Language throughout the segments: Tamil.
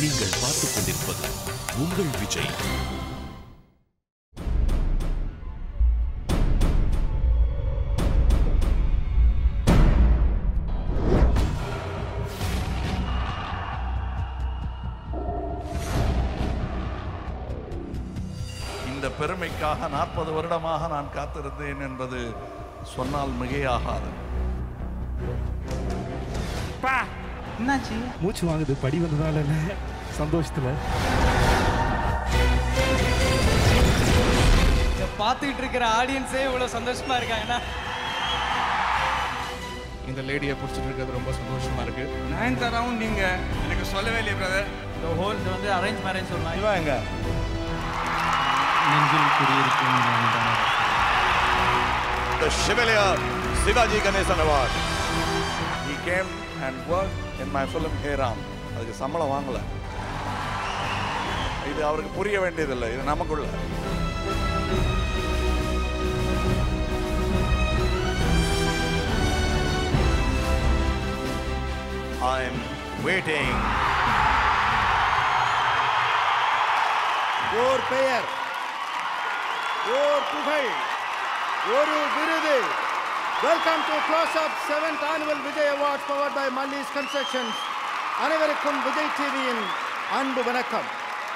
நீங்கள் பார்த்துக் கொண்டிருப்பது உங்கள் விஜய் இந்த பெருமைக்காக நாற்பது வருடமாக நான் காத்திருந்தேன் என்பது சொன்னால் மிகையாகாது என்னாச்சு மூச்சு வாங்குது படி வந்ததால இல்ல சந்தோஷத்துல இதை பார்த்துக்கிட்டு இருக்கிற ஆடியன்ஸே இவ்வளோ சந்தோஷமா இருக்காங்கன்னா இந்த லேடியை பிடிச்சிட்டு இருக்கிறது ரொம்ப சந்தோஷமா இருக்கு நயன்தாராவும் நீங்க எனக்கு சொல்லவே இல்லையே பிரதர் இந்த ஹோல் இது வந்து அரேஞ்ச் மேரேஜ் சொல்லலாம் இவன் எங்க நெஞ்சில் குடியிருக்கும் The Chevalier Shivaji Ganesan Award. He came and worked in my film Hey Ram. அதுக்கு சம்பளம் வாங்கல இது அவருக்கு புரிய வேண்டியதில்லை இது நமக்குள்ள I'm waiting. ஓர் பெயர் ஓர் புகழ் ஒரு விருது welcome to close up seventh annual Vijay awards powered by Malli's constructions அனைவருக்கும் விஜய் டிவியின் அன்பு வணக்கம்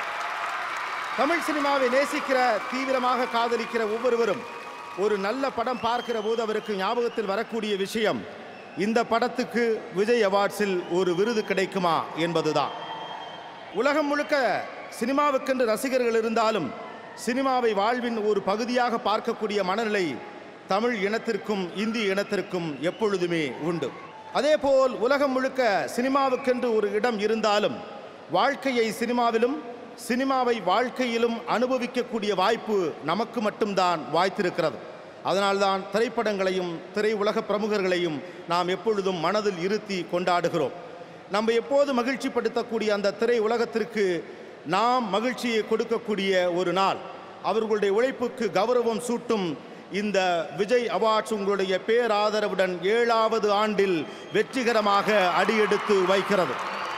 தமிழ் சினிமாவை நேசிக்கிற தீவிரமாக காதலிக்கிற ஒவ்வொருவரும் ஒரு நல்ல படம் பார்க்கிற போது அவருக்கு ஞாபகத்தில் வரக்கூடிய விஷயம் இந்த படத்துக்கு விஜய் அவார்ட்ஸில் ஒரு விருது கிடைக்குமா என்பதுதான் உலகம் முழுக்க சினிமாவுக்கென்று ரசிகர்கள் இருந்தாலும் சினிமாவை வாழ்வின் ஒரு பகுதியாக பார்க்கக்கூடிய மனநிலை தமிழ் இனத்திற்கும் இந்திய இனத்திற்கும் எப்பொழுதுமே உண்டு அதேபோல் உலகம் முழுக்க சினிமாவுக்கென்று ஒரு இடம் இருந்தாலும் வாழ்க்கையை சினிமாவிலும் சினிமாவை வாழ்க்கையிலும் அனுபவிக்கக்கூடிய வாய்ப்பு நமக்கு மட்டும்தான் வாய்த்திருக்கிறது அதனால்தான் திரைப்படங்களையும் திரையுலக பிரமுகர்களையும் நாம் எப்பொழுதும் மனதில் இருத்தி கொண்டாடுகிறோம் நம்ம எப்போது மகிழ்ச்சிப்படுத்தக்கூடிய அந்த திரை உலகத்திற்கு நாம் மகிழ்ச்சியை கொடுக்கக்கூடிய ஒரு நாள் அவர்களுடைய உழைப்புக்கு கௌரவம் சூட்டும் இந்த விஜய் அவார்ட்ஸ் உங்களுடைய பேராதரவுடன் ஏழாவது ஆண்டில் வெற்றிகரமாக அடியெடுத்து வைக்கிறது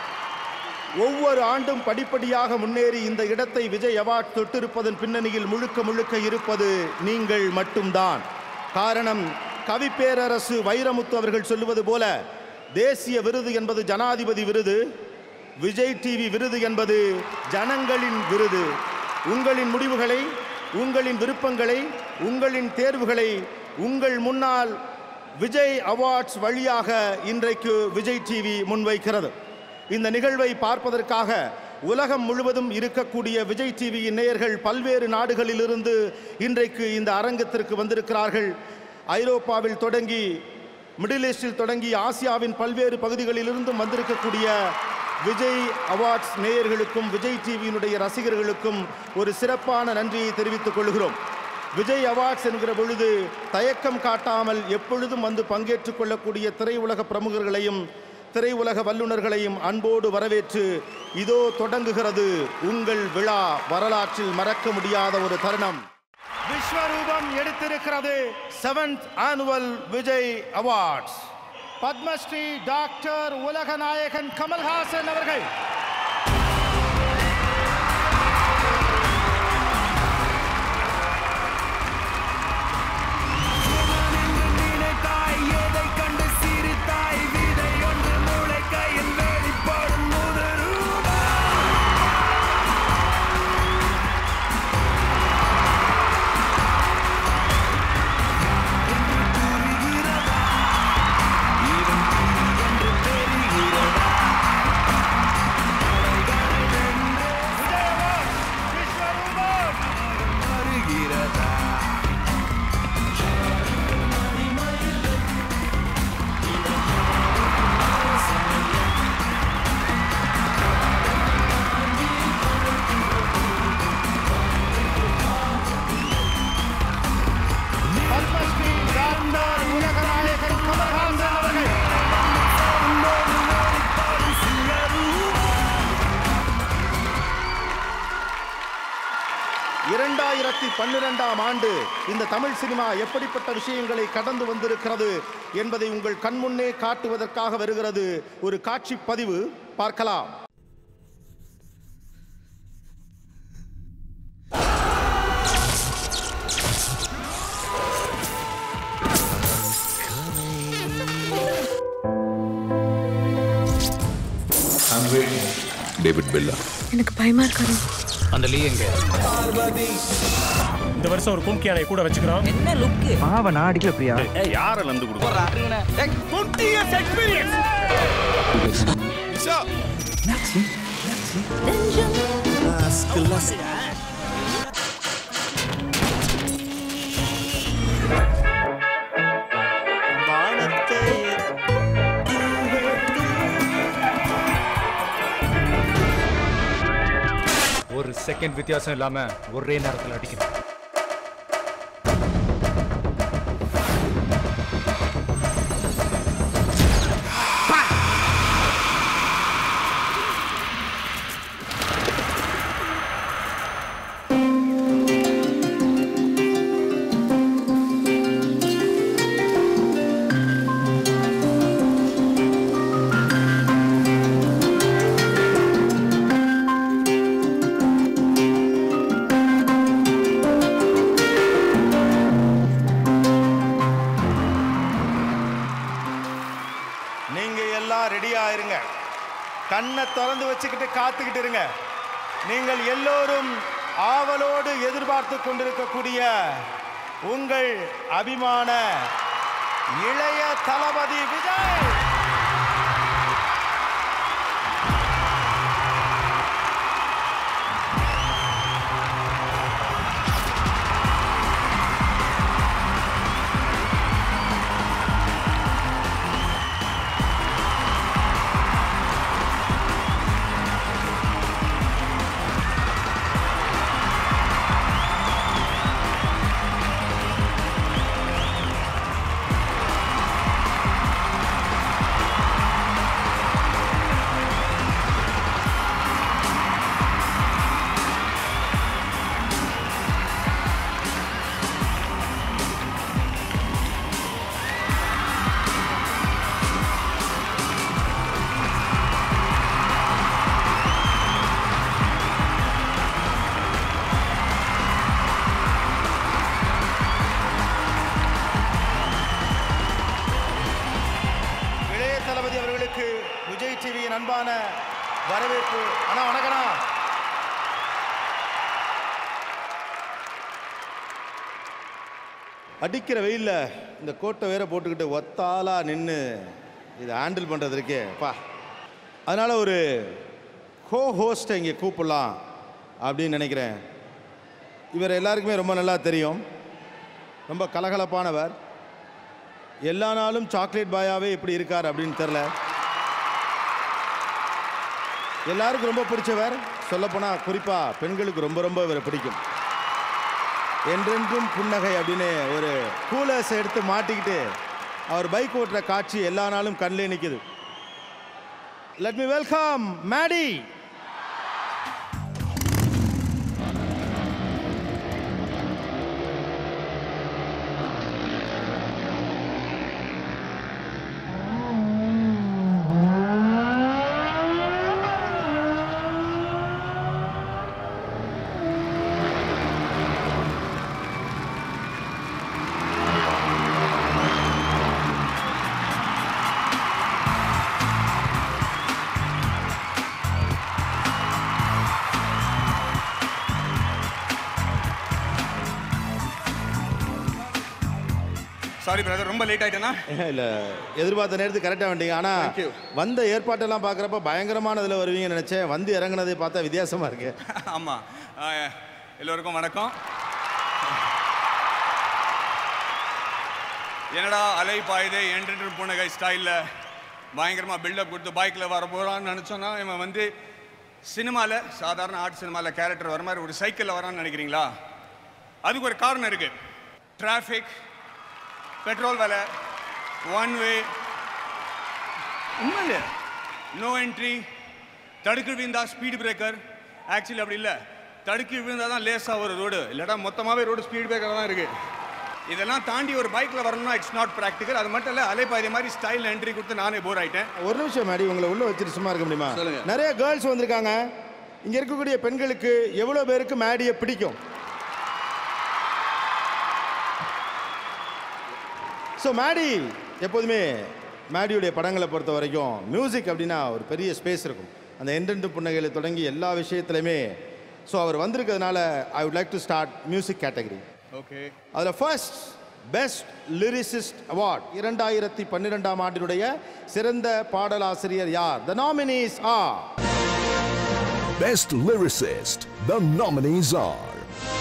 ஒவ்வொரு ஆண்டும் படிப்படியாக முன்னேறி இந்த இடத்தை விஜய் அவார்ட் தொட்டிருப்பதன் பின்னணியில் முழுக்க முழுக்க இருப்பது நீங்கள் மட்டும்தான் காரணம் கவிப்பேரரசு வைரமுத்து அவர்கள் சொல்லுவது போல தேசிய விருது என்பது ஜனாதிபதி விருது விஜய் டிவி விருது என்பது ஜனங்களின் விருது உங்களின் முடிவுகளை உங்களின் விருப்பங்களை உங்களின் தேர்வுகளை உங்கள் முன்னால் விஜய் அவார்ட்ஸ் வழியாக இன்றைக்கு விஜய் டிவி முன்வைக்கிறது இந்த நிகழ்வை பார்ப்பதற்காக உலகம் முழுவதும் இருக்கக்கூடிய விஜய் டிவியின் நேயர்கள் பல்வேறு நாடுகளிலிருந்து இன்றைக்கு இந்த அரங்கத்திற்கு வந்திருக்கிறார்கள் ஐரோப்பாவில் தொடங்கி மிடில் ஈஸ்டில் தொடங்கி ஆசியாவின் பல்வேறு பகுதிகளிலிருந்தும் வந்திருக்கக்கூடிய விஜய் அவார்ட்ஸ் நேயர்களுக்கும் விஜய் டிவியினுடைய ரசிகர்களுக்கும் ஒரு சிறப்பான நன்றியை தெரிவித்துக் கொள்கிறோம் விஜய் அவார்ட்ஸ் என்கிற பொழுது தயக்கம் காட்டாமல் எப்பொழுதும் வந்து பங்கேற்றுக் கொள்ளக்கூடிய திரையுலக பிரமுகர்களையும் திரையுலக வல்லுநர்களையும் அன்போடு வரவேற்று இதோ தொடங்குகிறது உங்கள் விழா வரலாற்றில் மறக்க முடியாத ஒரு தருணம் விஸ்வரூபம் எடுத்திருக்கிறது seventh annual Vijay awards Padmashri doctor உலகநாயகன் கமல்ஹாசன் அவர்கள் பத்மஸ்ரீ டாக்டர் உலகநாயகன் கமல்ஹாசன் அவர்கள் இரண்டாயிரத்தி பன்னிரெண்டாம் ஆண்டு இந்த தமிழ் சினிமா எப்படிப்பட்ட விஷயங்களை கடந்து வந்திருக்கிறது என்பதை உங்கள் கண்முன்னே காட்டுவதற்காக வருகிறது ஒரு காட்சி பதிவு பார்க்கலாம் டேவிட் பெல்லா எனக்கு பயமா இருக்காது அந்த லீ எங்க இந்த வருஷம் ஒரு கும்கி யானை கூட வச்சுக்கிறோம் என்ன லுக்கு மாவை நான் அடிக்கல பிரியா யாரில் இருந்து கொடுக்குறோம் ஒரு செகண்ட் வித்தியாசம் இல்லாம ஒரே நேரத்தில் அடிக்கணும் நீங்க எல்லாம் ரெடியா இருங்க கண்ணை திறந்து வச்சுக்கிட்டு காத்துக்கிட்டு இருங்க நீங்கள் எல்லோரும் ஆவலோடு எதிர்பார்த்து கொண்டிருக்கக்கூடிய உங்கள் அபிமான இளைய தளபதி விஜய் இளைய தளபதி அவர்களுக்கு விஜய் டிவியின் அன்பான வரவேற்பு அண்ணா வணக்கண்ணா அடிக்கிற வெயில்ல இந்த கோட்டை வேற போட்டுக்கிட்டு ஒத்தாலா நின்று இதை ஹேண்டில் பண்ணுறதுக்கே பா அதனால ஒரு கோ ஹோஸ்ட்டை இங்கே கூப்பிடலாம் அப்படின்னு நினைக்கிறேன் இவர் எல்லாருக்குமே ரொம்ப நல்லா தெரியும் ரொம்ப கலகலப்பானவர் எல்லா நாளும் சாக்லேட் பாயாவே இப்படி இருக்கார் அப்படின்னு தெரில எல்லாருக்கும் ரொம்ப பிடிச்சவர் சொல்லப்போனால் குறிப்பாக பெண்களுக்கு ரொம்ப ரொம்ப இவரை பிடிக்கும் என்றென்றும் புன்னகை அப்படின்னு ஒரு கூலர்ஸ் எடுத்து மாட்டிக்கிட்டு அவர் பைக் ஓட்டுற காட்சி எல்லா நாளும் கண்ணிலே நிற்குது let me welcome Maddy sorry brother ரொம்ப லேட் ஆயிட்டேனா இல்லை எதிர்பார்த்த நேரத்துக்கு கரெக்டாக வந்துட்டீங்க ஆனால் Thank you. வந்த ஏற்பாட்டெல்லாம் பார்க்குறப்ப பயங்கரமான இதில் வருவீங்கன்னு நினச்சேன் வந்து இறங்குனதை பார்த்தா வித்தியாசமாக இருக்கு ஆமாம் எல்லோருக்கும் வணக்கம் என்னடா அலை பாயுதே என்று புனகை ஸ்டைலில் பயங்கரமாக பில்டப் கொடுத்து பைக்கில் வர போகிறான்னு நினச்சோன்னா இவன் வந்து சினிமாவில் சாதாரண ஆர்ட் சினிமாவில் கேரக்டர் வர மாதிரி ஒரு சைக்கிளில் வரான்னு நினைக்கிறீங்களா அதுக்கு ஒரு காரணம் இருக்குது டிராஃபிக் பெட்ரோல் விலை ஒன் வே உண்மையிலே நோ என்ட்ரி தடுக்கி விழுந்தா ஸ்பீடு பிரேக்கர் ஆக்சுவலி அப்படி இல்லை தடுக்கி விழுந்தா தான் லேஸாக ஒரு ரோடு இல்லைடா மொத்தமாகவே ரோடு ஸ்பீடு பிரேக்கர் தான் இருக்குது இதெல்லாம் தாண்டி ஒரு பைக்கில் வரணும்னா இட்ஸ் நாட் ப்ராக்டிக்கல் அது மட்டும் இல்லை அலைப்பாதி மாதிரி ஸ்டைல் என்ட்ரி கொடுத்து நானே போர் ஆயிட்டேன் ஒரு நிமிஷம் மேடி உங்களை உள்ள வச்சுட்டு சும்மா இருக்க முடியுமா சொல்லுங்க. நிறைய கேர்ள்ஸ் வந்திருக்காங்க இங்க இருக்கக்கூடிய பெண்களுக்கு எவ்வளவு பேருக்கு மேடியை பிடிக்கும் ஸோ மேடி எப்போதுமே மேடியுடைய படங்களை பொறுத்த வரைக்கும் மியூசிக் அப்படின்னா ஒரு பெரிய ஸ்பேஸ் இருக்கும் அந்த என்றென்று புன்னகையில் தொடங்கி எல்லா விஷயத்துலையுமே ஸோ அவர் வந்திருக்கிறதுனால I would like to start music category okay அதில் ஃபர்ஸ்ட் பெஸ்ட் லிரிசிஸ்ட் அவார்ட் இரண்டாயிரத்தி பன்னிரெண்டாம் ஆண்டினுடைய சிறந்த பாடலாசிரியர் யார் the nominees are Best Lyricist. The nominees are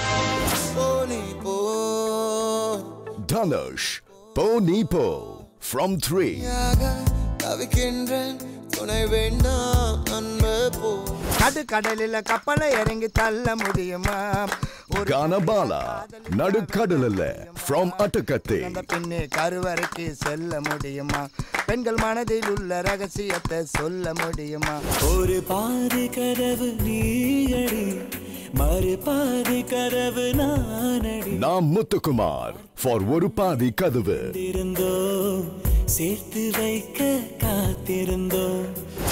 Dhanush Ponipo from 3, தவிக்கின்றேன் துணை வேண்டாம் அன்பு போ கடு கடலில் கப்பலை இறங்கி தள்ள முடியுமா ஒரு Ganabala Nadukadalala from Atakate. அந்த பின்னே கருவறைக்கு செல்ல முடியுமா பெண்கள் மனதில் உள்ள ரகசியத்தை சொல்ல முடியுமா ஒரு பாதி கதவு நீயடி மறு பாதி கதவு நானடி Nam Muthukumar for Urupadi Kadavu. இருந்தோம் சேர்த்து வைக்க காத்திருந்தோம்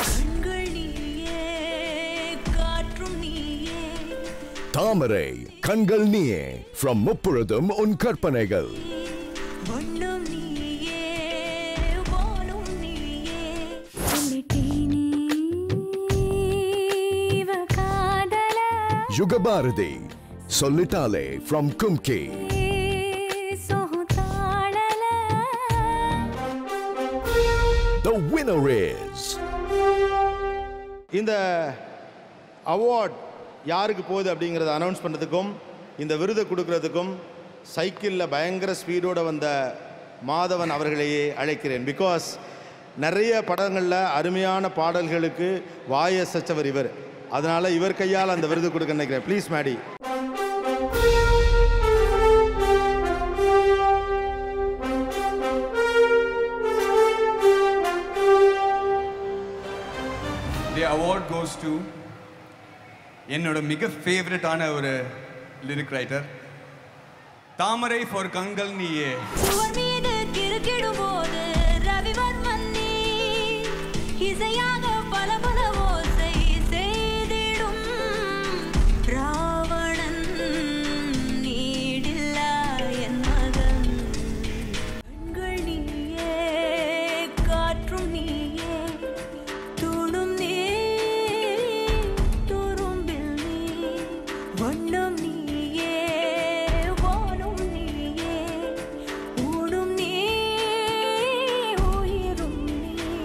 Tamarai Kangal Niye from Muppuradum Unkarpanegal. Yugabharati Solitale from Kumki. The winner is இந்த அவார்ட் யாருக்கு போகுது அப்படிங்கிறத அனௌன்ஸ் பண்ணுறதுக்கும் இந்த விருதை கொடுக்கறதுக்கும் சைக்கிளில் பயங்கர ஸ்பீடோட வந்த மாதவன் அவர்களையே அழைக்கிறேன் பிகாஸ் நிறைய படங்களில் அருமையான பாடல்களுக்கு வாய சச்சவர் இவர் அதனால் இவர் கையால் அந்த விருது கொடுக்க நினைக்கிறேன் please Maddy the award goes to என்னோட மிக ஃபேவரட்டான ஒரு lyric writer Thamarai for Kangal Neeye இசையாக பல பல ஓசை செய்திடும் ராவணன் நீடில்லா என் மகன் கண்கள் நீயே காற்றும் நீயே தூணும் நீ துரும்பில் நீ வண்ணம் நீயே வானும் நீயே ஊடும் நீ உயிரும் நீ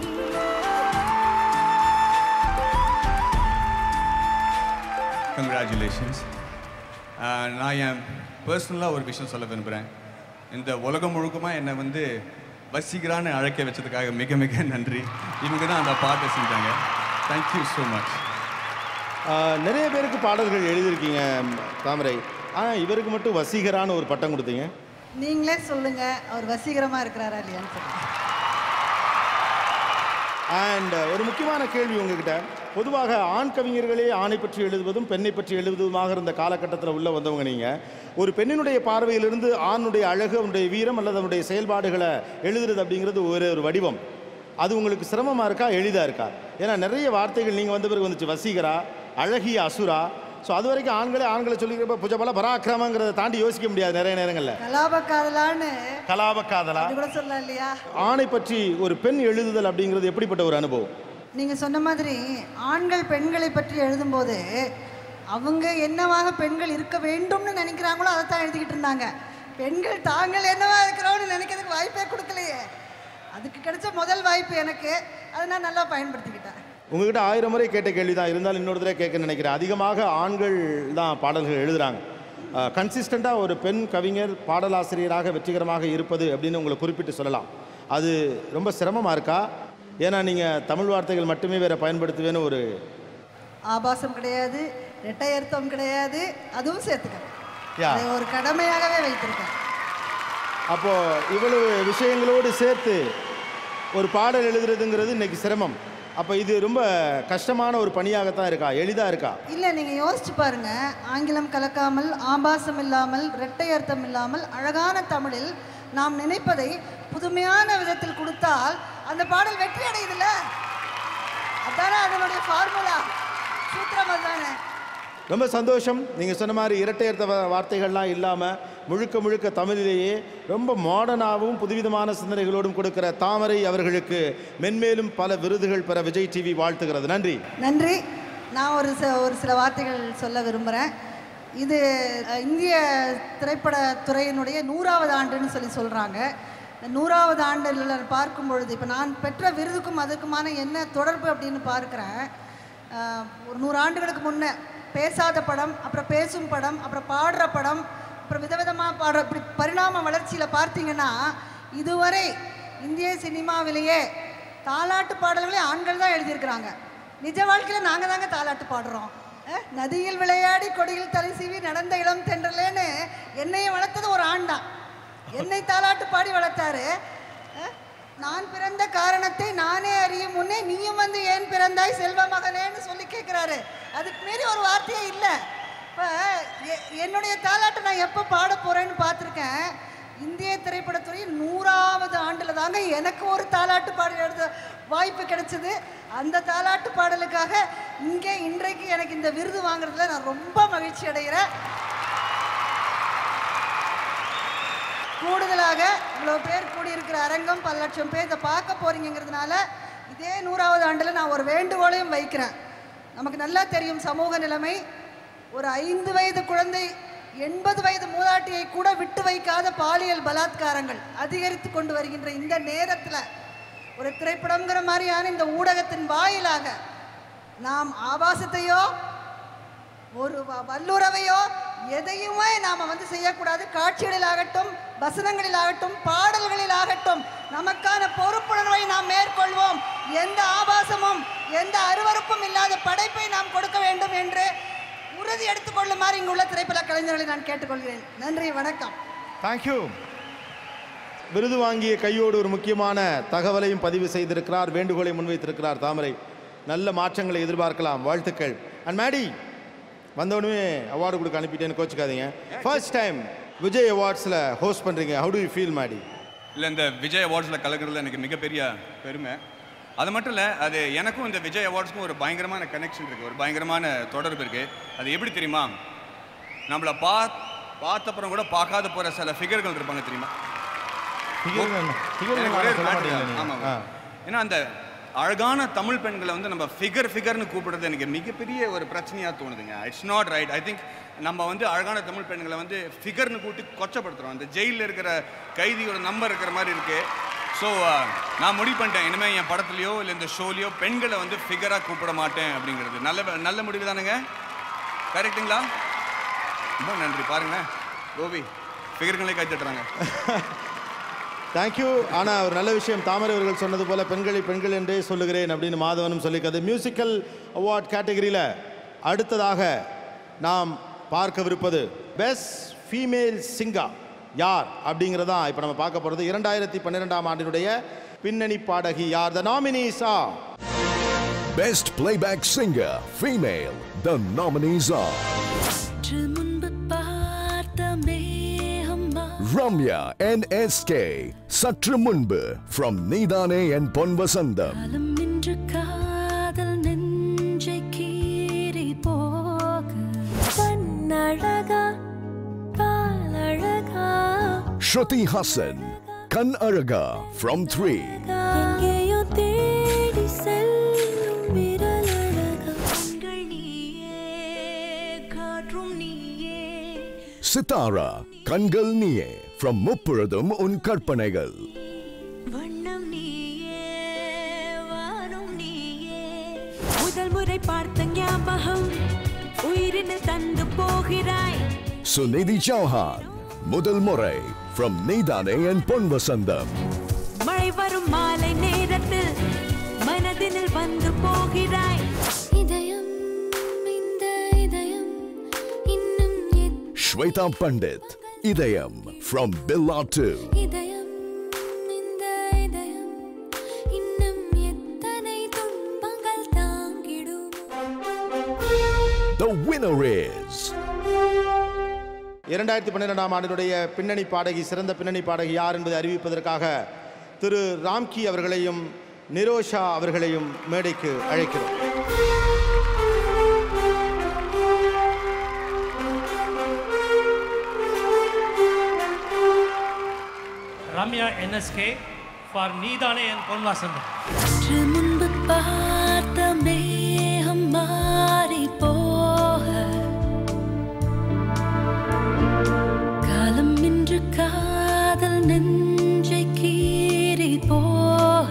கங்க்ராச்சுலேஷன்ஸ் நான் என் பர்சனலாக ஒரு விஷயம் சொல்ல விரும்புகிறேன் இந்த உலகம் முழுக்கமாக என்னை வந்து வசீகரான்னு அழைக்க வச்சதுக்காக மிக மிக நன்றி இவங்க தான் அந்த பாட்டை செஞ்சாங்க தேங்க்யூ ஸோ மச் ஆஹ், நிறைய பேருக்கு பாடல்கள் எழுதியிருக்கீங்க தாமரை ஆனால் இவருக்கு மட்டும் வசீகரான ஒரு பட்டம் கொடுத்தீங்க நீங்களே சொல்லுங்க அவர் வசீகரமா இருக்கிறாரா இல்லையான்னு சொல்லுங்க அண்ட் ஒரு முக்கியமான கேள்வி உங்ககிட்ட பொதுவாக ஆண் கவிஞர்களே ஆணை பற்றி எழுதுவதும் பெண்ணை பற்றி எழுதுவதுமாக இருந்த காலகட்டத்தில் உள்ள வந்தவங்க நீங்கள் ஒரு பெண்ணினுடைய பார்வையிலிருந்து ஆணுடைய அழகு அவனுடைய வீரம் அல்லது அவனுடைய செயல்பாடுகளை எழுதுறது அப்படிங்கிறது ஒரு ஒரு வடிவம் அது உங்களுக்கு சிரமமாக இருக்கா எளிதாக இருக்கா ஏன்னா நிறைய வார்த்தைகள் நீங்கள் வந்த பிறகு வந்துச்சு வசீகரா அழகிய அசுரா ஸோ அது வரைக்கும் ஆண்களே ஆண்களை சொல்லிக்கிறப்ப புஜபல பராக்கிரமங்கிறத தாண்டி யோசிக்க முடியாது நிறைய நேரங்களில் கலாப காதலான்னு கலாப காதலா அது கூட சொல்லலாம் இல்லையா ஆணை பற்றி ஒரு பெண் எழுதுதல் அப்படிங்கிறது எப்படிப்பட்ட ஒரு அனுபவம் நீங்க சொன்ன மாதிரி ஆண்கள் பெண்களை பற்றி எழுதும்போது அவங்க என்னவாக பெண்கள் இருக்க வேண்டும்னு நினைக்கிறாங்களோ அதை தான் எழுதிக்கிட்டு இருந்தாங்க பெண்கள் தாங்கள் என்னவா இருக்கிறோம்னு நினைக்கிறதுக்கு வாய்ப்பே கொடுக்கலையே அதுக்கு கிடைச்ச முதல் வாய்ப்பு எனக்கு அதை நான் நல்லா பயன்படுத்திக்கிட்டேன் உங்ககிட்ட ஆயிரம் முறை கேட்ட கேள்வி தான் இருந்தாலும் இன்னொரு தடவை கேட்க நினைக்கிறேன் அதிகமாக ஆண்கள் தான் பாடல்கள் எழுதுகிறாங்க கன்சிஸ்டண்ட்டாக ஒரு பெண் கவிஞர் பாடலாசிரியராக வெற்றிகரமாக இருப்பது அப்படின்னு உங்களை குறிப்பிட்டு சொல்லலாம் அது ரொம்ப சிரமமாக இருக்கா ஏன்னா நீங்கள் தமிழ் வார்த்தைகள் மட்டுமே வேற பயன்படுத்துவேன்னு ஒரு ஆபாசம் கிடையாது இரட்டை அர்த்தம் கிடையாது அதுவும் சேர்த்துக்கிறேன் Yeah. அதை ஒரு கடமையாகவே வைத்திருக்கேன் அப்போது இவ்வளவு விஷயங்களோடு சேர்த்து ஒரு பாடல் எழுதுறதுங்கிறது இன்னைக்கு சிரமம் அப்போ இது ரொம்ப கஷ்டமான ஒரு பணியாகத்தான் இருக்கா எளிதாக இருக்கா இல்லை நீங்கள் யோசிச்சு பாருங்க ஆங்கிலம் கலக்காமல் ஆபாசம் இல்லாமல் இரட்டை அர்த்தம் இல்லாமல் அழகான தமிழில் நாம் நினைப்பதை புதுமையான விதத்தில் கொடுத்தால் அந்த பாடல் வெற்றி அடையுதுல்ல அதானே அதனுடைய ஃபார்முலா சூத்திரம் அதுதானே ரொம்ப சந்தோஷம் நீங்கள் சொன்ன மாதிரி இரட்டை அர்த்த வா- வார்த்தைகள்லாம் இல்லாமல் முழுக்க முழுக்க தமிழிலேயே ரொம்ப மாடர்னாகவும் புதுவிதமான சிந்தனைகளோடும் கொடுக்கிற தாமரை அவர்களுக்கு மென்மேலும் பல விருதுகள் பெற விஜய் டிவி வாழ்த்துகிறது நன்றி நன்றி நான் ஒரு சில ஒரு சில வார்த்தைகள் சொல்ல விரும்புகிறேன் இது அஹ், இந்திய திரைப்படத்துறையினுடைய நூறாவது ஆண்டுன்னு சொல்லி சொல்கிறாங்க இந்த நூறாவது ஆண்டில் பார்க்கும் பொழுது இப்போ நான் பெற்ற விருதுக்கும் அதுக்குமான என்ன தொடர்பு அப்படின்னு பார்க்குறேன் அஹ், ஒரு நூறு ஆண்டுகளுக்கு முன்னே பேசாத படம் அப்புறம் பேசும் படம் அப்புறம் பாடுற படம் அப்புறம் விதவிதமாக பாடுற இப்படி பரிணாம வளர்ச்சியில் பார்த்தீங்கன்னா இதுவரை இந்திய சினிமாவிலேயே தாலாட்டு பாடல்களை ஆண்கள் தான் எழுதியிருக்கிறாங்க நிஜ வாழ்க்கையில் நாங்கள் தாங்க தாலாட்டு பாடுறோம் அஹ், நதியில் விளையாடி கொடியில் தலை சீவி நடந்த இளம் தென்றலேன்னு என்னையை வளர்த்தது ஒரு ஆண் தான் என்னை தாலாட்டு பாடி வளர்த்தாரு அஹ், நான் பிறந்த காரணத்தை நானே அறியும் முன்னே நீயும் வந்து ஏன் பிறந்தாய் செல்வ மகனேன்னு சொல்லி கேட்குறாரு அதுக்கு மீறி ஒரு வார்த்தையே இல்லை இப்போ என்னுடைய தாலாட்டை நான் எப்போ பாட போகிறேன்னு பார்த்துருக்கேன் இந்திய திரைப்படத்துறையின் நூறாவது ஆண்டில் தாங்க எனக்கு ஒரு தாலாட்டு பாடல் எழுத வாய்ப்பு கிடைச்சது அந்த தாலாட்டு பாடலுக்காக இங்கே இன்றைக்கு எனக்கு இந்த விருது வாங்குறதுல நான் ரொம்ப மகிழ்ச்சி அடைகிறேன் கூடுதலாக இவ்வளோ பேர் கூடியிருக்கிற அரங்கம் பல லட்சம் பேர் இதை பார்க்க போறீங்கிறதுனால இதே நூறாவது ஆண்டில் நான் ஒரு வேண்டுகோளையும் வைக்கிறேன் நமக்கு நல்லா தெரியும் சமூக நிலைமை ஒரு ஐந்து வயது குழந்தை எண்பது வயது மூதாட்டியை கூட விட்டு வைக்காத பாலியல் பலாத்காரங்கள் அதிகரித்து கொண்டு வருகின்ற இந்த நேரத்தில் ஒரு திரைப்படங்கிற மாதிரியான இந்த ஊடகத்தின் வாயிலாக நாம் ஆபாசத்தையோ ஒரு வ- வல்லுறவையோ எதையுமே நாம் வந்து செய்யக்கூடாது காட்சிகளிலாகட்டும் வசனங்களிலாகட்டும் பாடல்களிலாகட்டும் நமக்கான பொறுப்புணர்வை நாம் மேற்கொள்வோம் எந்த ஆபாசமும் எந்த அருவருப்பும் இல்லாத படைப்பை நாம் கொடுக்க வேண்டும் என்று உறுதி எடுத்துக்கொள்ளுமாறு இங்குள்ள திரைப்பட கலைஞர்களை நான் கேட்டுக்கொள்கிறேன் நன்றி வணக்கம் தேங்க்யூ விருது வாங்கிய கையோடு ஒரு முக்கியமான தகவலையும் பதிவு செய்திருக்கிறார் வேண்டுகோளை முன்வைத்திருக்கிறார் தாமரை நல்ல மாற்றங்களை எதிர்பார்க்கலாம் வாழ்த்துக்கள் அண்ட் மேடி வந்தவொடனே அவார்டு கொடுக்க அனுப்பிட்டேன்னு கோச்சுக்காதீங்க ஃபர்ஸ்ட் டைம் விஜய் அவார்ட்ஸில் ஹோஸ்ட் பண்ணுறீங்க how do you feel Maddy இல்லை இந்த விஜய் அவார்ட்ஸில் கலக்கிறதுல எனக்கு மிகப்பெரிய பெருமை அது மட்டும் இல்லை அது எனக்கும் இந்த விஜய் அவார்ட்ஸ்க்கும் ஒரு பயங்கரமான கனெக்ஷன் இருக்குது ஒரு பயங்கரமான தொடர்பு இருக்குது அது எப்படி தெரியுமா நம்மளை பா பார்த்தப்புறம் கூட பார்க்காத போகிற சில ஃபிகர்கள் இருப்பாங்க தெரியுமா எனக்கு ஒரே ஒரு matter தான். ஆமா, ஆமா. ஏன்னா அந்த அழகான தமிழ் பெண்களை வந்து நம்ம ஃபிகர் ஃபிகர்னு கூப்பிடுறது எனக்கு மிகப்பெரிய ஒரு பிரச்சனையாக தோணுதுங்க it's not right I think நம்ம வந்து அழகான தமிழ் பெண்களை வந்து ஃபிகர்னு கூட்டி கொச்சப்படுத்துகிறோம் அந்த ஜெயிலில் இருக்கிற கைதியோட நம்பர் இருக்கிற மாதிரி இருக்கு ஸோ நான் முடிவு பண்ணிட்டேன் இனிமேல் என் படத்துலையோ இல்லை இந்த ஷோலையோ பெண்களை வந்து ஃபிகராக கூப்பிட மாட்டேன் அப்படிங்கிறது நல்ல நல்ல முடிவு தானுங்க கரெக்டுங்களா ரொம்ப நன்றி பாருங்களேன் கோபி ஃபிகர்களே கை தட்டுறாங்க தேங்க்யூ ஆனால் ஒரு நல்ல விஷயம் தாமரை அவர்கள் சொன்னது போல பெண்களை பெண்கள் என்றே சொல்லுகிறேன் அப்படின்னு மாதவனும் சொல்லிக்கிறது மியூசிக்கல் அவார்ட் கேட்டகரியில் அடுத்ததாக நாம் பார்க்கவிருப்பது பெஸ்ட் ஃபீமேல் சிங்கா யார் அப்படிங்கிறதான் இப்போ நம்ம பார்க்க போகிறது இரண்டாயிரத்தி பன்னிரெண்டாம் ஆண்டினுடைய பின்னணி பாடகி யார் the nominees ah Best Playback Singer Female. The nominees are சற்று முன்பு பார்த்த மேகம்மா Ramya and SK. சற்று முன்பு from Nidane and Ponvasandam. காலம் நின்று காதல் நெஞ்சை கீறி போக கண்ணழகா பாலழகா Shruti Hassan. Kan Araga from 3. எங்கேயோ தேடி செல்லும் விரலழகா கண்கள் நீயே காற்றும் நீயே Sitara. Kangal Niye from Muppurathum Un Karpanegal. வண்ணம் நீயே வானம் நீயே முதல் முறை பார்த்த ஞாபகம் உயிரினில் தந்து போகிறாய் Sunidhi Chauhan. Mudal Morai from Nidane and Ponvasandam. மழை வரும் மாலை நேரத்தில் மனதினில் வந்து போகிறாய் இதயம் இந்த இதயம் இன்னும் எத்- Shweta Pandit. Idayam from Billa 2. இதயம் இந்த இதயம் இன்னும் எத்தனை துன்பங்கள் தாங்கிடும் The winner is இரண்டாயிரத்தி பன்னிரெண்டாம் ஆண்டினுடைய பின்னணி பாடகி சிறந்த பின்னணி பாடகி யார் என்பதை அறிவிப்பதற்காக திரு ராம்கி அவர்களையும் நிரோஷா அவர்களையும் மேடைக்கு அழைக்கிறோம் Ramya NSK for நீதானே என் பொன் வாசந்தம் சற்று முன்பு பார்த்த மேகம் மாறி போக காலம் இன்று காதல் நெஞ்சை கீறி போக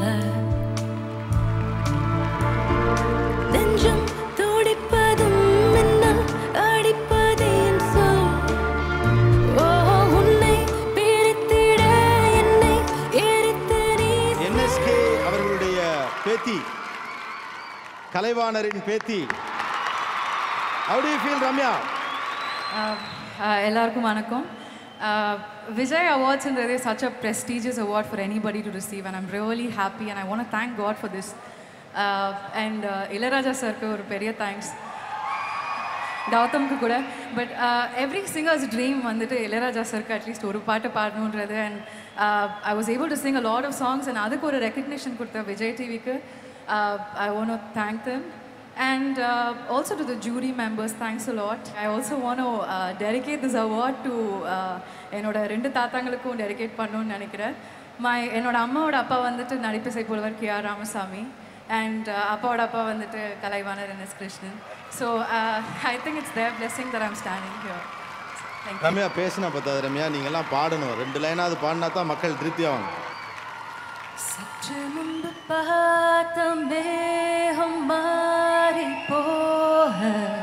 நெஞ்சம் துடிப்பதும் மின்னல் அடிப்பதேன் சொல் ஓ உன்னை பிரித்திட என்னை எரித்து நீ என்எஸ்கே அவர்களுடைய பேத்தி கலைவாணரின் பேத்தி How do you feel, Ramya? எல்லாருக்கும் வணக்கம் Vijay அவார்ட்ஸ்ன்றது such a prestigious award for anybody to receive and I'm really happy and I want to thank God for this uh, and uh, Ilaiyaraaja சருக்கு ஒரு பெரிய தேங்க்ஸ் கௌதம்க்கு கூட பட் எவ்ரி சிங்கர்ஸ் ட்ரீம் வந்துட்டு இளையராஜா சருக்கு அட்லீஸ்ட் ஒரு பாட்டு பாடணுன்றது and I was able to sing a lot of songs and அதுக்கு ஒரு ரெக்கக்னிஷன் கொடுத்த விஜய் டிவிக்கு I want thank them And uh, also to the jury members, thanks a lot. I also want to uh, dedicate this award to uh, என்னோட ரெண்டு தாத்தாங்களுக்கும் டெடிகேட் பண்ணணும்னு நினைக்கிறேன் மை என்னோட அம்மாவோட அப்பா வந்துட்டு நடிப்பிசை புலவர் கே ஆர் ராமசாமி அண்ட் அப்பாவோட அப்பா வந்துட்டு Kalaivanar N S Krishnan so I think it's their blessing that I'm standing here thank Ramya பேசினா பத்தாது ரம்யா நீங்கெல்லாம் பாடணும் ரெண்டு லைனாவது பாடினா தான் மக்கள் திருப்தி ஆவாங்க சற்று முன்பு பார்த்த மேகம் மாறி போக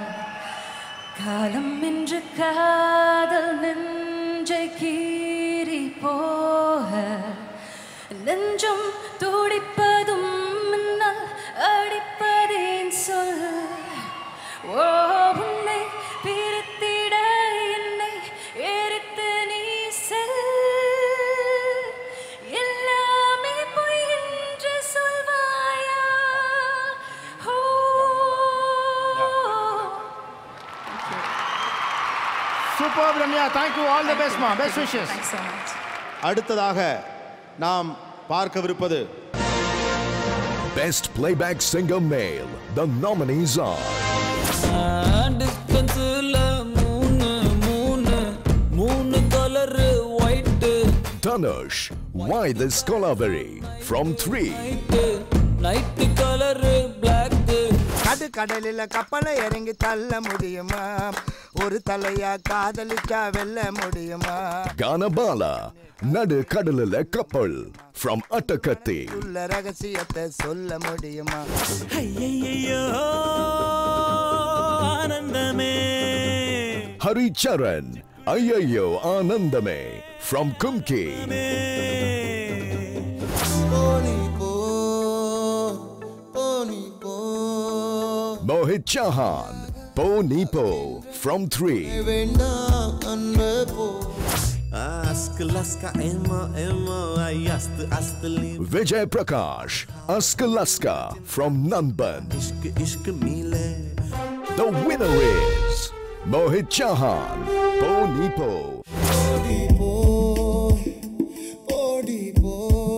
காலம் இன்று காதல் நெஞ்சை கீறி போக நெஞ்சம் துடிப்பதும் மின்னல் அடிப்பதேன் சொல் ஓ உன்னை பிரித்திட என்னை எரித்து நீ செல் எல்லாமே பொய் என்று சொல்வாயா ஓ super Ramya thank you all the best மா best wishes Thanks so much. அடுத்ததாக நாம் பார்க்கவிருப்பது Best Playback Singer Male. The nominees are டிஸ்பென்ஸில் மூணு மூணு மூணு colour white Tanush. Why this Colaveri? From 3. Night colour black கடு கடலில் கப்பலை இறங்கி தள்ள முடியுமா ஒரு தலையா காதலிச்சா வெல்ல முடியுமா Ganabala. Nadu Kadalila Couple. From Atakati. உள்ள ரகசியத்தை சொல்ல முடியுமா ஐயையோ ஆனந்தமே Hari Charan. Ayayo Anandame. From Kumki. Mohit Chahan. Po Nipo. From 3. வேண்டாம் அன்பு போ அஸ்கு லஸ்கா எம்மோ எம்மோ அஸ்து அஸ்தலி Vijay Prakash. Askalaska. From Nanban. இஷ்கு இஷ்கு மீலே The winner is Mohit Chahan. Po Nipo. ஓடி போ ஓடி போ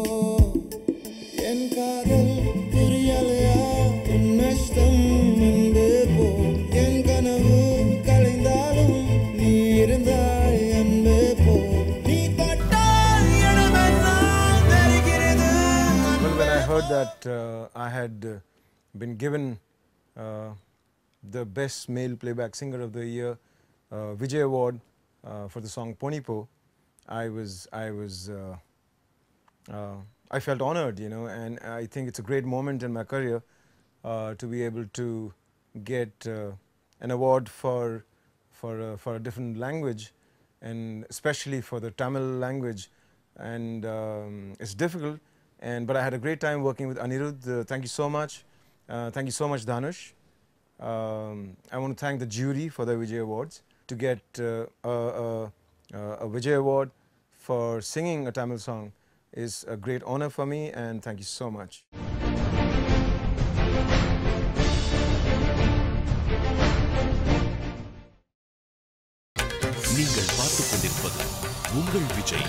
என் காதல் புரியலையா உன் நஷ்டம் அன்பு போ என் கனவு கலைந்தாலும் நீ இருந்தாய் அன்பு போ நீ தொட்டால் இடமெல்லாம் தெரிகிறது Well, when I heard that uh, I had uh, been given uh, the Best Male Playback Singer of the Year uh, Vijay Award uh, for the song Ponipo, I was I was uh, uh, I felt honored, you know, and I think it's a great moment in my career uh, to be able to get uh, an award for for uh, for a different language, and especially for the Tamil language, and um, it's difficult. And but I had a great time working with Anirudh. Uh, thank you so much. Uh, thank you so much, Dhanush. Um, I want to thank the jury for the Vijay Awards. To get uh, a, a, a Vijay Award for singing a Tamil song is a great honor for me, and thank you so much. நீங்கள் பார்த்துக் கொண்டிருப்பது உங்கள் விஜய்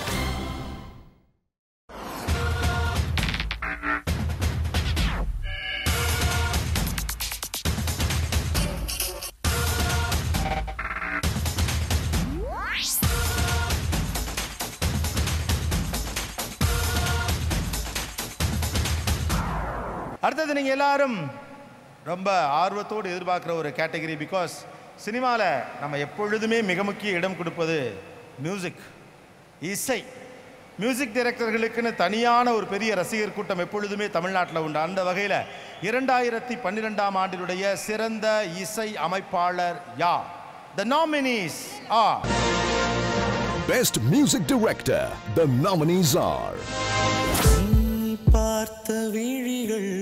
அடுத்தது நீங்கள் எல்லாரும் ரொம்ப ஆர்வத்தோடு எதிர்பார்க்குற ஒரு கேட்டகரி பிகாஸ் சினிமாவில் நம்ம எப்பொழுதுமே மிக முக்கிய இடம் கொடுப்பது மியூசிக் இசை மியூசிக் டைரக்டர்களுக்குன்னு தனியான ஒரு பெரிய ரசிகர் கூட்டம் எப்பொழுதுமே தமிழ்நாட்டில் உண்டு அந்த வகையில் இரண்டாயிரத்தி பன்னிரெண்டாம் ஆண்டினுடைய சிறந்த இசை அமைப்பாளர் யார் the nominees are Best Music Director. The nominees are பார்த்த விழிகள்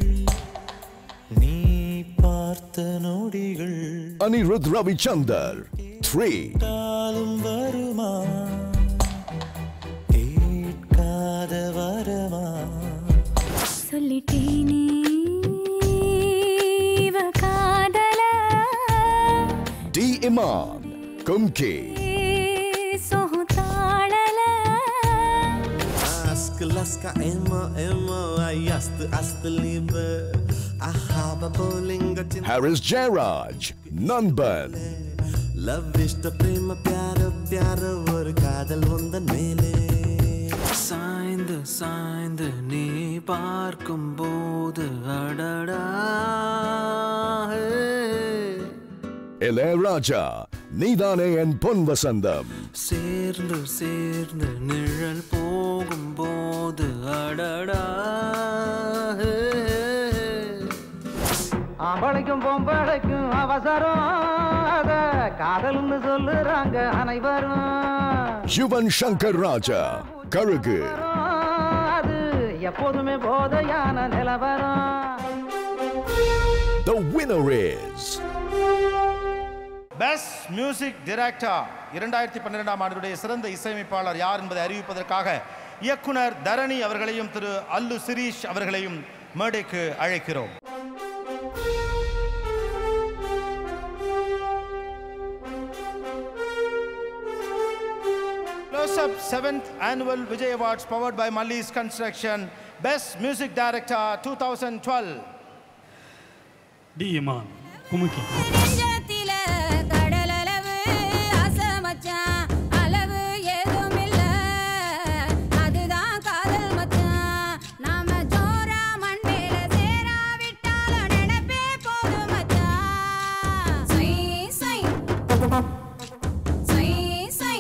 நீ பார்த்த நொடிகள் Anirudh Ravichander. 3. காலம் வருமா கேட்காத வரமா சொல்லிட்டேனே இவ காதல D. Iman. Kumki. சொத்தாளல Ask Alaska Emma Emma Ayast Astliebe Ahaba Bolinga Harris Jairaj. Nanban. Love இஷ்ட பிரேம பியார பியார ஒரு காதல் உந்தன் மேலே சாய்ந்து சாய்ந்து நீ பார்க்கும் போது அடடா Ilayaraja. Nidane and Ponvasandam. சேர்ந்து சேர்ந்து நிழல் போகும் போது அடடா ஆம்பளைக்கும் பொம்பளைக்கும் அவசரம் அத காதல்னு சொல்லுறாங்க அனைவரும் Yuvan Shankar Raja. Karugu. அது எப்போதுமே போதையான நிலவரம் The winner is best music director இரண்டாயிரத்தி பன்னிரெண்டாம் ஆண்டுடைய சிறந்த இசையமைப்பாளர் யார் என்பதை அறிவிப்பதற்காக இயக்குனர் தரணி அவர்களையும் திரு அல்லு சிரீஷ் அவர்களையும் மேடைக்கு அழைக்கிறோம் Close up 7th annual Vijay Awards powered by Malli's Construction Best Music Director 2012 D Imman Kumki நெஞ்சத்தில கடலளவு ஆசை மச்சான் அளவு ஏதும் இல்ல அதுதான் காதல் மச்சான் நாம ஜோரா மண் மேல சேராவிட்டாலும் நினைப்பே போதும் மச்சான் சை சை சை சை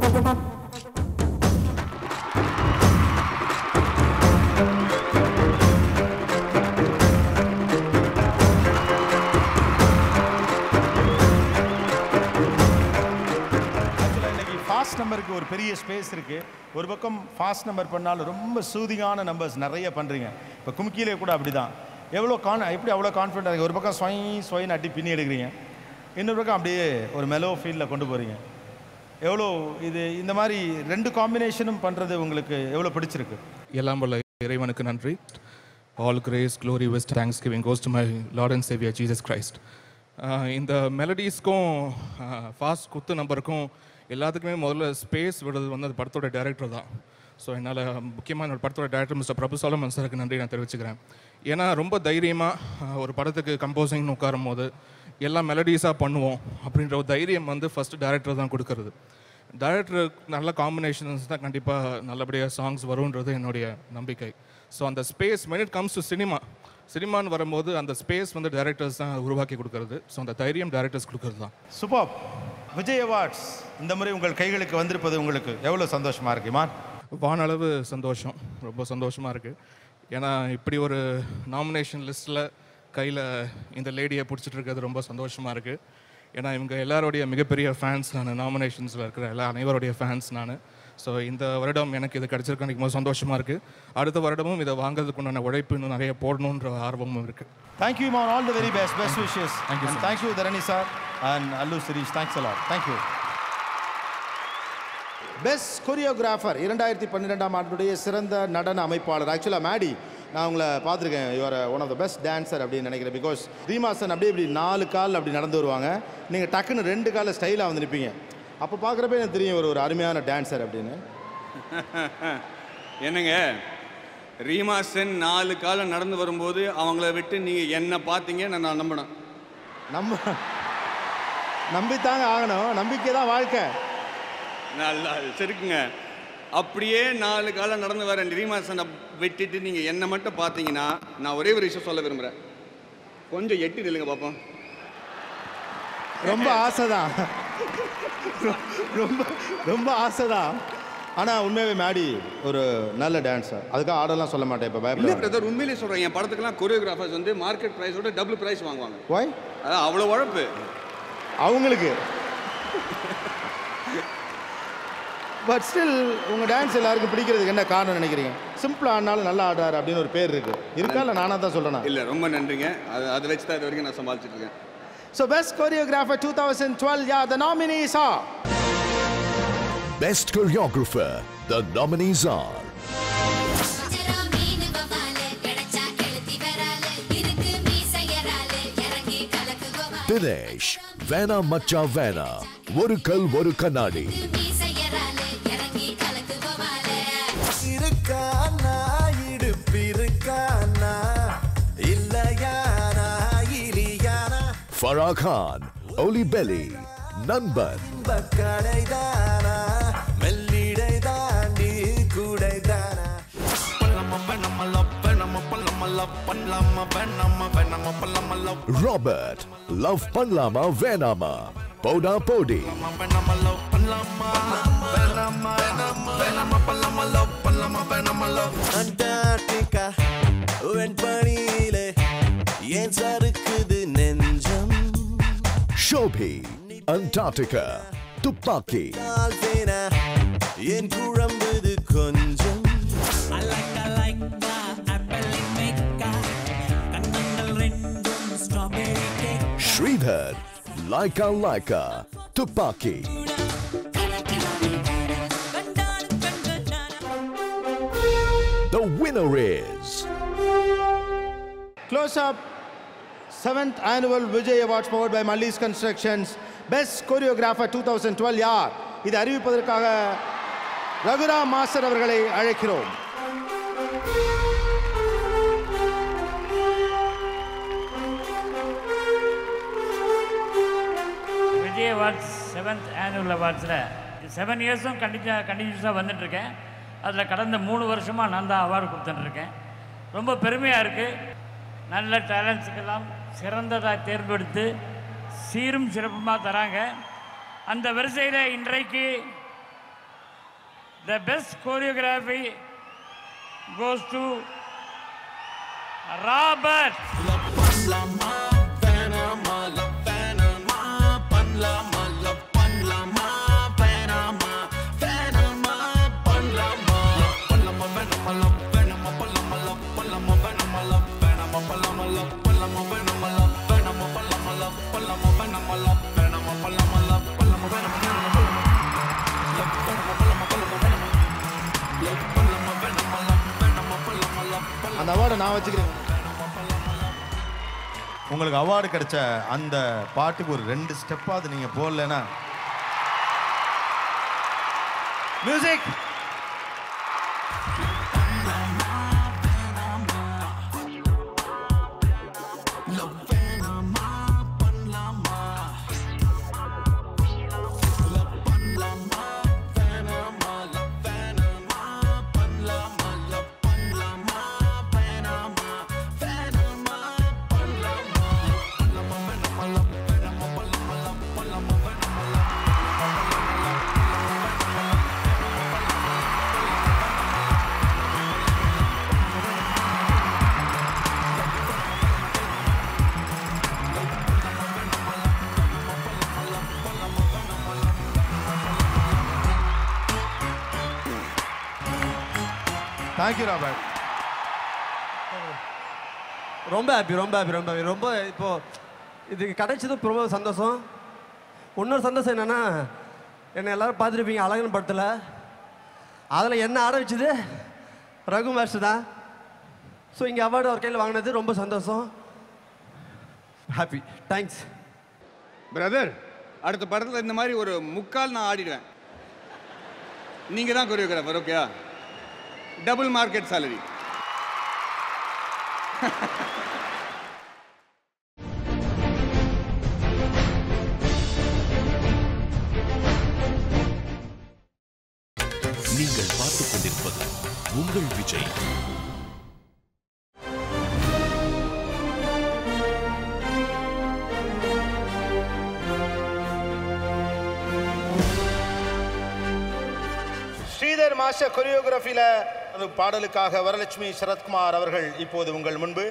ஆக்சுவலாக இன்னைக்கு ஃபாஸ்ட் நம்பருக்கு ஒரு பெரிய ஸ்பேஸ் இருக்கு ஒரு பக்கம் ஃபாஸ்ட் நம்பர் பண்ணாலும் ரொம்ப சூதிங்கான நம்பர்ஸ் நிறைய பண்ணுறீங்க இப்போ கும்கியிலே கூட அப்படிதான் எவ்வளோ கான் எப்படி அவ்வளோ கான்ஃபிடென்ட் இருக்கு ஒரு பக்கம் ஸ்வை ஸ்வைன்னு அடி பின்னி எடுக்கிறீங்க இன்னொரு பக்கம் அப்படியே ஒரு மெலோ ஃபீல்டில் கொண்டு போகிறீங்க எவ்வளோ இது இந்த மாதிரி ரெண்டு காம்பினேஷனும் பண்ணுறது உங்களுக்கு எவ்வளோ பிடிச்சிருக்கு எல்லாம் வல்ல இறைவனுக்கு நன்றி all grace glory west thanksgiving goes to my lord and saviour Jesus Christ இந்த மெலடிஸ்க்கும் ஃபாஸ்ட் குத்து நம்பருக்கும் எல்லாத்துக்குமே முதல்ல ஸ்பேஸ் விடுறது வந்து அந்த படத்தோட டைரக்டர் தான் ஸோ என்னால் முக்கியமாக என்னோட படத்தோட டைரக்டர் மிஸ்டர் பிரபு சோலமன் சாருக்கு நன்றி நான் தெரிவிச்சுக்கிறேன் ஏன்னா ரொம்ப தைரியமாக ஒரு படத்துக்கு கம்போசிங்னு உட்காரும் போது எல்லாம் மெலடிஸாக பண்ணுவோம் அப்படின்ற ஒரு தைரியம் வந்து ஃபஸ்ட்டு டைரக்டர் தான் கொடுக்கறது டைரக்டர் நல்ல காம்பினேஷன்ஸ் தான் கண்டிப்பாக நல்லபடியாக சாங்ஸ் வரும்ன்றது என்னுடைய நம்பிக்கை ஸோ அந்த space when it comes to cinema சினிமான்னு வரும்போது அந்த ஸ்பேஸ் வந்து டைரக்டர்ஸ் தான் உருவாக்கி கொடுக்கறது ஸோ அந்த தைரியம் டைரக்டர்ஸ் கொடுக்கறது தான் சூப்பர் விஜய் அவார்ட்ஸ் இந்த முறை உங்கள் கைகளுக்கு வந்திருப்பது உங்களுக்கு எவ்வளோ சந்தோஷமா இருக்கு இமான் வானளவு சந்தோஷம் ரொம்ப சந்தோஷமாக இருக்குது ஏன்னா இப்படி ஒரு நாமினேஷன் லிஸ்ட்டில் கையில் இந்த லேடியை பிடிச்சிட்டு இருக்கிறது ரொம்ப சந்தோஷமாக இருக்குது ஏன்னா இவங்க எல்லாருடைய மிகப்பெரிய ஃபேன்ஸ் நான் நாமினேஷன்ஸில் இருக்கிற எல்லா அனைவருடைய ஃபேன்ஸ் நான் ஸோ இந்த வருடம் எனக்கு இது கிடச்சிருக்கு எனக்கு ரொம்ப சந்தோஷமாக இருக்குது அடுத்த வருடமும் இதை வாங்குறதுக்கு உண்டான உழைப்பு இன்னும் நிறைய போடணுன்ற ஆர்வமும் இருக்குது thank you Imman all the very best best wishes Thank you, sir. Thank you Dharani sir and Allu Sirish thanks a lot thank you best choreographer இரண்டாயிரத்தி பன்னிரெண்டாம் ஆண்டுடைய சிறந்த நடன அமைப்பாளர் ஆக்சுவலாக மேடி நான் உங்களை பார்த்துருக்கேன் your one of the best dancer அப்படின்னு நினைக்கிறேன் பிகாஸ் ரீமாசன் அப்படியே இப்படி நாலு கால் அப்படி நடந்து வருவாங்க நீங்கள் டக்குன்னு ரெண்டு காலில் ஸ்டைலாக வந்து நிற்பீங்க அப்போ பார்க்குறப்ப எனக்கு தெரியும் ஒரு ஒரு அருமையான டான்சர் அப்படின்னு என்னங்க ரீமா சென் நாலு காலம் நடந்து வரும்போது அவங்கள விட்டு நீங்கள் என்ன பார்த்தீங்க நான் நம்பினேன் நம்ப நம்பித்தாங்க ஆகணும் நம்பிக்கை தான் வாழ்க்கை நல்லா சரிக்குங்க அப்படியே நாலு காலம் நடந்து வர நிரிமாசனை விட்டுட்டு நீங்கள் என்னை மட்டும் பார்த்தீங்கன்னா நான் ஒரே ஒரு விஷயம் சொல்ல விரும்புகிறேன் கொஞ்சம் எட்டி நில்லுங்க பார்ப்போம் ரொம்ப ஆசைதான் ரொம்ப ரொம்ப ஆசைதான் ஆனால் உண்மையாகவே மேடி ஒரு நல்ல டான்ஸர் அதுக்காக ஆடெல்லாம் சொல்ல மாட்டேன் இப்போ இல்லை பயப்பட பிரதர் உண்மையிலே சொல்கிறேன் என் படத்துக்குலாம் கொரியோகிராஃபர்ஸ் வந்து மார்க்கெட் ப்ரைஸோட டபுள் ப்ரைஸ் வாங்குவாங்க வாய் அதான் அவ்வளோ உழைப்பு அவங்களுக்கு பட் ஸ்டில் உங்கள் டான்ஸ் எல்லாருக்கும் பிடிக்கிறதுக்கு என்ன காரணம் நினைக்கிறீங்க சிம்பிளாக ஆடினாலும் நல்லா ஆடுறாரு அப்படின்னு ஒரு பேர் இருக்கு இருக்கா இல்லை நானாக தான் சொல்கிறேன் இல்லை ரொம்ப நன்றிங்க அது அதை வச்சு தான் இது வரைக்கும் நான் சமாளிச்சிட்டு இருக்கேன் so best choreographer two thousand twelve யா the nominees are Best choreographer. The nominees are Dinesh, Vana Macha Vana, ஒரு கல் ஒரு கண்ணாடி இருக்கானா இடுப்பிருக்கானா இல்லையானா Ileana Farah Khan, Oli Belly, நண்பன் கடைதானா மெல்லிடை தாண்டி கூடைதானா Robert, Love Panlama Venama, Poda Podi, Antarctica வெண்பனியிலே ஏன் சறுக்குது நெஞ்சம் Shobhi, Antarctica, Tupaki, டால்பினா ஏன் குழம்புது கொஞ்சம் Sridhar, Laika Laika, Tupaki. The winner is Close up, 7th annual Vijay Awards powered by Malli's Constructions. Best Choreographer 2012 யார் இது அறிவிப்பதற்காக ரகுராம் மாஸ்டர் அவர்களை அழைக்கிறோம் விஜய் அவார்ட்ஸ் செவன்த் ஆனுவல் அவார்ட்ஸில் செவன் இயர்ஸும் கண்டினியூ கண்டினியூஸாக வந்துட்டுருக்கேன் அதில் கடந்த மூணு வருஷமாக நான் தான் அவார்டு கொடுத்துட்டுருக்கேன் ரொம்ப பெருமையாக இருக்குது நல்ல டேலண்ட்ஸுக்கெல்லாம் சிறந்ததாக தேர்ந்தெடுத்து சீரும் சிறப்புமாக தராங்க அந்த வரிசையில் இன்றைக்கு the best choreography goes to Robert அந்த அவார்டை நான் வச்சுக்கிறேன் உங்களுக்கு அவார்டு கிடைச்ச அந்த பாட்டுக்கு ஒரு ரெண்டு ஸ்டெப்பாவது நீங்க போடலன்னா மியூசிக் தேங்க்யூ ராபர்ட் ரொம்ப ஹாப்பி ரொம்ப ஹாப்பி ரொம்ப happy. ரொம்ப இப்போ இது கிடைச்சது ரொம்ப சந்தோஷம் இன்னொரு சந்தோஷம் என்னன்னா என்னை எல்லாரும் பார்த்துருப்பீங்க அழகன் படத்தில் அதில் என்ன ஆட வச்சது ரகு மாஸ்டர் தான் ஸோ இங்கே அவார்டு அவர் கையில் வாங்கினது ரொம்ப சந்தோஷம் ஹாப்பி தேங்க்ஸ் பிரதர் அடுத்த படத்தில் இந்த மாதிரி ஒரு முக்கால் நான் ஆடிடுவேன் நீங்கள் தான் கொரியோகிராஃபர் ஓகேயா டபுள் மார்க்கெட் சேலரி நீங்கள் பார்த்துக் கொண்டிருப்பது உங்கள் விஜய் ஸ்ரீதர் மாஸ்டர் கொரியோகிராஃபியில் அந்த பாடலுக்காக வரலட்சுமி சரத்குமார் அவர்கள் இப்போது உங்கள் முன்பு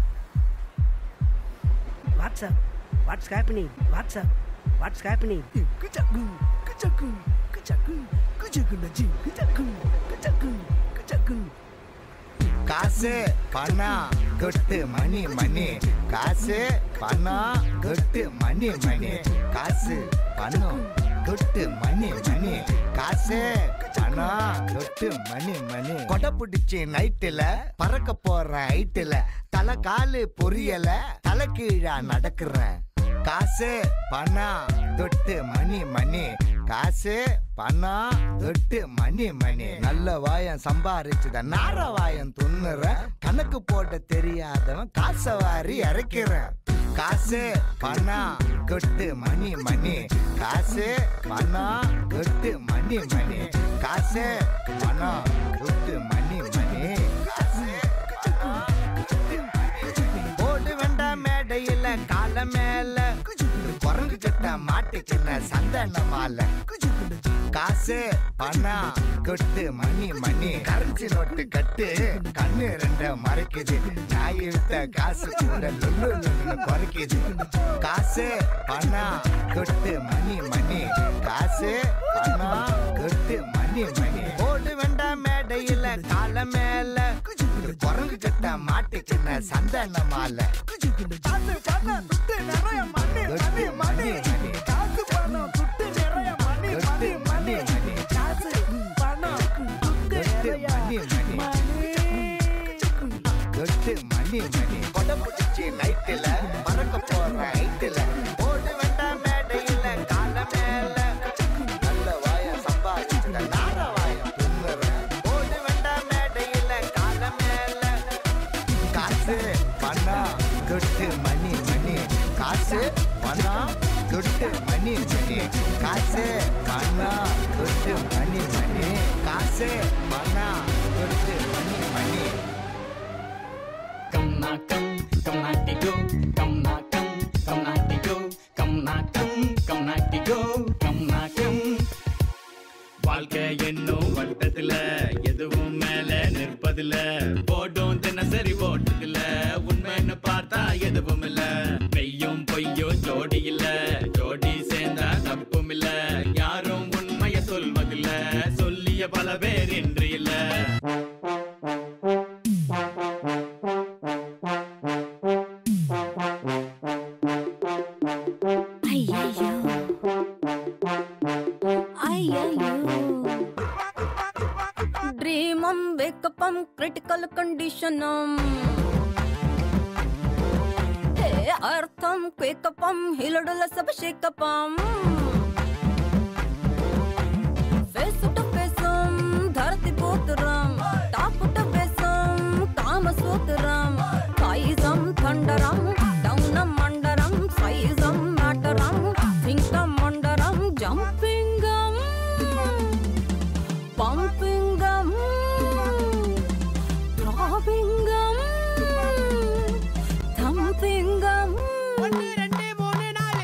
What's up? What's happening? What's up? What's happening? Kuchaku, kuchaku, kuchaku, kuchaku naji, kuchaku, kuchaku, kuchaku. காசு பணம் கொட்டு மணி மணி காசு பணம் கொட்டு மணி மணி காசு பணம் கொட்டு மணி மணி காசு பணம் கொட்டு மணி மணி கொடை பிடிச்சி நைட்டுல பறக்க போற ஹைட்டுல தலை காலு பொரியல தலை கீழா நடக்கிறேன் காசு பணம் தொட்டு மணி மணி காசு பணம் தொட்டு மணி மணி நல்ல வாயம் சம்பாரிச்சுத நார வாயம் துண்ணுற கணக்கு போட தெரியாதவன் காசை வாரி இறக்கிறேன் காசு பணம் கொட்டு மணி மணி காசு பணம் கொட்டு மணி மணி காசு பணம் கொட்டு மணி மணி காசு பணம், கொட்டு மணி மணி. ஓடு வேண்டாம் மேடையில கால மேல குரங்கு கிட்ட மாட்டிக்கின சந்தன மாலை காசு பணம் கொட்டு மணி மணி கரன்சி நோட்டு கட்டு கண்ணு ரெண்ட மறைக்குது நாய் விட்ட காசு கூட லுல்லு லுல்லுன்னு குறைக்குது காசு பணம் கொட்டு மணி மணி காசு பணம் கொட்டு மணி மணி ஓடு வேண்டாம் மேடையில கால மேல குரங்கு கிட்ட மாட்டிக்கின சந்தன மாலை காசு பணம் துட்டு நிறைய மணி மணி மணி காசு பணம் துட்டு நிறைய மணி மணி மணி காசு பணம் துட்டு நிறைய கொட்டு மணி மணி கொடை பிடிச்சி நைட்டுல பறக்க போற ஹைட்டுல ஓடு வேண்டாம் மேடையில கால மேல நல்ல வாய சம்பாதிச்சுட்ட நார வாயம் துண்ணுற ஓடு வேண்டாம் மேடையில கால மேல காசு பணம் கொட்டு மணி மணி காசு பணம் கொட்டு மணி மணி காசு பணம் கொட்டு மணி மணி காசு பணம் கொட்டு மணி மணி Come na come, come naughty go, come na come, come naughty go, come na come, come naughty go, come na come. வாழ்க்கை என்னும் வட்டத்துல எதுவும் மேல நிற்பதில்ல போட்டும் தினசரி ஓட்டதில்ல உண்மைன்னு பார்த்தா எதுவும் இல்ல மெய்யும் பொய்யும் ஜோடி இல்ல ஜோடி சேர்ந்தா தப்பும் இல்ல யாரும் உண்மைய சொல்வதில்ல சொல்லிய பல பேர் இன்று இல்ல ஐயையோ. ஐயையோ. ட்ரீமம் வேக்கப்பம் கிரிட்டிக்கல் கண்டிஷனம் ஹே அர்த்தம் குவேக்கப்பம் ஹிலடுல சப ஷேக்கப்பம் ஃபேஸ் டு ஃபேஸம் தரத்தி போத்துறம் டாப் டு ஃபேஸம் காம சூத்துறம் கைசம் தண்டரம் டவுனம் மண்டரம் சைசம் மேட்டரம் திங்கம் மண்டரம் ஜம்பிங்கம் பம்பிங்கம் த்ராபிங்கம் தம்பிங்கம் ஒன்று ரெண்டு மூணு நாலு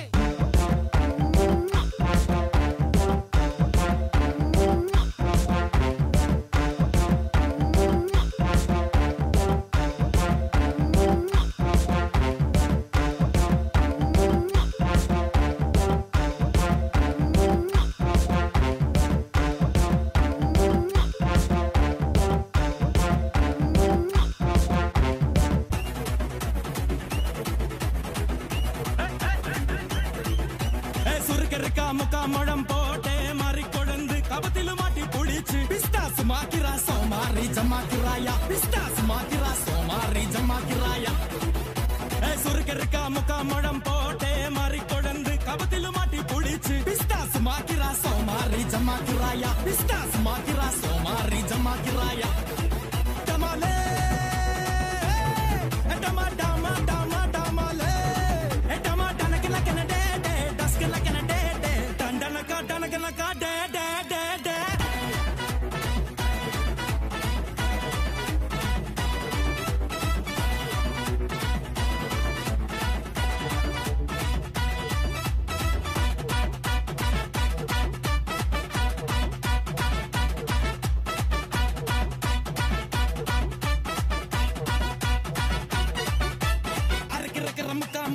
சுருக்க இருக்கா முக்கா முழம் போட்டே மாறி கொழுந்து கபத்தில மாட்டி புடிச்சு பிஸ்டாஸ் மாக்கிரா சோமாரி ஜமாக்கிராயா பிஸ்டாஸ் மாக்கிரா சோமாரி ஜமாக்கிராயா சுருக்க இருக்கா முக்கா முழம் போட்டே மாறி கொழுந்து கபத்தில மாட்டி புடிச்சு பிஸ்டாஸ் மாக்கிரா சோமாரி ஜமாக்கிராயா பிஸ்டாஸ் மாக்கிரா சோமாரி ஜமாக்கிராயா டமாலே டமா டமா டமா டமாலே டமா டனக்கல கனடே டே டஸ்கல கனடே டே டண்டனக்கா டனக்கலக்கா டே டே டே டே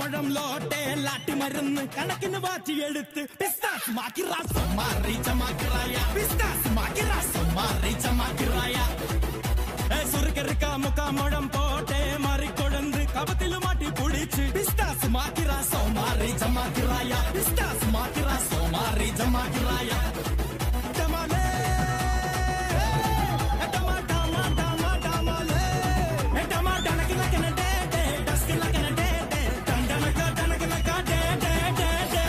பழம் லோட்டே லாட்டி மருந்து கணக்குன்னு வாச்சி எடுத்து பிஸ்தாஸ் மாக்கிறா சம்மாரி சமாக்கிறாயா பிஸ்தாஸ் மாக்கிறா சம்மாரி சமாக்கிறாயா ஏ, சுருக்க இருக்கா முக்கா முழம் போட்டே மாறி கொழுந்து கபத்தில மாட்டி புடிச்சு பிஸ்தாஸ் மாக்கிறா சோமாரி ஜமாக்கிறாயா பிஸ்தாஸ் மாக்கிறா சோமாரி ஜமாக்கிறாயா டமாலே டமா டமா டமா டமாலே டமா டனக்கு நக்கன டே டே டஸ்க்கு நக்கன டே டே டண்டனக்க டனக்கு நக்க டே டே டே டே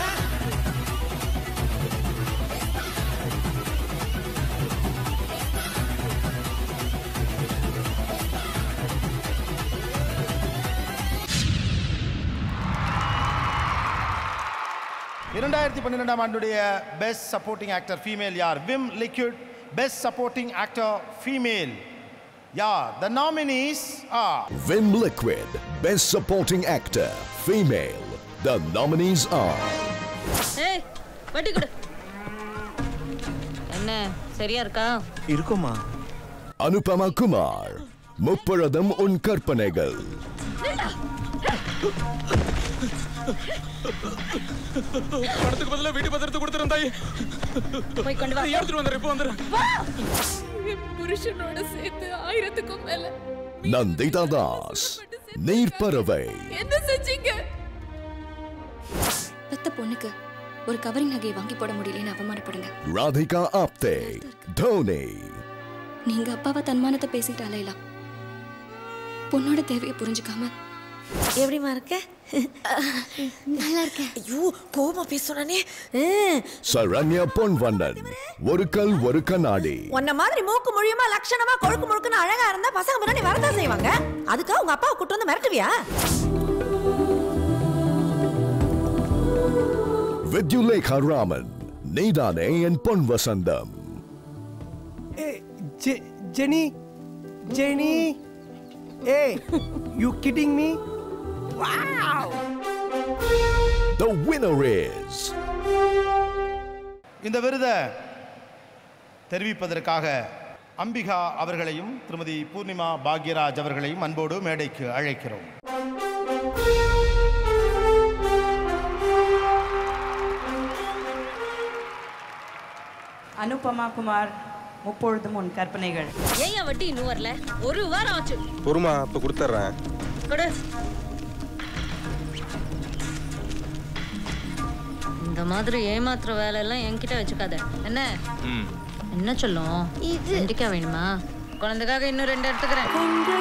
இரண்டாயிரத்தி பன்னிரெண்டாம் ஆண்டுடைய பெஸ்ட் சப்போர்ட்டிங் ஆக்டர் ஃபீமேல் யார் Vim liquid best supporting actor female யார் the nominees are Vim Liquid, Best Supporting Actor, Female. The nominees are ஏய் வட்டி கொடு என்ன சரியா இருக்கா இருக்குமா அனுபமா குமார் முப்பழதம் உன் கற்பனைகள் பணத்துக்கு பதிலா வீட்டு பத்திரத்தை கொடுத்துறேன் தாய் போய் கொண்டு வா. எடுத்துட்டு வந்துடுறேன் இப்போ வந்துடுறேன் என் புருஷனோட சேர்த்து ஆயிரத்துக்கும் மேல நந்திதா தாஸ் நீர்ப்பறவை என்ன செஞ்சீங்க பெத்த பொண்ணுக்கு ஒரு கவரிங் நகையை வாங்கி போட முடியலன்னு அவமானப்படுங்க ராதிகா ஆப்தே தோனி நீங்க அப்பாவை தன்மானத்தை பேசிட்டு அலையலாம் பொண்ணோட தேவையை புரிஞ்சுக்காம எப்படிமா இருக்க நல்லா இருக்கேன் ஐயோ கோபமா பேசுறானே சரண்யா பொன்வண்ணன் ஒரு கல் ஒரு கண்ணாடி உன்ன மாதிரி மூக்கு முழியுமா லட்சணமா கொழுக்கு முழுக்குன்னு அழகா இருந்தா பசங்க முன்னாடி வரதான் செய்வாங்க அதுக்காக உங்க அப்பாவை கூட்டு வந்து மிரட்டுவியா வித்யுலேகா ராமன் நீதானே என் பொன் வசந்தம் Je- Jenny? Jenny? Hey, you kidding me? Wow! The winner is இந்த விருதை தெரிவிப்பதற்காக அம்பிகா அவர்களையும் திருமதி பூர்ணிமா பாக்யராஜ் அவர்களையும் அன்போடு மேடைக்கு அழைக்கிறோம் அனுபமா குமார் முப்பொழுதும் உன் கற்பனைகள் ஏன் என் வட்டி இன்னும் வரல ஒரு வாரம் ஆச்சு பொறுமா இப்போ கொடுத்துட்றேன் கொடு இந்த மாதிரி ஏமாத்துற வேலை எல்லாம் என்கிட்ட வச்சுக்காத என்ன ம் என்ன சொல்லும் இது வெண்டிக்காய் வேணுமா குழந்தைக்காக இன்னும் ரெண்டு எடுத்துக்கிறேன்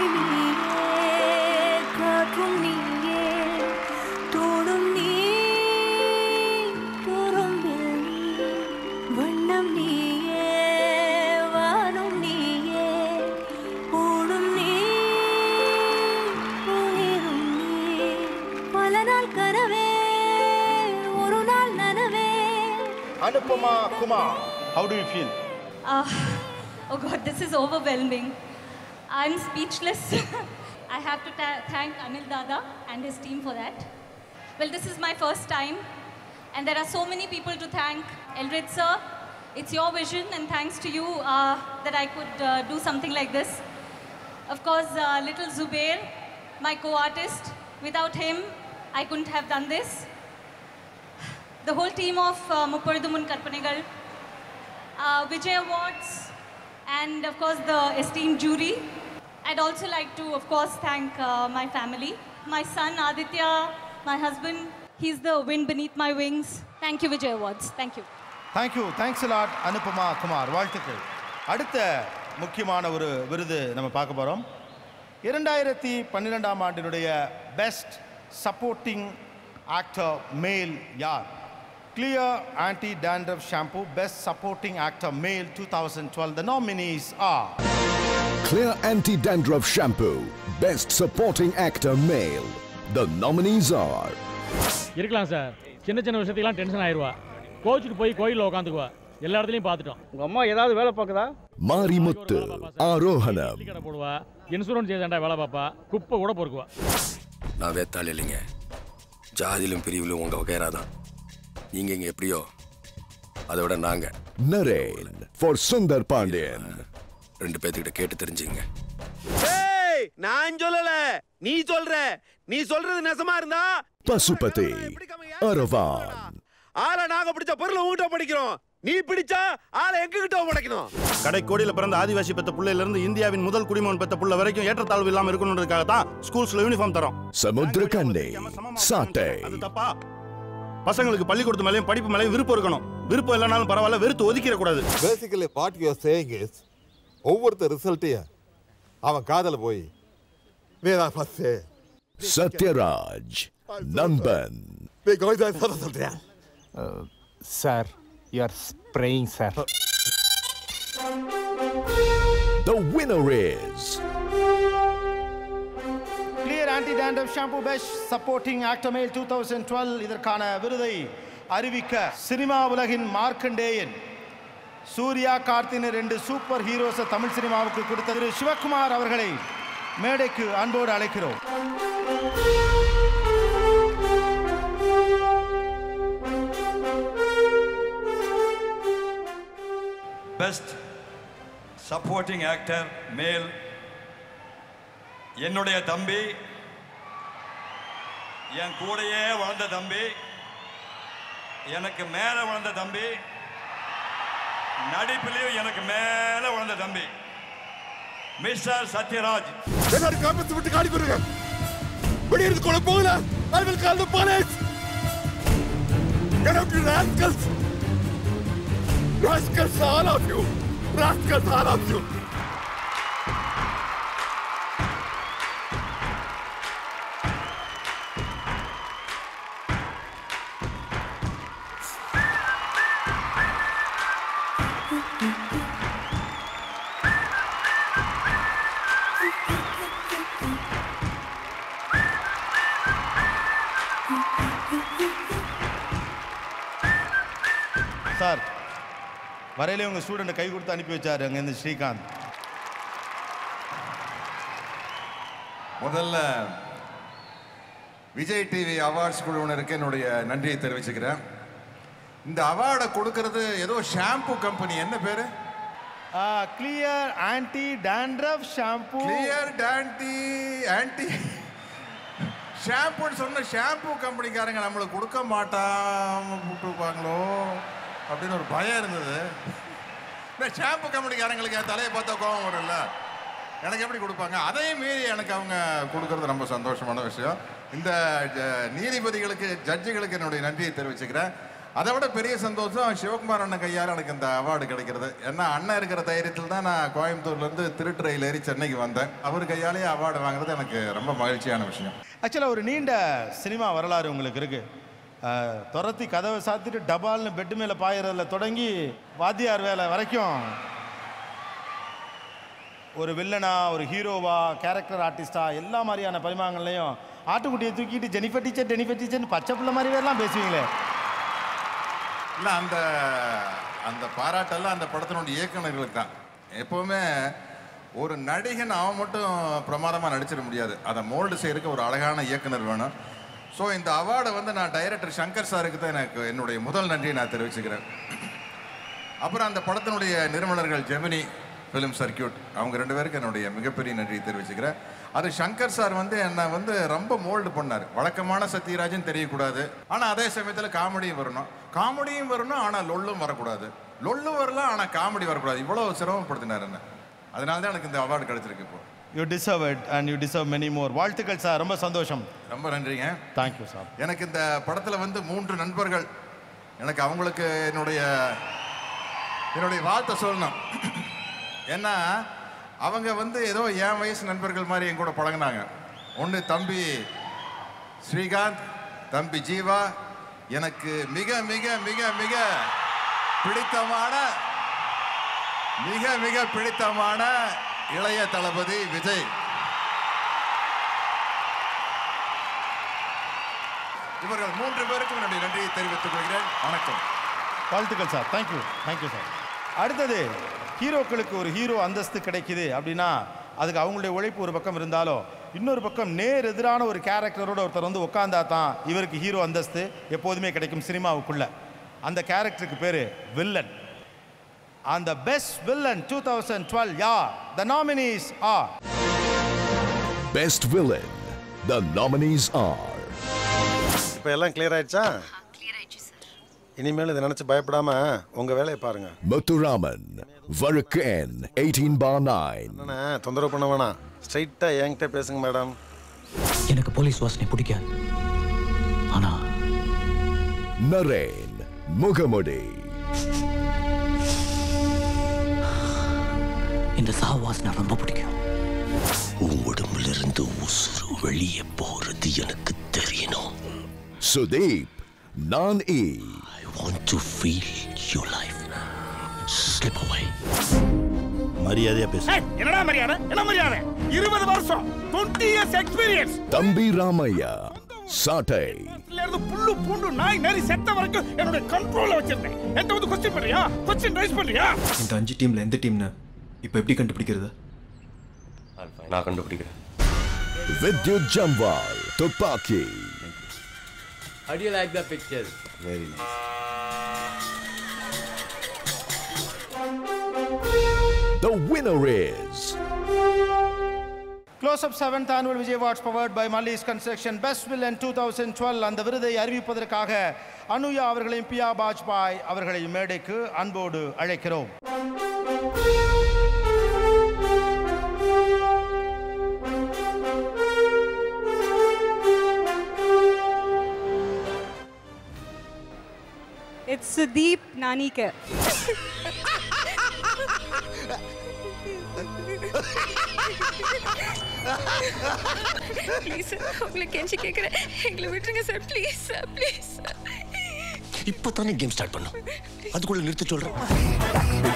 காற்றும் நீயே தோடும் நீ புறம்பில் நீ வண்ணம் நீயே வானும் நீயே ஓடும் நீ உயிரும் நீ பல நாள் கனவே ஒரு நாள் நனவே Anupama Kumar how do you feel Uh, oh God, this is overwhelming. I'm speechless. I have to ta- thank Anil Dada and his team for that. Well, this is my first time, and there are so many people to thank. Elred sir, it's your vision, and thanks to you uh, that I could uh, do something like this. Of course, uh, little Zubair, my co-artist. Without him, I couldn't have done this. The whole team of uh, Mupparudumun Karpanegal, uh, Vijay Awards, and of course the esteemed jury. I'd also like to, of course, thank uh, my family, my son Aditya, my husband. He's the wind beneath my wings. Thank you, Vijay Awards. Thank you. Thank you thanks lot Anupama Kumar வாழ்த்துக்கள் அடுத்த முக்கியமான ஒரு விருது நம்ம பார்க்க போகிறோம் இரண்டாயிரத்தி பன்னிரெண்டாம் ஆண்டினுடைய பெஸ்ட் சப்போர்ட்டிங் ஆக்டர் மேல் யார் Clear anti dandruff shampoo best supporting actor male two thousand twelve the nominees are Clear Anti Dandruff Shampoo, Best Supporting Actor Male. The nominees are இருக்கலாம் சார் சின்ன சின்ன விஷயத்துக்கெல்லாம் டென்ஷன் ஆயிடுவா கோச்சுட்டு போய் கோயிலில் உட்காந்துக்குவா எல்லா இடத்துலையும் பார்த்துட்டோம் உங்கள் அம்மா ஏதாவது வேலை பார்க்குதா Marimuttu, Arohanam, கடை போடுவா இன்சூரன்ஸ் ஏஜெண்டா வேலை பார்ப்பா குப்பை கூட பொறுக்குவா நான் வேத்தாள் இல்லைங்க ஜாதியிலும் பிரிவிலும் உங்க வகையரா தான் நீங்க இங்க எப்படியோ அதை விட நாங்க Naren for Sundar Pandian. ரெண்டு பேர்த்துக்கிட்ட கேட்டு தெரிஞ்சுங்க ஏய் நான் சொல்லல நீ சொல்ற நீ சொல்றது நெசமா இருந்தா Pasupati, Aravan, ஆளை நாங்க பிடிச்ச பொருளை உங்ககிட்ட படிக்கிறோம் நீ பிடிச்சா ஆளை எங்ககிட்ட உடைக்கணும் கடைக்கோடியில் பிறந்த ஆதிவாசி பெத்த பிள்ளையில இருந்து இந்தியாவின் முதல் குடிமகன் பெத்த புள்ள வரைக்கும் ஏற்றத்தாழ்வு இல்லாம இருக்கணுன்றதுக்காக தான் ஸ்கூல்ஸ்ல யூனிஃபார்ம் தரோம் Samudrakande, Sate, அது தப்பா பசங்களுக்கு பள்ளிக்கூடத்து மேலேயும் படிப்பு மேலேயும் விருப்பம் இருக்கணும் விருப்பம் இல்லைனாலும் பரவாயில்ல வெறுத்து ஒதுக்கிட கூடாது basically what you saying is ஒவ்வொருத்தர் ரிசல்ட்டையும் அவன் காதல போய் நீதான் ஃபர்ஸ்ட் Satyaraj, Nanban, நீ கோவிந்தா சொல்ல சொல்றியா sir you are spraying sir The winner is Clear anti dandruff shampoo best supporting actor male two thousand twelve இதற்கான விருதை அறிவிக்க சினிமா உலகின் மார்க்கண்டேயன் சூர்யா கார்த்தின ரெண்டு சூப்பர் ஹீரோஸை தமிழ் சினிமாவுக்கு கொடுத்த திரு சிவகுமார் அவர்களை மேடைக்கு அன்போடு அழைக்கிறோம் பெஸ்ட் சப்போர்ட்டிங் ஆக்டர் மேல் என்னுடைய தம்பி என் கூடயே வளர்ந்த தம்பி எனக்கு மேலே வளர்ந்த தம்பி நடிப்பிலையும் எனக்கு மேலே வளர்ந்த தம்பி மிஸ்டர் சத்யராஜ் எல்லாரும் காப்பத்து விட்டு காடி போடுங்க வெளியிருந்து கொள்ள போகல I will call the police Get out you rascals Rascals all of you Rascals all of you sir வரையிலே உங்கள் ஸ்டூடெண்ட்டை கை கொடுத்து அனுப்பி வச்சார் அங்கேருந்து ஸ்ரீகாந்த் முதல்ல விஜய் டிவி அவார்ட்ஸ் குழுவினருக்கு என்னுடைய நன்றியை தெரிவிச்சுக்கிறேன் இந்த அவார்டை கொடுக்கறது ஏதோ ஷாம்பு கம்பெனி என்ன பேரு Clear anti dandruff shampoo Clear dandy anti ஷாம்புன்னு சொன்ன ஷாம்பு கம்பெனிக்காரங்க நம்மளுக்கு கொடுக்க மாட்டாம விட்டுருப்பாங்களோ அப்படின்னு ஒரு பயம் இருந்தது இந்த ஷாம்பு கம்பெனிக்காரங்களுக்கு என் தலையை பார்த்தா கோபம் வரும்ல எனக்கு எப்படி கொடுப்பாங்க அதையும் மீறி எனக்கு அவங்க கொடுக்கறது ரொம்ப சந்தோஷமான விஷயம் இந்த ஜ- நீதிபதிகளுக்கு ஜட்ஜுகளுக்கு என்னுடைய நன்றியை தெரிவிச்சுக்கிறேன் அதை விட பெரிய சந்தோஷம் சிவகுமார் அண்ணன் கையால் எனக்கு இந்த அவார்டு கிடைக்கிறது ஏன்னா அண்ணன் இருக்கிற தைரியத்தில் தான் நான் கோயம்புத்தூர்லேருந்து திருட்டுறையில் ஏறி சென்னைக்கு வந்தேன் அவர் கையாலேயே அவார்டு வாங்குறது எனக்கு ரொம்ப மகிழ்ச்சியான விஷயம் ஆக்சுவலாக ஒரு நீண்ட சினிமா வரலாறு உங்களுக்கு இருக்கு அஹ், துரத்தி கதவை சாத்திட்டு டபால்னு பெட்டு மேலே பாயறதுல தொடங்கி வாத்தியார் வேலை வரைக்கும் ஒரு வில்லனா ஒரு ஹீரோவா கேரக்டர் ஆர்டிஸ்டா எல்லா மாதிரியான பரிமாணங்கள்லையும் ஆட்டுக்குட்டியை தூக்கிட்டு ஜெனிஃபர் டீச்சர் ஜெனிஃபர் டீச்சர்னு பச்சை பிள்ளை மாதிரி எல்லாம் பேசுவீங்களே இல்லை அந்த அந்த பாராட்டெல்லாம் அந்த படத்தினுடைய இயக்குனர்களுக்கு தான் எப்போவுமே ஒரு நடிகன் அவன் மட்டும் பிரமாதமாக நடிச்சிட முடியாது அதை மோல்டு செய்யறதுக்கு ஒரு அழகான இயக்குனர் வேணும் ஸோ இந்த அவார்டை வந்து நான் டைரக்டர் சங்கர் சாருக்கு தான் எனக்கு என்னுடைய முதல் நன்றியை நான் தெரிவிச்சுக்கிறேன் அப்புறம் அந்த படத்தினுடைய நிறுவனர்கள் ஜெமினி ஃபிலிம் சர்க்கியூட் அவங்க ரெண்டு பேருக்கு என்னுடைய மிகப்பெரிய நன்றியை தெரிவிச்சுக்கிறேன் அது சங்கர் சார் வந்து என்னை வந்து ரொம்ப மோல்டு பண்ணார் வழக்கமான சத்யராஜன் தெரியக்கூடாது ஆனால் அதே சமயத்தில் காமெடியும் வரணும் காமெடியும் வரணும் ஆனால் லொல்லும் வரக்கூடாது லொல்லும் வரலாம் ஆனால் காமெடி வரக்கூடாது இவ்வளோ சிரமப்படுத்தினார் என்ன அதனால தான் எனக்கு இந்த அவார்டு கிடைச்சிருக்கு இப்போ you deserve it and you deserve many more வாழ்த்துக்கள் சார் ரொம்ப சந்தோஷம் ரொம்ப நன்றிங்க தேங்க்யூ சார் எனக்கு இந்த படத்தில் வந்து மூன்று நண்பர்கள் எனக்கு அவங்களுக்கு என்னுடைய என்னுடைய வாழ்த்தை சொல்லணும் ஏன்னா அவங்க வந்து ஏதோ என் வயசு நண்பர்கள் மாதிரி என் கூட பழகுனாங்க ஒன்று தம்பி ஸ்ரீகாந்த் தம்பி ஜீவா எனக்கு மிக மிக மிக மிக பிடித்தமான மிக மிக பிடித்தமான இளைய தளபதி விஜய் இவர்கள் மூன்று பேருக்கும் என்னுடைய நன்றியை தெரிவித்துக் கொள்கிறேன் வணக்கம் வாழ்த்துக்கள் சார் தேங்க்யூ தேங்க்யூ சார் அடுத்தது ஹீரோக்களுக்கு ஒரு ஹீரோ அந்தஸ்து கிடைக்குது அப்படின்னா அதுக்கு அவங்களுடைய உழைப்பு ஒரு பக்கம் இருந்தாலும் இன்னொரு பக்கம் நேர் எதிரான ஒரு கேரக்டரோட ஒருத்தர் வந்து உட்காந்தா தான் இவருக்கு ஹீரோ அந்தஸ்து எப்போதுமே கிடைக்கும் சினிமாவுக்குள்ள அந்த கேரக்டருக்கு பேர் வில்லன் அந்த best villain two thousand twelve யார் the nominees are Best Villain. The nominees are இப்போ எல்லாம் கிளியர் ஆயிடுச்சா இனிமேல் இதை நினச்சி பயப்படாம உங்கள் வேலையை பாருங்க Muthuraman, Varukan, 18 bar 9. என்னண்ணே தொந்தரவு பண்ண வேணாம் ஸ்ட்ரைட்டாக என்கிட்ட பேசுங்க மேடம் எனக்கு போலீஸ் வாசனை பிடிக்காது ஆனா Naren, Mugamudi. இந்த சாவு வாசனை ரொம்ப பிடிக்கும் உன் உடம்புல இருந்து உசுறு வெளியே போறது எனக்கு தெரியணும் Sudeep, Nan E. I want to feel your life slip away. மரியாதையா பேசு என்னடா மரியாதை என்ன மரியாதை இருபது வருஷம் twenty years experience Tambi Ramaya, Sate. இருந்து புல்லு பூண்டு நாய் நரி செத்த வரைக்கும் என்னோட கண்ட்ரோல்ல வச்சிருந்தேன் என்கிட்ட வந்து கொஸ்டின் பண்றியா கொஸ்டின் ரைஸ் பண்றியா இந்த அஞ்சு டீம்ல எந்த டீம்னு இப்போ எப்படி கண்டுபிடிக்கிறது நான் கண்டுபிடிக்கிறேன் Vidyut Jamwal, Tupaki. How do you like the pictures? Very nice. The winner is. Close up seventh annual Vijay awards powered by Mallis construction best villain two thousand twelve அந்த விருதை அறிவிப்பதற்காக அனுயா அவர்களையும் பியா பாஜ்பாய் அவர்களை மேடைக்கு அன்போடு அழைக்கிறோம் It's Sudeep Nanikar. Please sir உங்களை கெஞ்சி கேட்குறேன் எங்களை விட்டுருங்க sir please sir please sir இப்போ தானே கேம் ஸ்டார்ட் பண்ணோம் அதுக்குள்ள நிறுத்த சொல்றேன்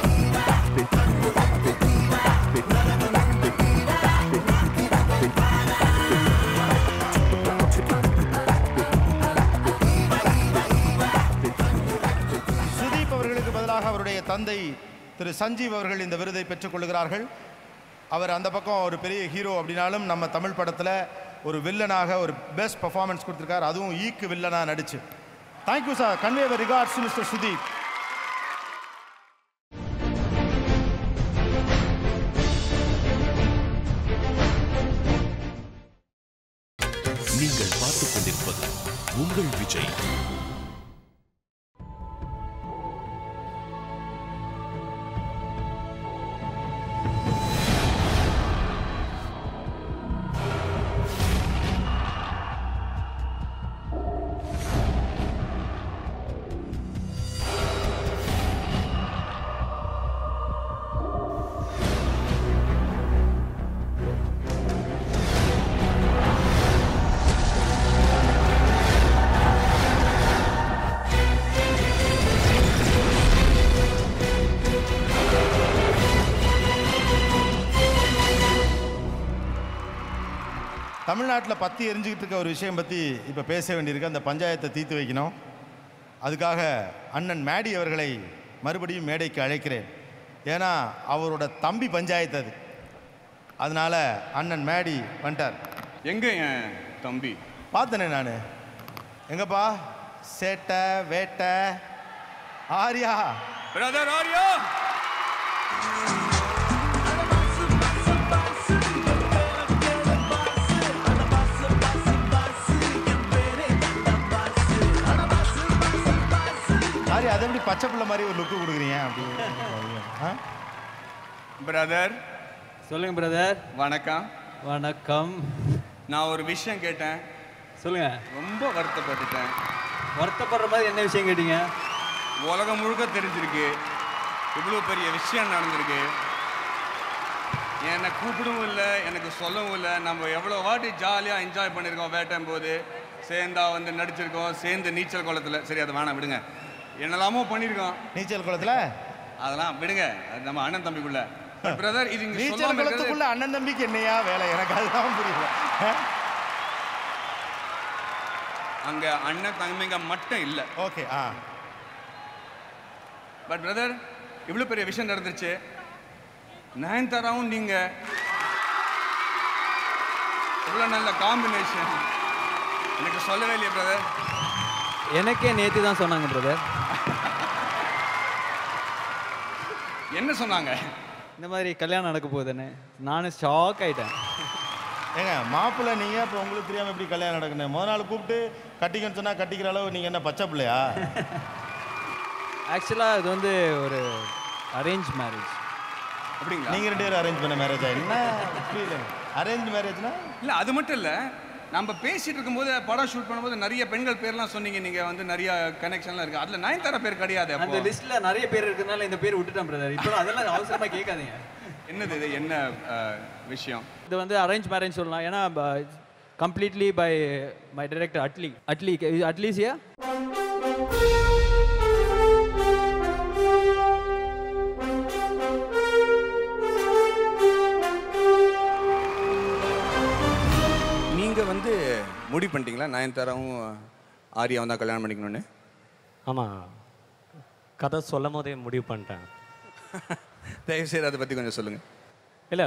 சுதீப் அவர்களுக்கு பதிலாக அவருடைய தந்தை திரு சஞ்சீவ் அவர்கள் இந்த விருதை பெற்றுக்கொள்கிறார்கள் அவர் அந்த பக்கம் ஒரு பெரிய ஹீரோ அப்படின்னாலும் நம்ம தமிழ் படத்தில் ஒரு வில்லனாக ஒரு பெஸ்ட் பர்ஃபார்மன்ஸ் கொடுத்துருக்கார் அதுவும் ஈக்கு வில்லனாக நடிச்சு thank you sir convey regards mister Sudeep நீங்கள் பார்த்துக் கொண்டிருப்பது உங்கள் விஜய் தமிழ்நாட்டில் பத்தி எரிஞ்சுக்கிட்டு இருக்க ஒரு விஷயம் பற்றி இப்போ பேச வேண்டியிருக்கு அந்த பஞ்சாயத்தை தீர்த்து வைக்கணும் அதுக்காக அண்ணன் மேடி அவர்களை மறுபடியும் மேடைக்கு அழைக்கிறேன் ஏன்னா அவரோட தம்பி பஞ்சாயத்து அது அதனால அண்ணன் மேடி வந்துட்டார் எங்க என் தம்பி பார்த்தனே நான் எங்கப்பா சேட்டை வேட்டை ஆரியா பிரதர் ஆரியா ஆரியா அதை எப்படி பச்சை பிள்ளை மாதிரி ஒரு லுக்கு கொடுக்குறீங்க அப்படி ஆ? பிரதர் சொல்லுங்க பிரதர் வணக்கம் வணக்கம் நான் ஒரு விஷயம் கேட்டேன் சொல்லுங்க ரொம்ப வருத்தப்பட்டுட்டேன் வருத்தப்படுற மாதிரி என்ன விஷயம் கேட்டீங்க உலகம் முழுக்க தெரிஞ்சிருக்கு இவ்வளோ பெரிய விஷயம் நடந்திருக்கு என்னை கூப்பிடவும் இல்லை எனக்கு சொல்லவும் இல்லை நம்ம எவ்வளோ வாட்டி ஜாலியாக என்ஜாய் பண்ணியிருக்கோம் வேட்டும் போது சேர்ந்தா வந்து நடிச்சிருக்கோம் சேர்ந்து நீச்சல் குளத்தில் சரி அதை வேணாம் விடுங்க என்னெல்லாமோ பண்ணியிருக்கோம் நீச்சல் குளத்தில் அதெல்லாம் விடுங்க அது நம்ம அண்ணன் தம்பிக்குள்ள பிரதர் இது இங்க நீச்சல் சொல்லாம இருக்கிறது- குளத்துக்குள்ள அண்ணன் தம்பிக்கு என்னையா வேலை எனக்கு அதுதான் புரியல அங்க அண்ணன் தம்பிங்க மட்டும் இல்ல ஓகே ஆ பட் பிரதர் இவ்வளவு பெரிய விஷயம் நடந்துருச்சு நயன்தாராவும் நீங்க இவ்வளவு நல்ல காம்பினேஷன் எனக்கு சொல்லவே இல்லையே பிரதர் எனக்கே நேத்து தான் சொன்னாங்க பிரதர் என்ன சொன்னாங்க இந்த மாதிரி கல்யாணம் நடக்க போகுதுன்னு நானும் ஷாக் ஆயிட்டேன் ஏங்க மாப்பிள்ளை நீங்க இப்போ உங்களுக்கு தெரியாம எப்படி கல்யாணம் நடக்கணும் முத நாள் கூப்பிட்டு கட்டிக்கன்னு சொன்னா கட்டிக்கிற அளவு நீங்க என்ன பச்சை பிள்ளையா ஆக்சுவலாக இது வந்து ஒரு அரேஞ்ச் மேரேஜ் அப்படிங்களா நீங்க ரெண்டு பேரும் அரேஞ்ச் பண்ண மேரேஜா என்ன புரியல அரேஞ்ச் மேரேஜ்னா இல்லை அது மட்டும் இல்லை நம்ம பேசிட்டு இருக்கும்போது படம் ஷூட் பண்ணும்போது நிறைய பெண்கள் பேர்லாம் சொன்னீங்க நீங்க வந்து நிறைய கனெக்ஷன்லாம் இருக்கு அதுல நயன்தாரா பேர் கிடையாது அந்த அப்போ லிஸ்ட்ல நிறைய பேர் இருக்கிறதுனால இந்த பேர் விட்டுட்டேன் பிரதர் இப்போ அதெல்லாம் அவசரமா கேட்காதீங்க என்னது இது என்ன அஹ், விஷயம் இது வந்து அரேஞ்ச் மேரேஜ் சொல்லலாம் ஏன்னா completely by my director Atlee Atlee அட்லீசியா நீங்க வந்து முடிவு பண்ணிட்டீங்களா நயன்தாராவும் ஆர்யாவும் தான் கல்யாணம் பண்ணிக்கணும்னு ஆமாம் கதை சொல்லும் போதே முடிவு பண்ணிட்டேன் தயவு செய்து அதை பத்தி கொஞ்சம் சொல்லுங்க இல்லை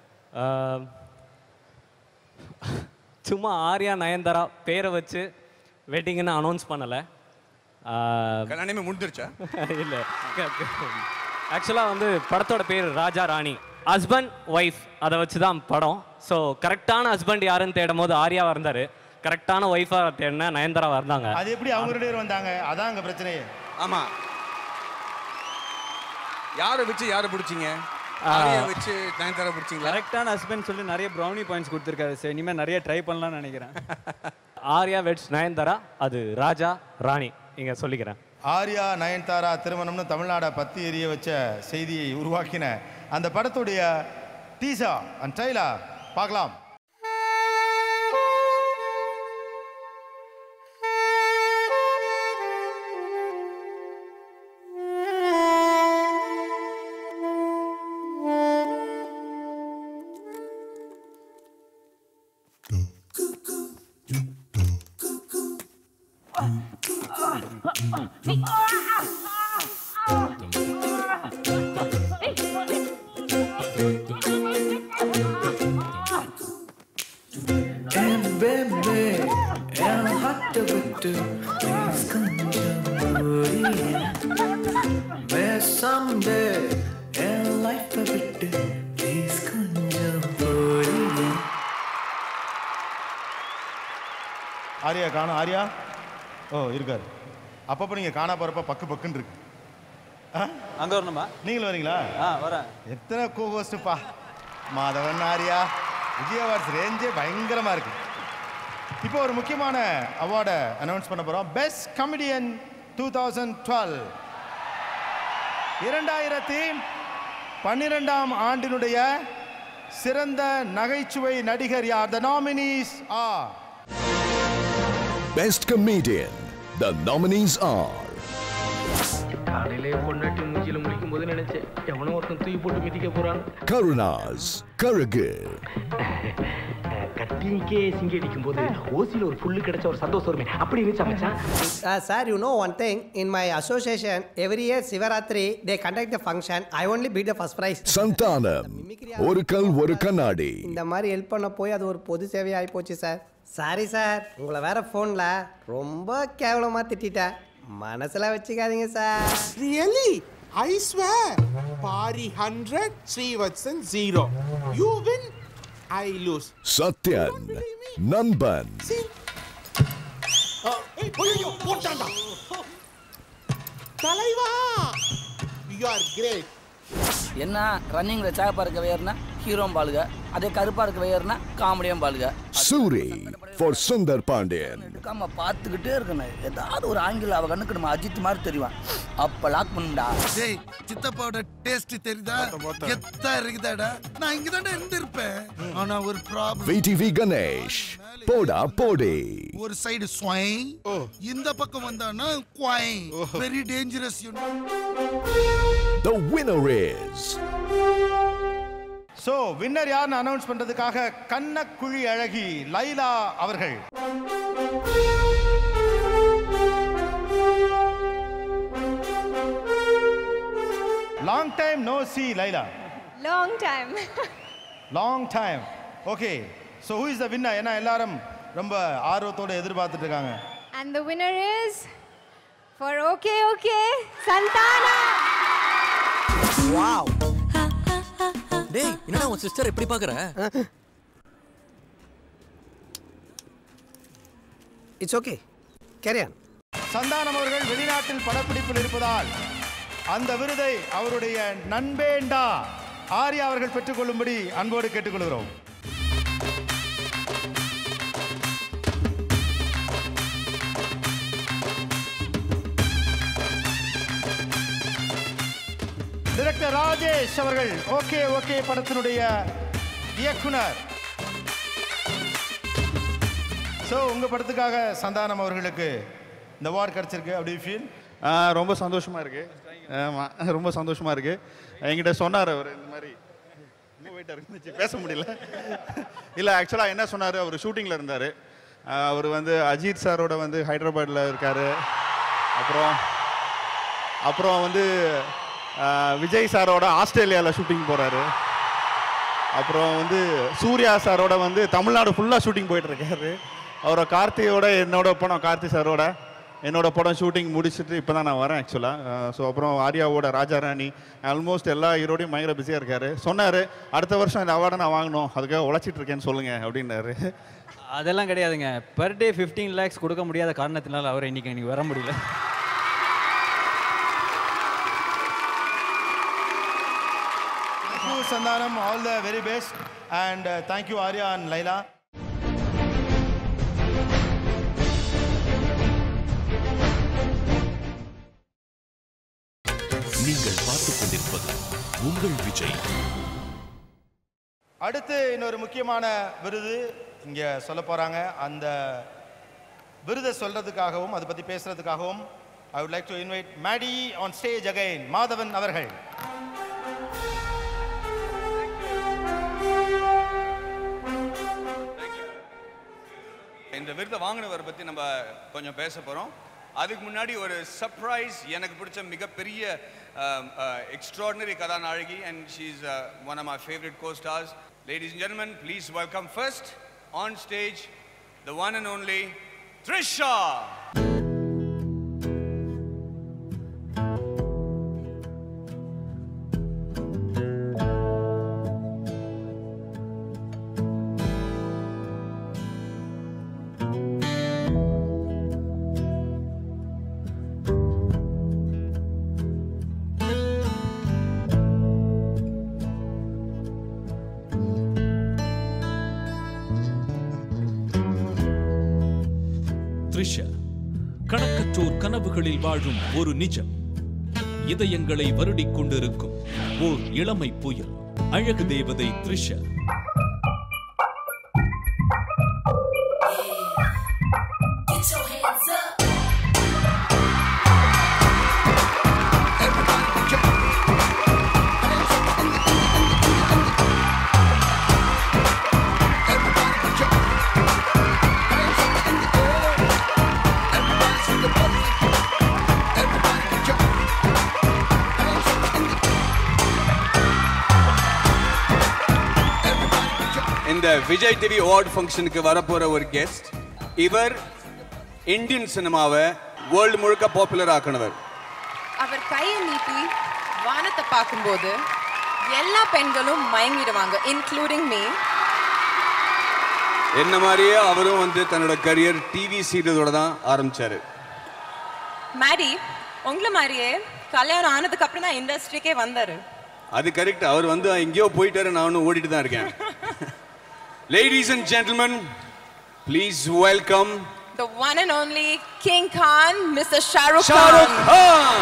சும்மா ஆர்யா நயன்தாரா பேரை வச்சு வெட்டிங்னு அனௌன்ஸ் பண்ணலை கல்யாணமே முடிஞ்சிருச்சா இல்லை ஆக்சுவலாக வந்து படத்தோட பேர் ராஜா ராணி ஹஸ்பண்ட் ஒய்ஃப் அதை வச்சு தான் படம் ஸோ கரெக்டான ஹஸ்பண்ட் யாருன்னு தேடும் போது ஆர்யாவாக இருந்தார் கரெக்டான ஒய்ஃபாக தேடின நயன்தாரா இருந்தாங்க அது எப்படி அவங்க ரெண்டு பேரும் வந்தாங்க அதான் அங்க பிரச்சனையே ஆமா யாரை வச்சு யாரை பிடிச்சிங்க ஆ. ஆர்யா வச்சு நயன்தாரா பிடிச்சிங்களா கரெக்டான ஹஸ்பண்ட் சொல்லி நிறைய ப்ரௌனி பாயிண்ட்ஸ் கொடுத்துருக்காரு சார் இனிமேல் நிறைய ட்ரை பண்ணலாம்னு நினைக்கிறேன் ஆர்யா வெட்ஸ் நயன்தாரா அது ராஜா ராணி இங்கே சொல்லிக்கிறேன் ஆர்யா நயன்தாரா திருமணம்னு தமிழ்நாடை பத்தி எரிய வச்ச செய்தியை உருவாக்கின அந்த படத்துடைய டீசா அண்ட் ட்ரைலா பார்க்கலாம் என் பேபே என் ஹார்ட்டை விட்டு ப்ளீஸ் கொஞ்சம் புரிய பேசாமலே என் லைஃப்பை விட்டு ப்ளீஸ் கொஞ்சம் புரிய ஆர்யா காணும் ஆர்யா ஓ இருக்காரு அப்பப்போ நீங்கள் காணா போகிறப்ப பக்கு பக்குன்னு இருக்கு அங்கே வரணுமா நீங்களும் வரீங்களா ஆ வரேன் எத்தனை கோகோஸ்ட்டுப்பா மாதவன் ஆர்யா விஜய் அவார்ட்ஸ் ரேஞ்சே பயங்கரமாக இருக்கு இப்போ ஒரு முக்கியமான அவார்டை அனௌன்ஸ் பண்ண போகிறோம் best comedian two thousand twelve இரண்டாயிரத்தி பன்னிரெண்டாம் ஆண்டினுடைய சிறந்த நகைச்சுவை நடிகர் யார் the nominees are Best Comedian. The nominees are காலையிலே பொண்டாட்டி மூஞ்சில முழிக்கும் போது நினைச்சேன் எவனோ ஒருத்தன் தூக்கி போட்டு மிதிக்க போறான் Karunas, Karagu, கத்திரிக்கே சிங்கி அடிக்கும் போது ஓசியில் ஒரு புல்லு கிடைச்ச ஒரு சந்தோஷம் வருமே அப்படி இருந்துச்சா மச்சான் Uh, sir, you know one thing. In my association, every year Sivaratri, they conduct the function. I only beat the first prize. Santanam, Orikal Orukanadi, இந்த மாதிரி ஹெல்ப் பண்ண போய் அது ஒரு பொது சேவையாகி போச்சு சார் சாரி சார் உங்களை வேற ஃபோனில் ரொம்ப கேவலமாக திட்டிட்டேன் மனசில் வச்சுக்காதீங்க sir Really? I swear. Pari 100, Srivatsan 0. You win, I lose. Satyan, Nanban, ஏய், ஐயோ, போட்டான்டா. தலைவா யூ ஆர் கிரேட் என்ன ரன்னிங்கில் சேகப்பாக இருக்க வேறுனா ஹீரோம் பாலுக அதே கருப்பாக இருக்க வேறுனா காமெடியும் பாலுக Suri for Sundar Pandian, இருக்காம பார்த்துக்கிட்டே இருக்கணும் ஏதாவது ஒரு ஆங்கில அவ கண்ணுக்கு நம்ம அஜித் மாதிரி தெரியும் அப்ப லாக் பண்ணுடா டேய் சித்தப்பாவோட டேஸ்ட் தெரியுதா கெத்தா இருக்குதாடா நான் இங்க தானே இருந்திருப்பேன் ஆனா ஒரு problem VTV Ganesh, Poda Podi, ஒரு சைடு ஸ்வை இந்த பக்கம் வந்தானா குவை very dangerous you the winner is so winner யாருன்னு அனௌன்ஸ் பண்றதுக்காக கண்ணக்குழி அழகி லைலா அவர்கள் long time no see Laila Long time. Long time okay so who is the winner ஏன்னா எல்லாரும் ரொம்ப ஆர்வத்தோட எதிர்பார்த்துட்டு இருக்காங்க and the winner is for okay, okay, Santana. Wow டேய் என்னடா உன் சிஸ்டர் எப்படி பாக்குற இட்ஸ் ஓகே கேரியான் சந்தானம் அவர்கள் வெளிநாட்டில் படப்பிடிப்பில் இருப்பதால் அந்த விருதை அவருடைய நண்பேண்டா ஆர்யா அவர்கள் பெற்றுக்கொள்ளும்படி அன்போடு கேட்டுக்கொள்கிறோம் டிரெக்டர் ராஜேஷ் அவர்கள் ஓகே ஓகே படத்தினுடைய இயக்குனர் ஸோ உங்க படத்துக்காக சந்தானம் அவர்களுக்கு இந்த அவார்டு கிடைச்சிருக்கு அப்படி ஃபீல் ஆ, ரொம்ப சந்தோஷமா இருக்கு ஆமா ரொம்ப சந்தோஷமா இருக்கு என்கிட்ட சொன்னார் அவர் இந்த மாதிரி ரொம்ப வெயிட்டாக இருந்துச்சு பேச முடியல இல்லை ஆக்சுவலாக என்ன சொன்னார் அவர் ஷூட்டிங்கில் இருந்தார் அவர் வந்து அஜித் சாரோட வந்து ஹைதராபாத்தில் இருக்கார் அப்புறம் அப்புறம் வந்து ஆ, விஜய் சாரோட ஆஸ்திரேலியாவில் ஷூட்டிங் போகிறாரு அப்புறம் வந்து சூர்யா சாரோட வந்து தமிழ்நாடு ஃபுல்லாக ஷூட்டிங் போயிட்டு இருக்காரு அவரை கார்த்தியோட என்னோட படம் கார்த்தி சாரோட என்னோட படம் ஷூட்டிங் முடிச்சுட்டு இப்போ தான் நான் வரேன் ஆக்சுவலாக ஸோ அப்புறம் ஆர்யாவோட ராஜாராணி ஆல்மோஸ்ட் எல்லா ஹீரோடையும் பயங்கர பிஸியாக இருக்காரு சொன்னார் அடுத்த வருஷம் இந்த அவார்டை நான் வாங்கணும் அதுக்காக உழைச்சிட்டு இருக்கேன்னு சொல்லுங்க அப்படின்னாரு அதெல்லாம் கிடையாதுங்க பெர் டே ஃபிஃப்டீன் லேக்ஸ் கொடுக்க முடியாத காரணத்தினால அவர் இன்னைக்கு இன்னைக்கு வர முடியல Thank you, Sandanam. All the very best. And uh, thank you, Arya and Laila. நீங்கள் பார்த்துக் கொண்டிருப்பது உங்கள் விஜய் அடுத்து இன்னொரு முக்கியமான விருது இங்கே சொல்ல போகிறாங்க அந்த விருதை சொல்றதுக்காகவும் அதை பற்றி பேசுறதுக்காகவும் I would like to invite Maddy on stage again Madhavan அவர்கள் இந்த விருதை வாங்கினவரை பற்றி நம்ம கொஞ்சம் பேச போகிறோம் அதுக்கு முன்னாடி ஒரு சர்ப்ரைஸ் எனக்கு பிடிச்ச மிகப்பெரிய எக்ஸ்ட்ராடினரி கதாநாயகி and she is one of my favourite co stars ladies and ஜென்மன் please welcome first on stage the one and only Trisha Trisha கணக்கற்றோர் கனவுகளில் வாழும் ஒரு நிஜம் இதயங்களை வருடிக் கொண்டிருக்கும் ஓர் இளமை புயல் அழகு தேவதை த்ரிஷா இந்த விஜய் டிவி அவார்ட் ஃபங்க்ஷனுக்கு வரப்போற ஒரு கெஸ்ட் இவர் இந்தியன் சினிமாவை வேர்ல்டு முழுக்க பாப்புலர் ஆக்கினவர் அவர் கையை நீட்டி வானத்தை பார்க்கும்போது எல்லா பெண்களும் மயங்கிடுவாங்க இன்க்ளூடிங் மீ என்ன மாதிரியே அவரும் வந்து தன்னோட கரியர் டிவி சீரியலோட தான் ஆரம்பிச்சாரு மேடி உங்களை மாதிரியே கல்யாணம் ஆனதுக்கு அப்புறம் தான் இண்டஸ்ட்ரிக்கே வந்தாரு அது கரெக்ட் அவர் வந்து எங்கேயோ போயிட்டாரு நான் ஒன்றும் ஓடிட்டு தான் இருக்கேன் ladies and gentlemen please welcome The one and only King Khan, Mr. Shah Rukh Shahrukh Khan. Khan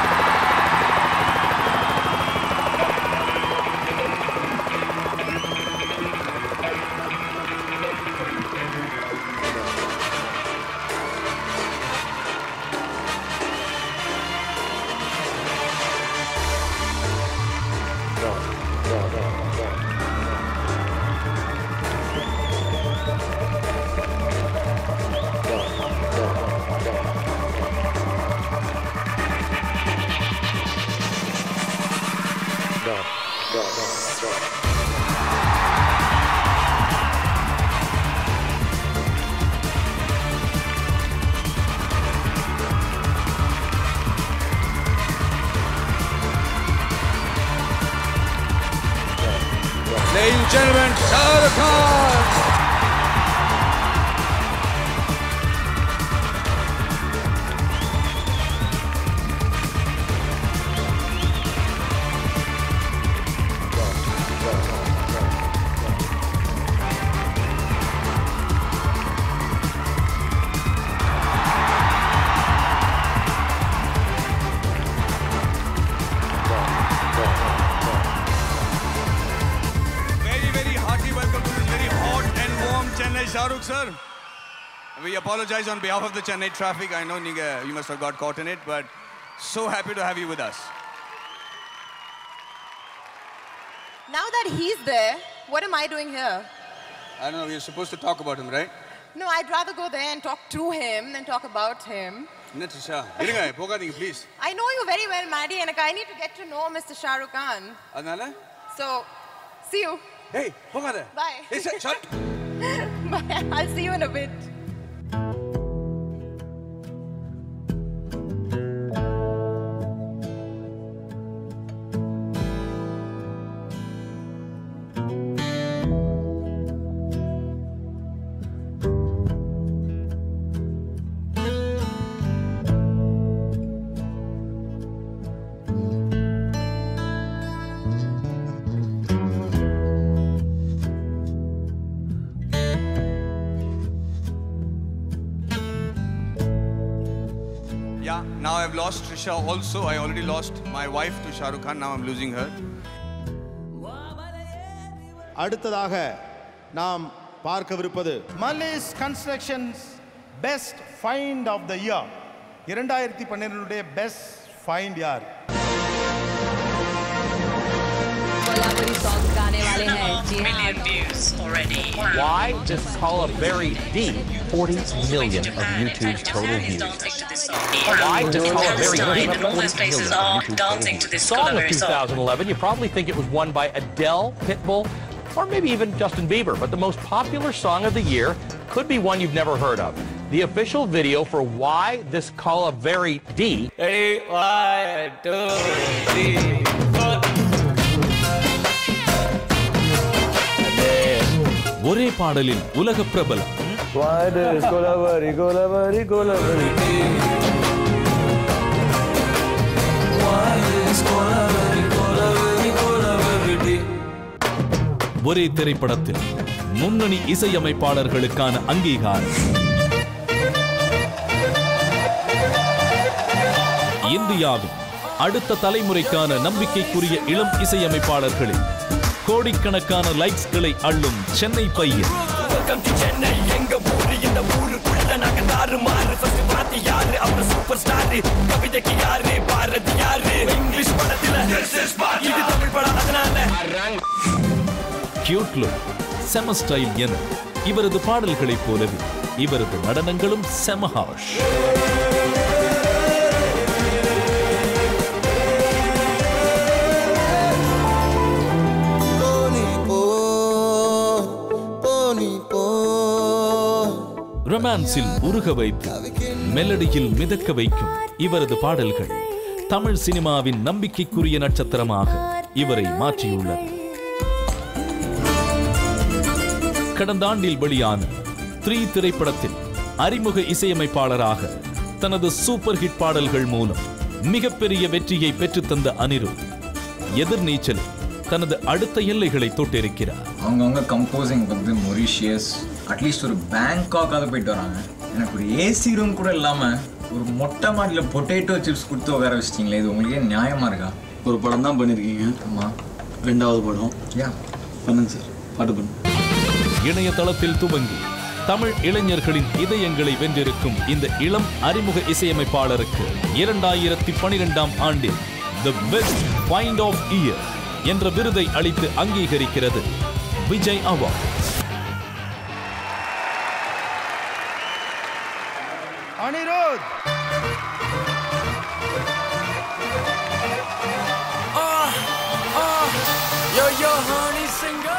Ladies and gentlemen, Shah Rukh Khan. Shahrukh sir, we apologize on behalf of the Chennai traffic. I know Niga, you must have got caught in it, but so happy to have you with us. Now that he's there, what am I doing here? I don't know, we're supposed to talk about him, right? No, I'd rather go there and talk to him than talk about him. என்ன த்ரிஷா இருங்க போகாதீங்க please I know you very well, Maddie, and I need to get to know Mr. Shah Rukh Khan. அதனால So, see you. ஏய் போகாத Bye. ஏய் shut shut Bye. I'll see you in a bit. Yeah, now I've lost Trisha also. I already lost my wife to Shah Rukh Khan. Now I'm losing her. அடுத்ததாக நாம் பார்க்கவிருப்பது Mallis constructions best find of the year இரண்டாயிரத்தி பன்னிரெண்டுடைய பெஸ்ட் ஃபைண்ட் யார் कोलाबरी सॉन्ग गाने वाले हैं जी हाँ views already Why this color very deep? 40 million of YouTube's total views. Why this color very deep? most places are dancing to this Song of Collaborator song. 2011, you probably think it was won by Adele, Pitbull, or maybe even Justin Bieber. But the most popular song of the year could be one you've never heard of. The official video for Why This Color Very D. Ready? One, two, three, four. ஒரே பாடலில் உலக பிரபலம் கொலவரி கொலவரி கொலவரி ஒரே திரைப்படத்தில் முன்னணி இசையமைப்பாளர்களுக்கான அங்கீகாரம் இந்தியாவின் அடுத்த தலைமுறைக்கான நம்பிக்கைக்குரிய இளம் இசையமைப்பாளர்களில் கோடிக்கணக்கான லைக்ஸ்களை அள்ளும் சென்னை பையன் வெல்கம் டு சென்னை எங்க ஊரு இந்த ஊருக்குள்ள நாங்க தாறு மாறு ஃபர்ஸ்ட் பாத்தி யாரு அவர் சூப்பர் ஸ்டார் கவிதைக்கு யாரு பாரதி யாரு இங்கிலீஷ் படத்துல இது தமிழ் படம் அதனால கியூட் லுக் செம ஸ்டைல் என இவரது பாடல்களைப் போலவே இவரது நடனங்களும் செமஹாஷ் ரொமான்ஸில் உருக வைத்து மெலடியில் மிதக்க வைக்கும் இவரது பாடல்கள் தமிழ் சினிமாவின் நம்பிக்கைக்குரிய நட்சத்திரமாக இவரை மாற்றியுள்ளது கடந்த ஆண்டில் வெளியான த்ரீ திரைப்படத்தில் அறிமுக இசையமைப்பாளராக தனது சூப்பர் ஹிட் பாடல்கள் மூலம் மிகப்பெரிய வெற்றியை பெற்றுத்தந்த அனிருத் எதிர்நீச்சலில் தனது அடுத்த எல்லைகளை தொட்டிருக்கிறார் அவங்கவுங்க கம்போசிங் வந்து மொரிஷியஸ் அட்லீஸ்ட் ஒரு பேங்காக்காவது போயிட்டு வராங்க எனக்கு ஒரு ஏசி ரூம் கூட இல்லாமல் ஒரு மொட்டை மாடியில் பொட்டேட்டோ சிப்ஸ் கொடுத்து உட்கார வச்சிட்டிங்களே இது உங்களுக்கே நியாயமா இருக்கா ஒரு படம் தான் பண்ணியிருக்கீங்க ஆமாம் ரெண்டாவது படம் யா பண்ணுங்க சார் பாட்டு பண்ணுங்க இணையதளத்தில் துவங்கி தமிழ் இளைஞர்களின் இதயங்களை வென்றிருக்கும் இந்த இளம் அறிமுக இசையமைப்பாளருக்கு இரண்டாயிரத்தி பனிரெண்டாம் ஆண்டில் the best find of year என்ற விருதை அளித்து அங்கீகரிக்கிறது Vijay award Anirudh Ah, ah, yo, yo, honey singer.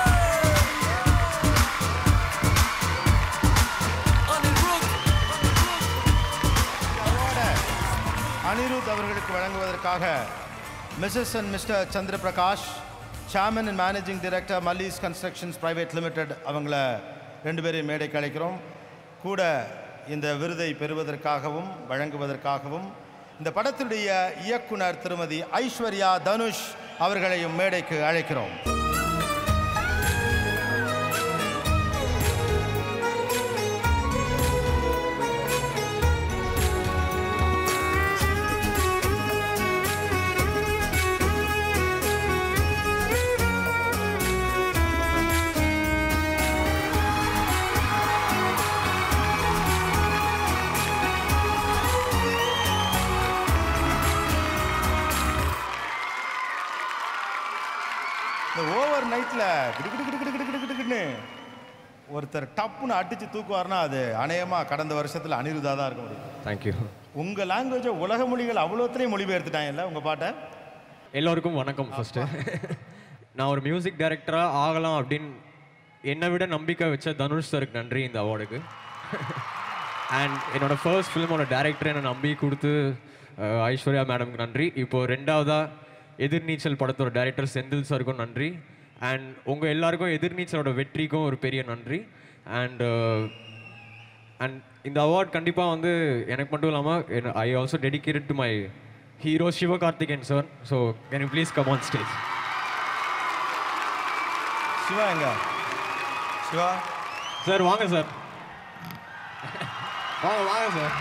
Anirudh அவர்களுக்கு வழங்குவதற்காக missus and mister Chandra Prakash chairman and managing director Mallees constructions private limited அவங்கள ரெண்டு பேரையும் மேடைக்கு அழைக்கிறோம் கூட இந்த விருதை பெறுவதற்காகவும் வழங்குவதற்காகவும் இந்த படத்துடைய இயக்குனர் திருமதி ஐஸ்வர்யா தனுஷ் அவர்களையும் மேடைக்கு அழைக்கிறோம் இந்த ஓவர் நைட்டில் கிடு கிடு கிடு கிடு கிடு கிடு கிடுன்னு ஒருத்தர் டப்புன்னு அடிச்சு தூக்குவார்னா அது அநேகமாக கடந்த வருஷத்தில் அனிருதா தான் இருக்க முடியும் தேங்க்யூ உங்கள் லாங்குவேஜை உலக மொழிகள் அவ்வளோத்திலையும் மொழிபெயர்த்துட்டாங்கல்ல உங்கள் பாட்டை எல்லோருக்கும் வணக்கம் ஃபஸ்ட்டு நான் ஒரு மியூசிக் டைரக்டராக ஆகலாம் அப்படின்னு என்னை விட நம்பிக்கை வச்ச தனுஷ் சருக்கு நன்றி இந்த அவார்டுக்கு அண்ட் என்னோட ஃபர்ஸ்ட் ஃபிலிமோட டேரக்டர் என்னை நம்பி கொடுத்து அஹ், ஐஸ்வர்யா மேடம்க்கு நன்றி இப்போ ரெண்டாவதாக எதிர்நீச்சல் படத்தோட டைரக்டர் செந்தில் சருக்கும் நன்றி அண்ட் உங்கள் எல்லாருக்கும் எதிர்நீச்சலோட வெற்றிக்கும் ஒரு பெரிய நன்றி அண்ட் அண்ட் இந்த அவார்ட் கண்டிப்பாக வந்து எனக்கு மட்டும் இல்லாமல் I also dedicated to my hero Sivakarthikeyan sir so can you please come on stage Siva எங்க சிவா சார் வாங்க சார் வாங்க வாங்க சார்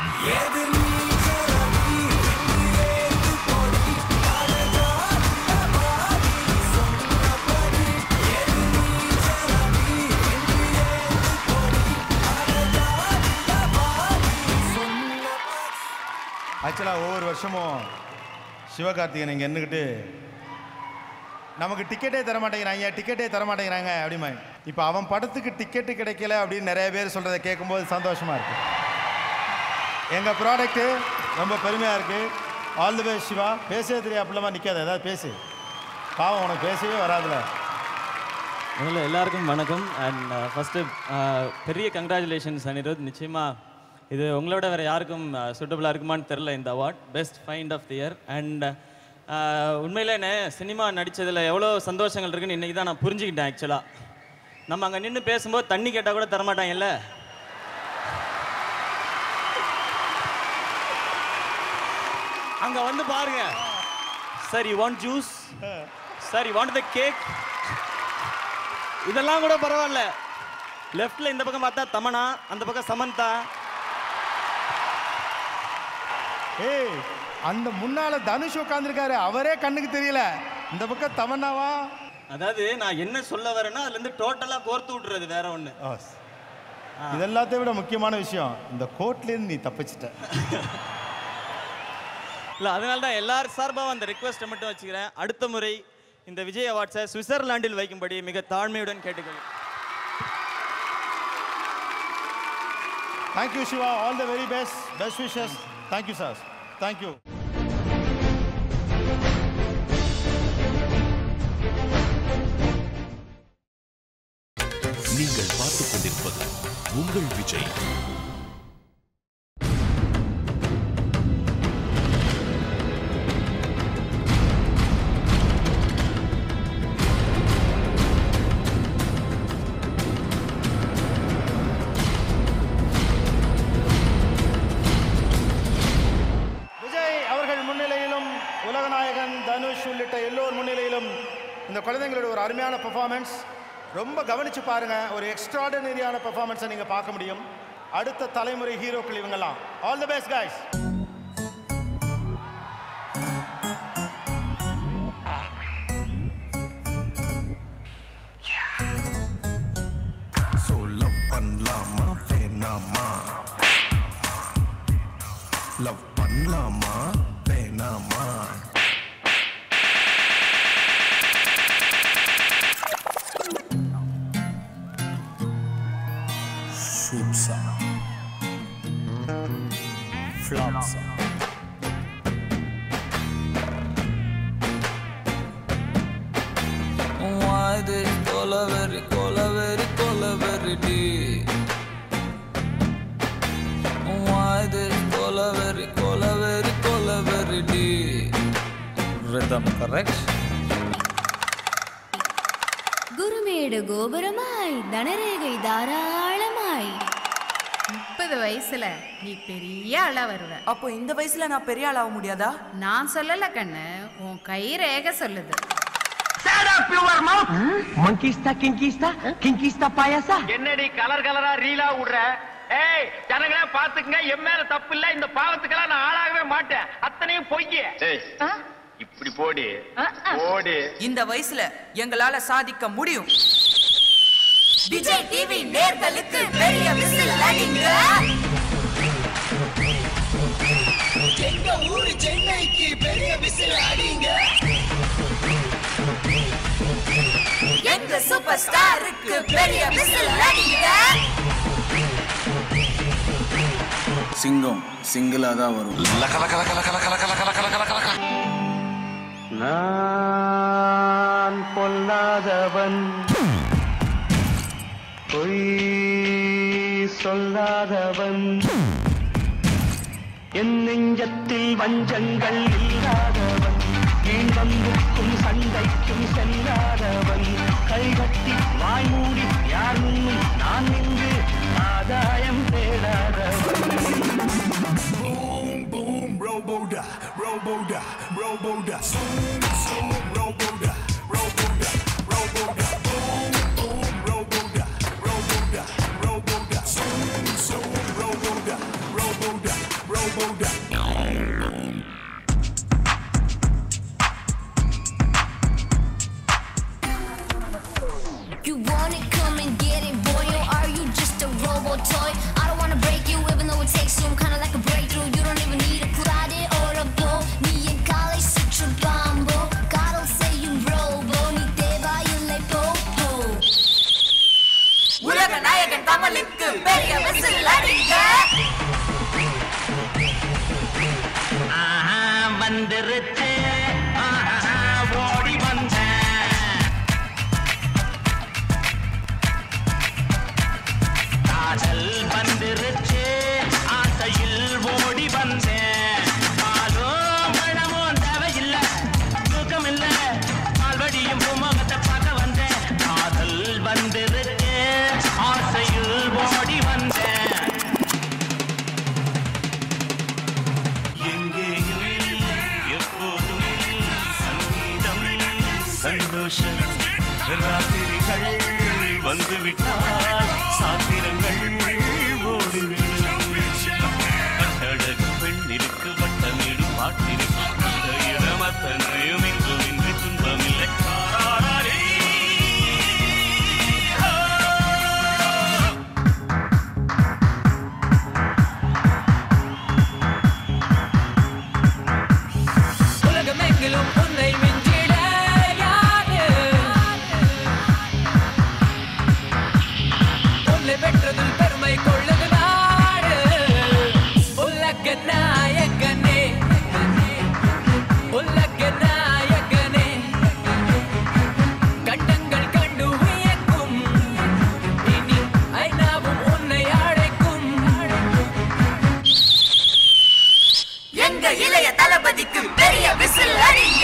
ஆக்சுவலாக ஒவ்வொரு வருஷமும் சிவகார்த்திகேயன் இங்கே நின்றுக்கிட்டு நமக்கு டிக்கெட்டே தர மாட்டேங்கிறாங்க டிக்கெட்டே தர மாட்டேங்கிறாங்க அப்படிமா இப்போ அவன் படத்துக்கு டிக்கெட்டு கிடைக்கல அப்படின்னு நிறைய பேர் சொல்கிறத கேட்கும்போது சந்தோஷமாக இருக்கு எங்கள் ப்ராடக்ட்டு ரொம்ப பெருமையாக இருக்குது ஆல் தி பெஸ்ட் சிவா பேசவே தெரியும் அப்படிலாமா நிற்காத ஏதாவது பேசு பாவம் உனக்கு பேசவே வராதுல முதல்ல எல்லாருக்கும் வணக்கம் அண்ட் ஃபஸ்ட்டு பெரிய கங்க்ராச்சுலேஷன்ஸ் அனிருத் நிச்சயமாக இது உங்களோட வேறு யாருக்கும் சூட்டபுளாக இருக்குமான்னு தெரில இந்த award best find of the year and உண்மையிலே என்ன சினிமா நடித்ததில் எவ்வளோ சந்தோஷங்கள் இருக்குன்னு இன்றைக்கி தான் நான் புரிஞ்சுக்கிட்டேன் ஆக்சுவலாக நம்ம அங்கே நின்று பேசும்போது தண்ணி கேட்டால் கூட தரமாட்டாங்கல்ல அங்கே வந்து பாருங்க sir you want juice sir you want the cake இதெல்லாம் கூட பரவாயில்ல லெஃப்ட்ல இந்த பக்கம் பார்த்தா தமனா அந்த பக்கம் சமந்தா ஏய் அந்த முன்னால தனுஷ் உட்காந்துருக்காரு அவரே கண்ணுக்கு தெரியல இந்த பக்கம் தமன்னாவா அதாவது நான் என்ன சொல்ல வரேன்னா அதுல இருந்து டோட்டலா கோர்த்து விட்டுறது வேற ஒண்ணு இது எல்லாத்தையும் விட முக்கியமான விஷயம் இந்த கோர்ட்லேருந்து நீ தப்பிச்சிட்ட இல்ல அதனால தான் எல்லாரும் சார்பாக அந்த ரிக்வெஸ்ட்டை மட்டும் வச்சுக்கிறேன் அடுத்த முறை இந்த விஜய் அவார்ட்ஸை சுவிட்சர்லாண்டில் வைக்கும்படி மிக தாழ்மையுடன் கேட்டுக்கொள்கிறேன் thank you Siva all the very best best wishes thank you sir thank you நீங்கள் பார்த்துக் கொண்டிருப்பது உங்கள் விஜய் விஜய் அவர்கள் முன்னிலையிலும் உலகநாயகன் தனுஷ் உள்ளிட்ட எல்லோர் முன்னிலையிலும் இந்த குழந்தைங்களோட ஒரு அருமையான பெர்ஃபார்மன்ஸ் ரொம்ப கவனிச்சு பாருங்க ஒரு எக்ஸ்ட்ராடனரியான பெர்ஃபார்மன்ஸை நீங்க பார்க்க முடியும் அடுத்த தலைமுறை ஹீரோக்கள் இவங்கெல்லாம் all the best guys So love பண்ணலாமா வேணாமா லவ் பண்ணலாமா வேணாமா ஷூட்ஸா ஃப்ளாப்ஸா Why this colaveri, colaveri, colaveri D? Why this colaveri, colaveri, colaveri D? Rhythm correct? குருமேடு கோபுரமாய் தனரேகை தாராளமாய் முப்பது வயசுல நீ பெரிய ஆளா வருவ அப்போ இந்த வயசுல நான் பெரிய ஆளாக முடியாதா நான் சொல்லல கண்ணு உன் கை ரேகை சொல்லுது மங்கிஸ்தா கிங்கிஸ்தா கிங்கிஸ்தா பாயாசா என்னடி கலர் கலரா ரீலா விடுற ஏய் ஜனங்களே பாத்துக்கங்க என் மேல தப்பு இல்ல இந்த பாவத்துக்கெல்லாம் நான் ஆளாகவே மாட்டேன் அத்தனையும் பொய்ய இப்படி போடி போடி இந்த வயசுல எங்களால சாதிக்க முடியும் விஜய் டிவி நேர்களுக்கு பெரிய விசில் அடிங்க எங்க ஊரு சென்னைக்கு பெரிய விசில் அடிங்க ஸ்டாருக்கு பெரிய விசில் அடிங்க சிங்கம் சிங்கிளாக தான் வரும் நான் பொல்லாதவன் பொய் சொல்லாதவன் என் நெஞ்சத்தில் வஞ்சங்கள் இல்லாதவன் வீண் வம்புக்கும் சண்டைக்கும் செல்லாதவன் கைகட்டி வாய் மூடி யார் முன்னும் நான் நின்று ஆதாயம் தேடாதவன் Boom, robo-da, robo-da, robo-da. Zoom, zoom, robo-da, robo-da, robo-da. Boom, boom, robo-da, robo-da, robo-da. Zoom, zoom, robo-da, robo-da, robo-da. You want it, come and get it, boy, or are you just a robo toy? I don't wanna break you, even though it takes you. I'm kinda like a breakthrough. You don't even need a Friday or a blow. Me and Kali such a bombo. Carol say you robo, நீ தேவாயில்லை போ போ. உலக நாயகன் கமலுக்கு பெரிய விசில் அடிங்க ஆஹா, வந்துருச்சு ஆஹா, ஓடி வந்தேன் காதல் வந்துருச்சு ஆசையில் ஓடி வந்தேன் பாலோ பழமோ தேவையில்லை தூக்கம் இல்ல பால்வடியும் பூமுகத்தை பார்க்க வந்தேன் காதல் வந்துருச்சு ஆசையில் ஓடி வந்தேன் எங்கேயும் எப்போதும் சங்கீதம் சந்தோஷம் ராத்திரிகள் வந்துவிட்டால் சாத்திரங்கள் ஓடிவிடும் கட்டழகு பெண்ணிற்கு வட்டமிடு பாட்டிருக்கு அந்த இடம் அத்தனையும் இங்கு இன்றி துன்பமில்லை ஆராரே. உலகமெங்கிலும் உன்னை மிஞ்சிட யாரு உன்னை பெற்றதில் பெருமை கொள்ளுது நாடு உலக நாயகனே உலக நாயகனே கண்டங்கள் கண்டு வியக்கும் இனி ஐநாவும் உன்னை அழைக்கும் எங்க இளைய தளபதிக்கு பெரிய விசில் அடிங்க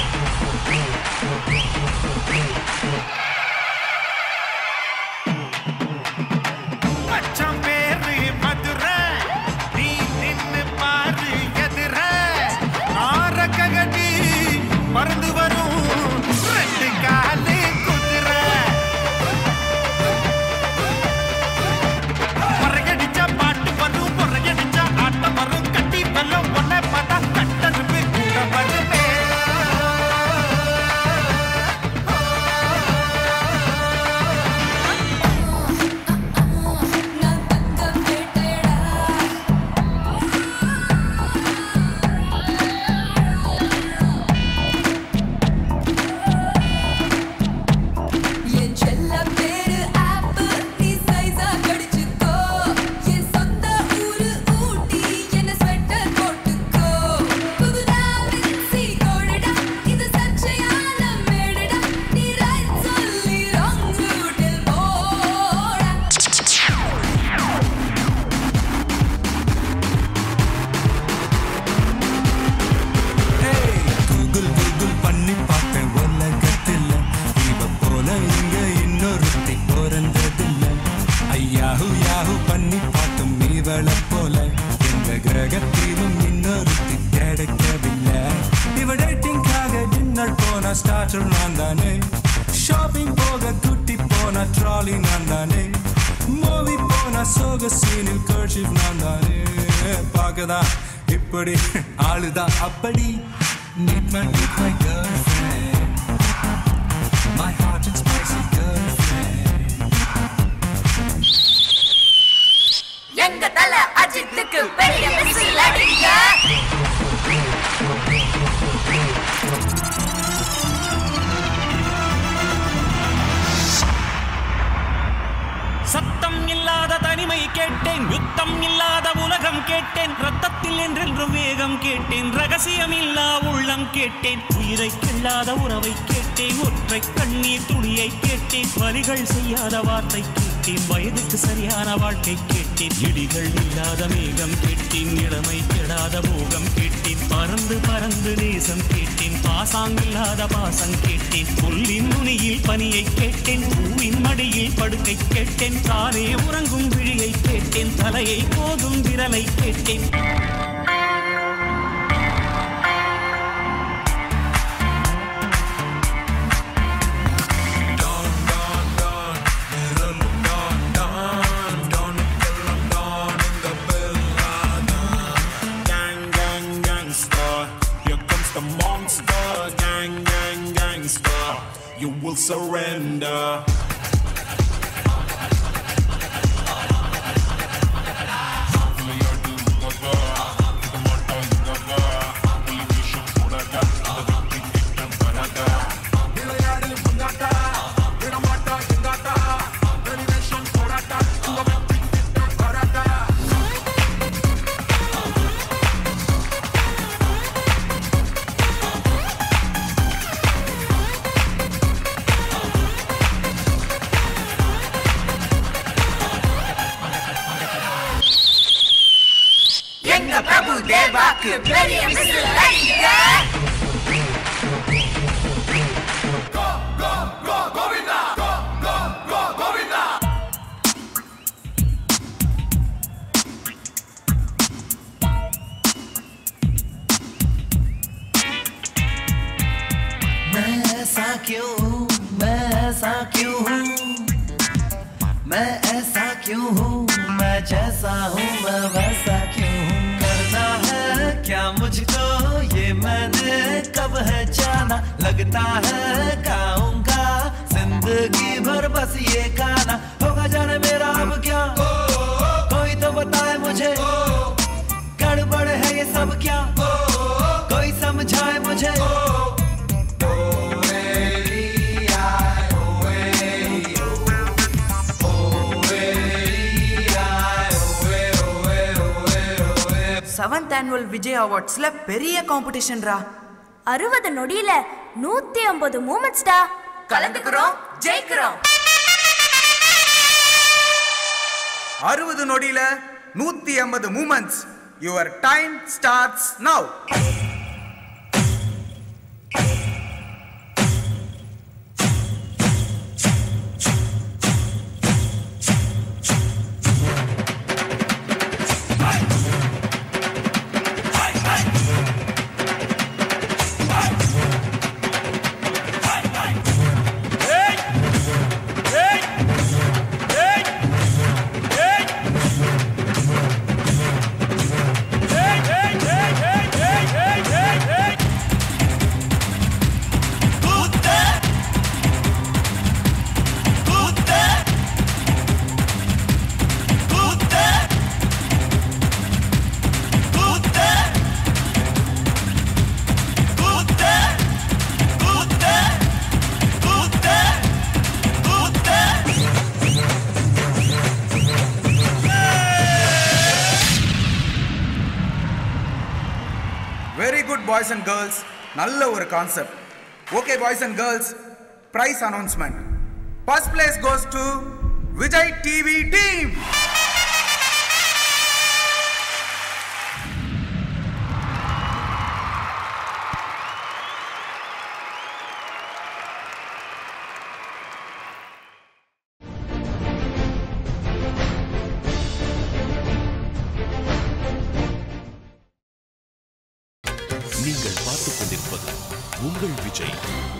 மச்சான் பேரு மதுரை நீ நின்னு பாரு எதிர ஆரக்ககடி பறந்து வரும் ரெண்டு காலு குதிரை பொறையடிச்சா பாட்டு வரும் பொறையடிச்சா ஆட்டம் வரும் கட்டி வெல்லம் ஒன்ன பார்த்தா கட்டருப்பு கூட வருமே என் செல்ல பேரு ஆப்பு நீ சைஸா கடிச்சுக்கோ என் சொந்த ஊரு ஊட்டி என்ன ஸ்வெட்டர் போட்டுக்கோ புதுடா மிக்ஸி கோடடா இது சர்ச்சையான மேடடா நீ ரைட் சொல்லி ராங் ரூட்டில் போடா கூகுள் கூகுள் பண்ணி பார்த்தேன் உலகத்தில் இவ போல இங்க இன்னொருத்தி பிறந்ததில்ல ஐயாஹு யாஹு பண்ணி பார்த்தும் இவளை போல எந்த கிரகத்திலும் இன்னொருத்தி கிடைக்கவில்லை இவ டேட்டிங்காக டின்னர் போன ஸ்டார்டர் நான் தானே ஷாப்பிங் போக குட்டி போன ட்ராலி நான் தானே மூவி போன சோக சீனில் கர்ஷிப் நான் தானே பார்க்கதான் இப்படி ஆளுதான் அப்படி Meet my, meet my girlfriend My hot and spicy girlfriend எங்க தல அஜித்துக்கு பெரிய விசில் அடிங்க கேட்டேன் ரத்தத்தில் என்றென்றும் வேகம் கேட்டேன் ரகசியமில்லா உள்ளம் கேட்டேன் உயிரை கிள்ளாத உறவை கேட்டேன் ஒற்றை கண்ணீர் துணியை கேட்டேன் வலிகள் செய்யாத வார்த்தை கேட்டேன் வயதுக்கு சரியான வாழ்க்கை கேட்டேன் இடிகள் இல்லாத மேகம் கேட்டேன் இளமை கெடாத போகம் கேட்டேன் பறந்து பறந்து நேசம் கேட்டேன் பாசாங்கில்லாத பாசம் கேட்டேன் புல்லின் நுனியில் பனியை கேட்டேன் பூவின் மடியில் படுக்கை கேட்டேன் தானே உறங்கும் விழியை கேட்டேன் தலையை போதும் விரலை கேட்டேன் Gang, gang, gangster. Here comes the monster. Gang, gang, gangster. You will surrender. எங்க பிரபு தேவாக்கு பெரிய விசில் அடிங்க मैं ऐसा क्यों हूँ मैं ऐसा क्यों हूँ मैं ऐसा क्यों हूँ मैं जैसा हूँ मैं वैसा क्यों हूँ करना है क्या मुझको ये मैंने कब है जाना लगता है खाऊंगा जिंदगी भर बस ये खाना होगा जाने मेरा अब क्या कोई तो बताए मुझे गड़बड़ है ये सब क्या कोई समझाए मुझे செவன்த் ஆனுவல் விஜய் அவார்ட்ஸ்ல பெரிய காம்படிஷன்ரா அறுபது நொடியில நூத்தி ஐம்பது மூமெண்ட்ஸ்டா கலந்துக்கிறோம் ஜெயிக்கிறோம் அறுபது நொடியில நூத்தி ஐம்பது moments your time starts now very good boys and girls நல்ல ஒரு concept okay boys and girls prize announcement first place goes to Vijay TV team நீங்கள் பார்த்துக் கொண்டிருப்பது உங்கள் Vijay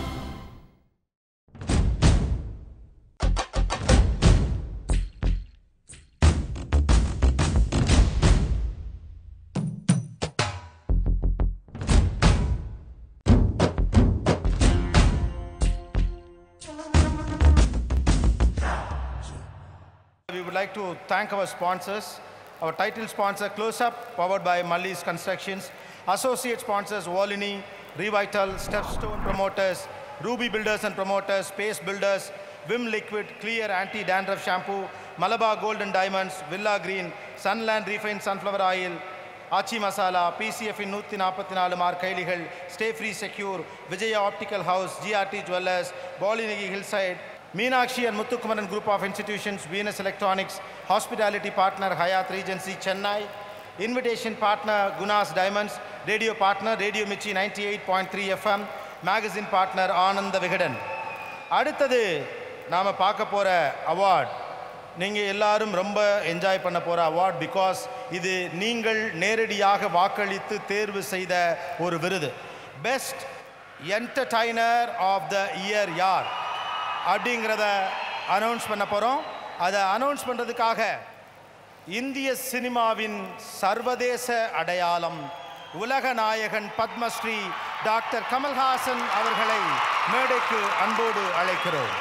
We would like to thank our sponsors. Our title sponsor, Close Up, powered by Mully's Constructions. Associate sponsors, Volini, Revital, Stepstone Promoters, Ruby Builders and Promoters, Space Builders, Vim Liquid, Clear Anti-Dandruff Shampoo, Malabar Gold and Diamonds, Villa Green, Sunland Refined Sunflower Oil, ஆச்சி மசாலா பிசிஎஃப்பின் நூற்றி நாற்பத்தி நாலு மார்க் கைலிகள் Stayfree secure Vijaya optical house GRT jewellers பாலினகி hillside Meenakshi and Muthukumaran group of institutions Venus electronics hospitality partner Hyatt Regency Chennai invitation partner Gunas diamonds radio partner radio Mirchi ninety eight point three FM magazine partner Ananda Vikatan அடுத்தது நாம் பார்க்க போகிற அவார்ட் நீங்கள் எல்லாரும் ரொம்ப என்ஜாய் பண்ண போகிற அவார்ட் பிகாஸ் இது நீங்கள் நேரடியாக வாக்களித்து தேர்வு செய்த ஒரு விருது best entertainer of the year யார் அப்படிங்கிறத அனௌன்ஸ் பண்ண போகிறோம் அதை அனௌன்ஸ் பண்ணுறதுக்காக இந்திய சினிமாவின் சர்வதேச அடையாளம் உலக நாயகன் பத்மஸ்ரீ டாக்டர் கமல்ஹாசன் அவர்களை மேடைக்கு அன்போடு அழைக்கிறோம்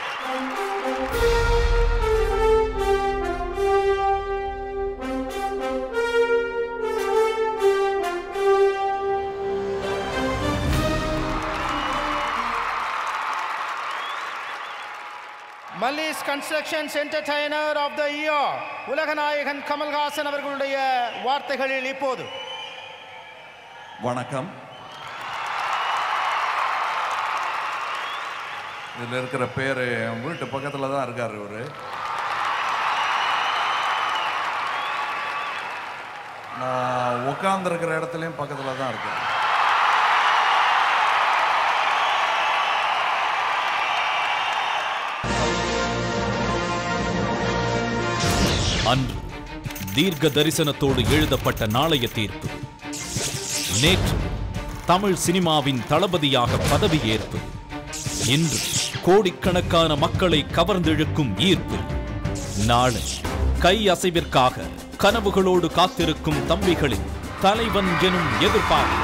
Mallis constructions entertainer of the year உலகநாயகன் கமல்ஹாசன் அவர்களுடைய வார்த்தைகளில் இப்போது வணக்கம் இதில் இருக்கிற பேர் என் வீட்டு பக்கத்தில் தான் இருக்கார் இவர் நான் உட்காந்துருக்கிற இடத்துலையும் பக்கத்தில் தான் இருக்கேன் அன்று தீர்க்க தரிசனத்தோடு எழுதப்பட்ட நாளைய தீர்ப்பு நேற்று தமிழ் சினிமாவின் தளபதியாக பதவியேற்பு இன்று கோடிக்கணக்கான மக்களை கவர்ந்திழுக்கும் ஈர்ப்பு நாளை கை அசைவிற்காக கனவுகளோடு காத்திருக்கும் தம்பிகளின் தலைவன் எனும் எதிர்பார்ப்பு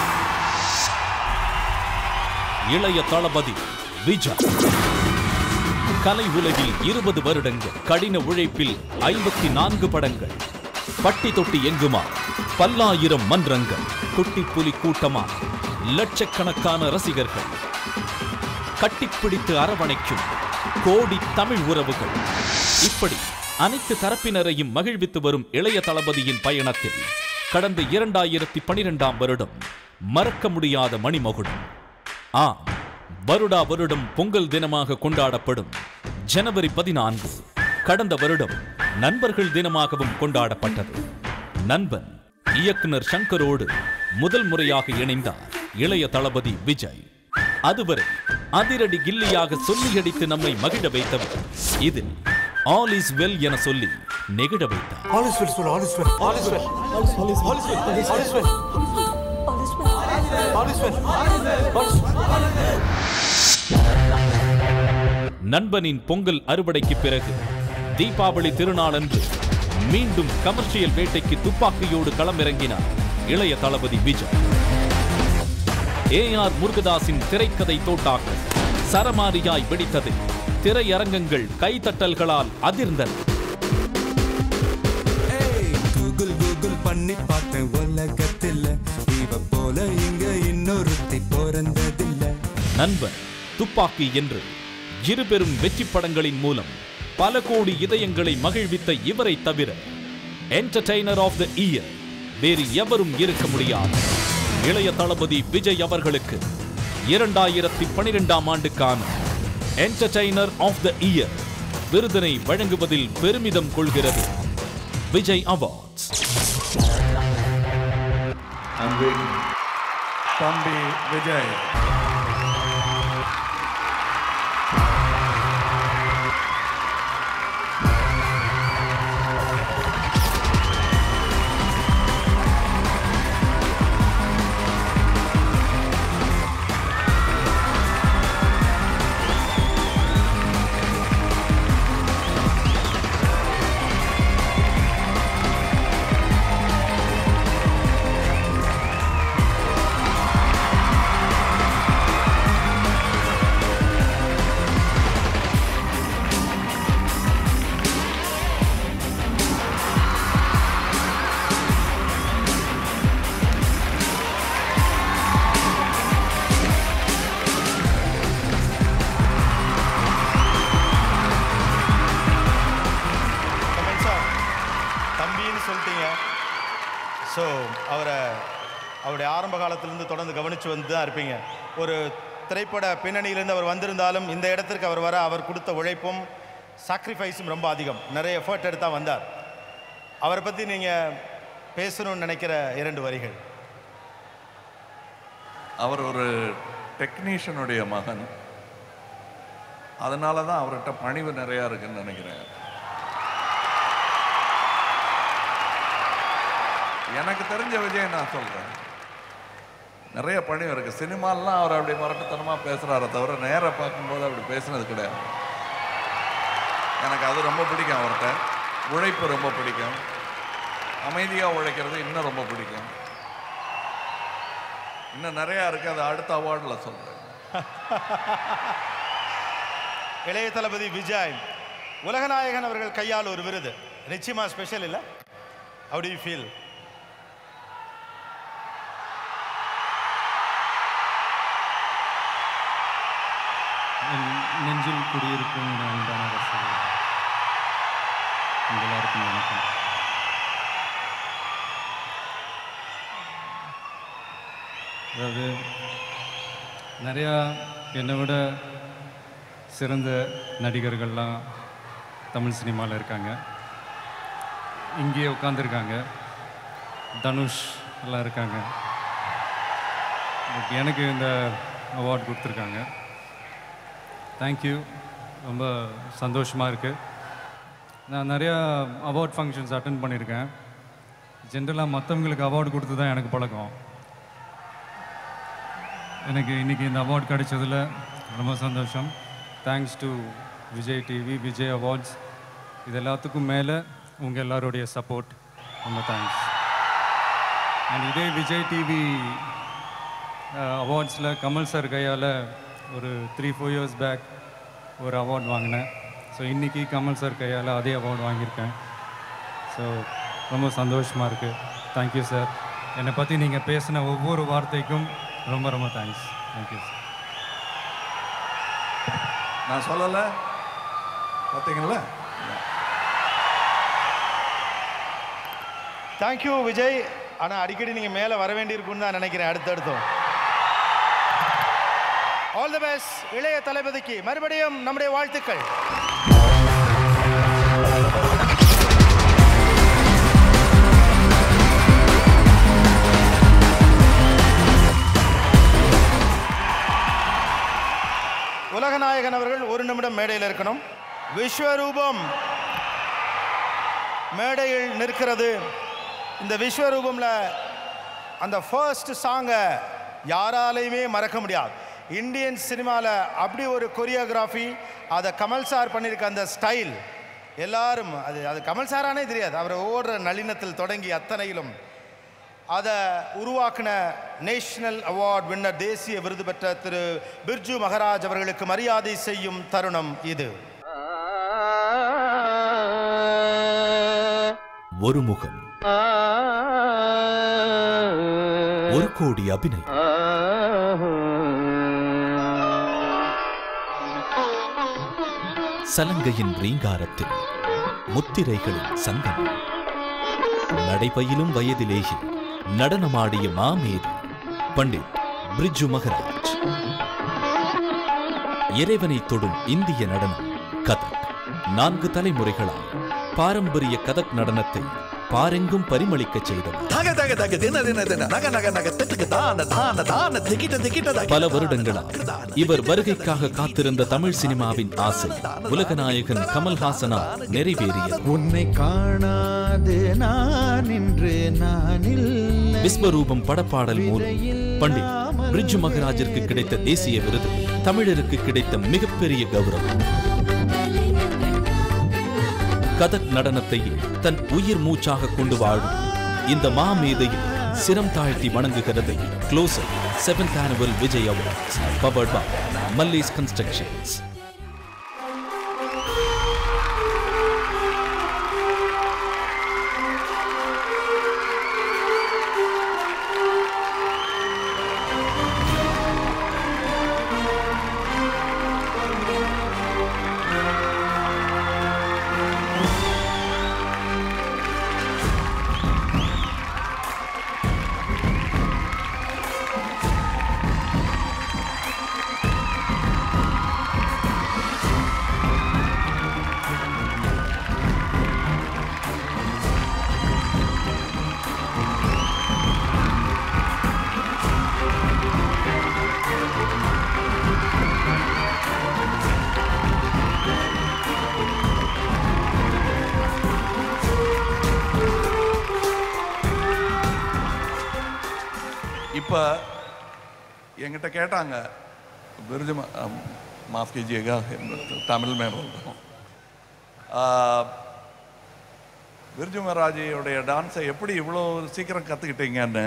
இளைய தளபதி விஜய் கலை உலகில் இருபது வருடங்கள் கடின உழைப்பில் ஐம்பத்தி நான்கு படங்கள் பட்டி தொட்டி எங்குமா பல்லாயிரம் மன்றங்கள் குட்டி புலி கூட்டமா லட்சக்கணக்கான ரசிகர்கள் கட்டிப்பிடித்து அரவணைக்கும் கோடி தமிழ் உறவுகள் இப்படி அனைத்து தரப்பினரையும் மகிழ்வித்து வரும் இளைய தளபதியின் பயணத்தில் கடந்த இரண்டாயிரத்தி பனிரெண்டாம் வருடம் மறக்க முடியாத மணிமகுடம் ஆம் வருடா வருடம் பொங்கல் தினமாக கொண்டாடப்படும் ஜனவரி பதினான்கு கடந்த வருடம் நண்பர்கள் தினமாகவும் கொண்டாடப்பட்டது நண்பன் இயக்குனர் சங்கரோடு முதல் முறையாக இணைந்தார் இளைய தளபதி விஜய் அதுவரை அதிரடி கில்லியாக சொல்லியடித்து நம்மை மகிழ வைத்தவர் இதில் ஆல் இஸ் வெல் என சொல்லி நெகிழ வைத்தார் All is well, all is well, all is well, all is well, all is well, all is well, all is well, all is well, all is நண்பனின் பொங்கல் அறுவடைக்கு பிறகு தீபாவளி திருநாளன்று மீண்டும் கமர்ஷியல் வேட்டைக்கு துப்பாக்கியோடு களமிறங்கினார் இளைய தளபதி விஜய் ஏ ஆர் முருகதாஸின் திரைக்கதை தோட்டாக்கள் சரமாரியாய் வெடித்தது திரையரங்கங்கள் கைத்தட்டல்களால் அதிர்ந்தன கூகுள் கூகுள் பண்ணி பார்த்தேன் உலகத்தில் இவ போல இங்க இன்னொருத்தி பிறந்ததில்ல நண்பன் துப்பாக்கி என்று இருபெரும் வெற்றி படங்களின் மூலம் பல கோடி இதயங்களை மகிழ்வித்த இவரை தவிர என்டர்டெய்னர் ஆஃப் த இயர் வேறு எவரும் இருக்க முடியாது இளைய தளபதி விஜய் அவர்களுக்கு இரண்டாயிரத்தி பனிரெண்டாம் ஆண்டுக்கான என்டர்டெய்னர் ஆஃப் த இயர் விருதினை வழங்குவதில் பெருமிதம் கொள்கிறது விஜய் அவார்ட்ஸ் தம்பி விஜய் அவருடைய ஆரம்ப காலத்திலிருந்து தொடர்ந்து கவனித்து வந்து தான் இருப்பீங்க ஒரு திரைப்பட பின்னணியிலிருந்து அவர் வந்திருந்தாலும் இந்த இடத்திற்கு அவர் வர அவர் கொடுத்த உழைப்பும் சாக்ரிஃபைஸும் ரொம்ப அதிகம் நிறைய எஃபர்ட் எடுத்தா வந்தார் அவரை பற்றி நீங்கள் பேசணும்னு நினைக்கிற இரண்டு வரிகள் அவர் ஒரு டெக்னீஷியனுடைய மகன் அதனால தான் அவர்கிட்ட பணிவு நிறையா இருக்குன்னு நினைக்கிறேன் எனக்கு தெரிஞ்ச விஜய் நான் சொல்கிறேன் நிறைய பணிவு இருக்கு சினிமாலாம் அவர் அப்படி மரட்டுத்தனமாக பேசுகிறாரே தவிர நேராக பார்க்கும்போது அப்படி பேசுனது கிடையாது எனக்கு அது ரொம்ப பிடிக்கும் அவர்கிட்ட உழைப்பு ரொம்ப பிடிக்கும் அமைதியாக உழைக்கிறது இன்னும் ரொம்ப பிடிக்கும் இன்னும் நிறையா இருக்குது அது அடுத்த அவார்டில் சொல்கிறேன் இளைய தளபதி விஜய் உலகநாயகன் அவர்கள் கையால் ஒரு விருது நிச்சயமா ஸ்பெஷல் இல்லை how do you feel என் நெஞ்சில் குடியிருக்கும் என் அன்பான ரசிகர்கள் உங்கள் எல்லாருக்கும் வணக்கம் அதாவது நிறையா என்னை விட சிறந்த நடிகர்கள்லாம் தமிழ் சினிமாவில் இருக்காங்க இங்கேயே உட்காந்துருக்காங்க தனுஷ் எல்லாம் இருக்காங்க பட் எனக்கு இந்த அவார்ட் கொடுத்துருக்காங்க தேங்க்யூ ரொம்ப சந்தோஷமாக இருக்குது நான் நிறையா அவார்ட் ஃபங்க்ஷன்ஸ் அட்டன் பண்ணியிருக்கேன் ஜென்ரலாக மற்றவங்களுக்கு அவார்டு கொடுத்து தான் எனக்கு பழக்கம் எனக்கு இன்றைக்கி இந்த அவார்ட் கிடைச்சதில் ரொம்ப சந்தோஷம் thanks to Vijay TV Vijay awards இது எல்லாத்துக்கும் மேலே உங்கள் எல்லாருடைய சப்போர்ட் ரொம்ப தேங்க்ஸ் அண்ட் இதே விஜய் டிவி அவார்ட்ஸில் கமல் சார் கையால் ஒரு த்ரீ ஃபோர் இயர்ஸ் பேக் ஒரு அவார்ட் வாங்கினேன் ஸோ இன்றைக்கி கமல் சார் கையால் அதே அவார்ட் வாங்கியிருக்கேன் ஸோ ரொம்ப சந்தோஷமாக இருக்குது தேங்க்யூ சார் என்னை பற்றி நீங்கள் பேசின ஒவ்வொரு வார்த்தைக்கும் ரொம்ப ரொம்ப தேங்க்ஸ் தேங்க்யூ சார் நான் சொல்லலை பார்த்தீங்களா தேங்க்யூ விஜய் ஆனால் அடிக்கடி நீங்கள் மேலே வர வேண்டியிருக்குன்னு தான் நினைக்கிறேன் அடுத்தடுத்தும் ஆல் தி பெஸ்ட் இளைய தளபதிக்கு மறுபடியும் நம்முடைய வாழ்த்துக்கள் உலகநாயகன் அவர்கள் ஒரு நிமிடம் மேடையில் இருக்கணும் விஸ்வரூபம் மேடையில் நிற்கிறது இந்த விஸ்வரூபம்ல அந்த ஃபர்ஸ்ட் சாங்கை யாராலையுமே மறக்க முடியாது இந்தியன் சினிமாவில் அப்படி ஒரு கொரியோகிராஃபி அதை கமல் சார் பண்ணியிருக்க அந்த ஸ்டைல் எல்லாரும் அது அது கமல் சாரானே தெரியாது அவர் ஓடுற நளினத்தில் தொடங்கி அத்தனையிலும் அதை உருவாக்கின நேஷனல் அவார்ட் வின்னர் தேசிய விருது பெற்ற திரு பிர்ஜு மகராஜ் அவர்களுக்கு மரியாதை செய்யும் தருணம் இது ஒரு முகம் ஒரு கோடி அபிநயம் சலங்கையின் ரீங்காரத்தில் முத்திரைகளின் சங்கம் நடைபயிலும் வயதிலேயே நடனமாடிய மாமேது பண்டிட் பிரிட்ஜு மகராஜ் இறைவனை தொடும் இந்திய நடனம் கதக் நான்கு தலைமுறைகளால் பாரம்பரிய கதக் நடனத்தை பாரெங்கும் பரிமளிக்கச் செய்தவர் தக தக தக தின தின தின நக நக நக திட்டுக்கு தான தான தான திகிட்ட திகிட்ட தக பல வருடங்களால் இவர் வருகைக்காக காத்திருந்த தமிழ் சினிமாவின் ஆசை உலகநாயகன் கமல்ஹாசனால் நிறைவேறியது உன்னை காணாது நான் இன்று நானில் விஸ்வரூபம் படப்பாடல் மூலம் பண்டிட் பிரிட்ஜு மகராஜிற்கு கிடைத்த தேசிய விருது தமிழருக்கு கிடைத்த மிகப்பெரிய கௌரவம் கதக் நடனத்தையே தன் உயிர் மூச்சாக கொண்டு வாழும் இந்த மாமேதையை சிரம் தாழ்த்தி வணங்குகிறது closer seventh annual Vijay awards powered by Malli's constructions இப்போ என்கிட்ட கேட்டாங்க बिरजू मा- अम, माफ कीजिएगा तमिल में बोल रहा हूँ आ, பிர்ஜு மகாராஜியோடைய டான்ஸை எப்படி இவ்வளோ சீக்கிரம் கற்றுக்கிட்டீங்கன்னு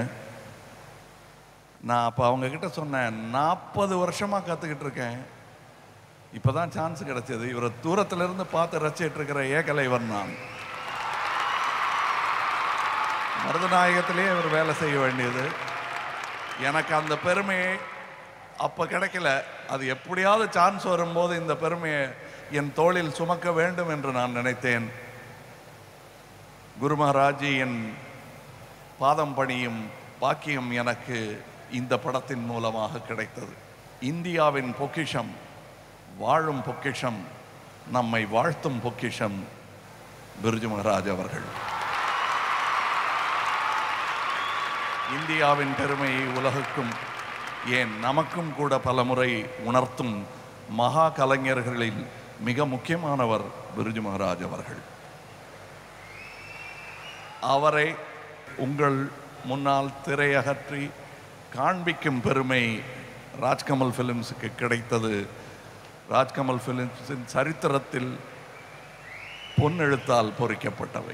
நான் அப்போ அவங்க கிட்ட சொன்னேன் நாற்பது வருஷமாக கற்றுக்கிட்டு இருக்கேன் இப்போ தான் சான்ஸ் கிடைச்சது இவரை தூரத்துல இருந்து பார்த்து ரசிச்சிட்டு இருக்கிற ஏகலைவன் நான் மருதநாயகத்திலேயே இவர் வேலை செய்ய வேண்டியது எனக்கு அந்த பெருமையை அப்போ கிடைக்கல அது எப்படியாவது சான்ஸ் வரும்போது இந்த பெருமையை என் தோளில் சுமக்க வேண்டும் என்று நான் நினைத்தேன் குரு மகாராஜி என் பாதம் பணியும் பாக்கியம் எனக்கு இந்த படத்தின் மூலமாக கிடைத்தது இந்தியாவின் பொக்கிஷம் வாழும் பொக்கிஷம் நம்மை வாழ்த்தும் பொக்கிஷம் பிர்ஜு மகாராஜ் அவர்கள் இந்தியாவின் பெருமையை உலகுக்கும் ஏன் நமக்கும் கூட பலமுறை உணர்த்தும் மகா கலைஞர்களில் மிக முக்கியமானவர் பிர்ஜு மகாராஜ் அவர்கள் அவரை உங்கள் முன்னால் திரையகற்றி காண்பிக்கும் பெருமை ராஜ்கமல் ஃபிலிம்ஸுக்கு கிடைத்தது ராஜ்கமல் ஃபிலிம்ஸின் சரித்திரத்தில் பொன்னெழுத்தால் பொறிக்கப்பட்டவை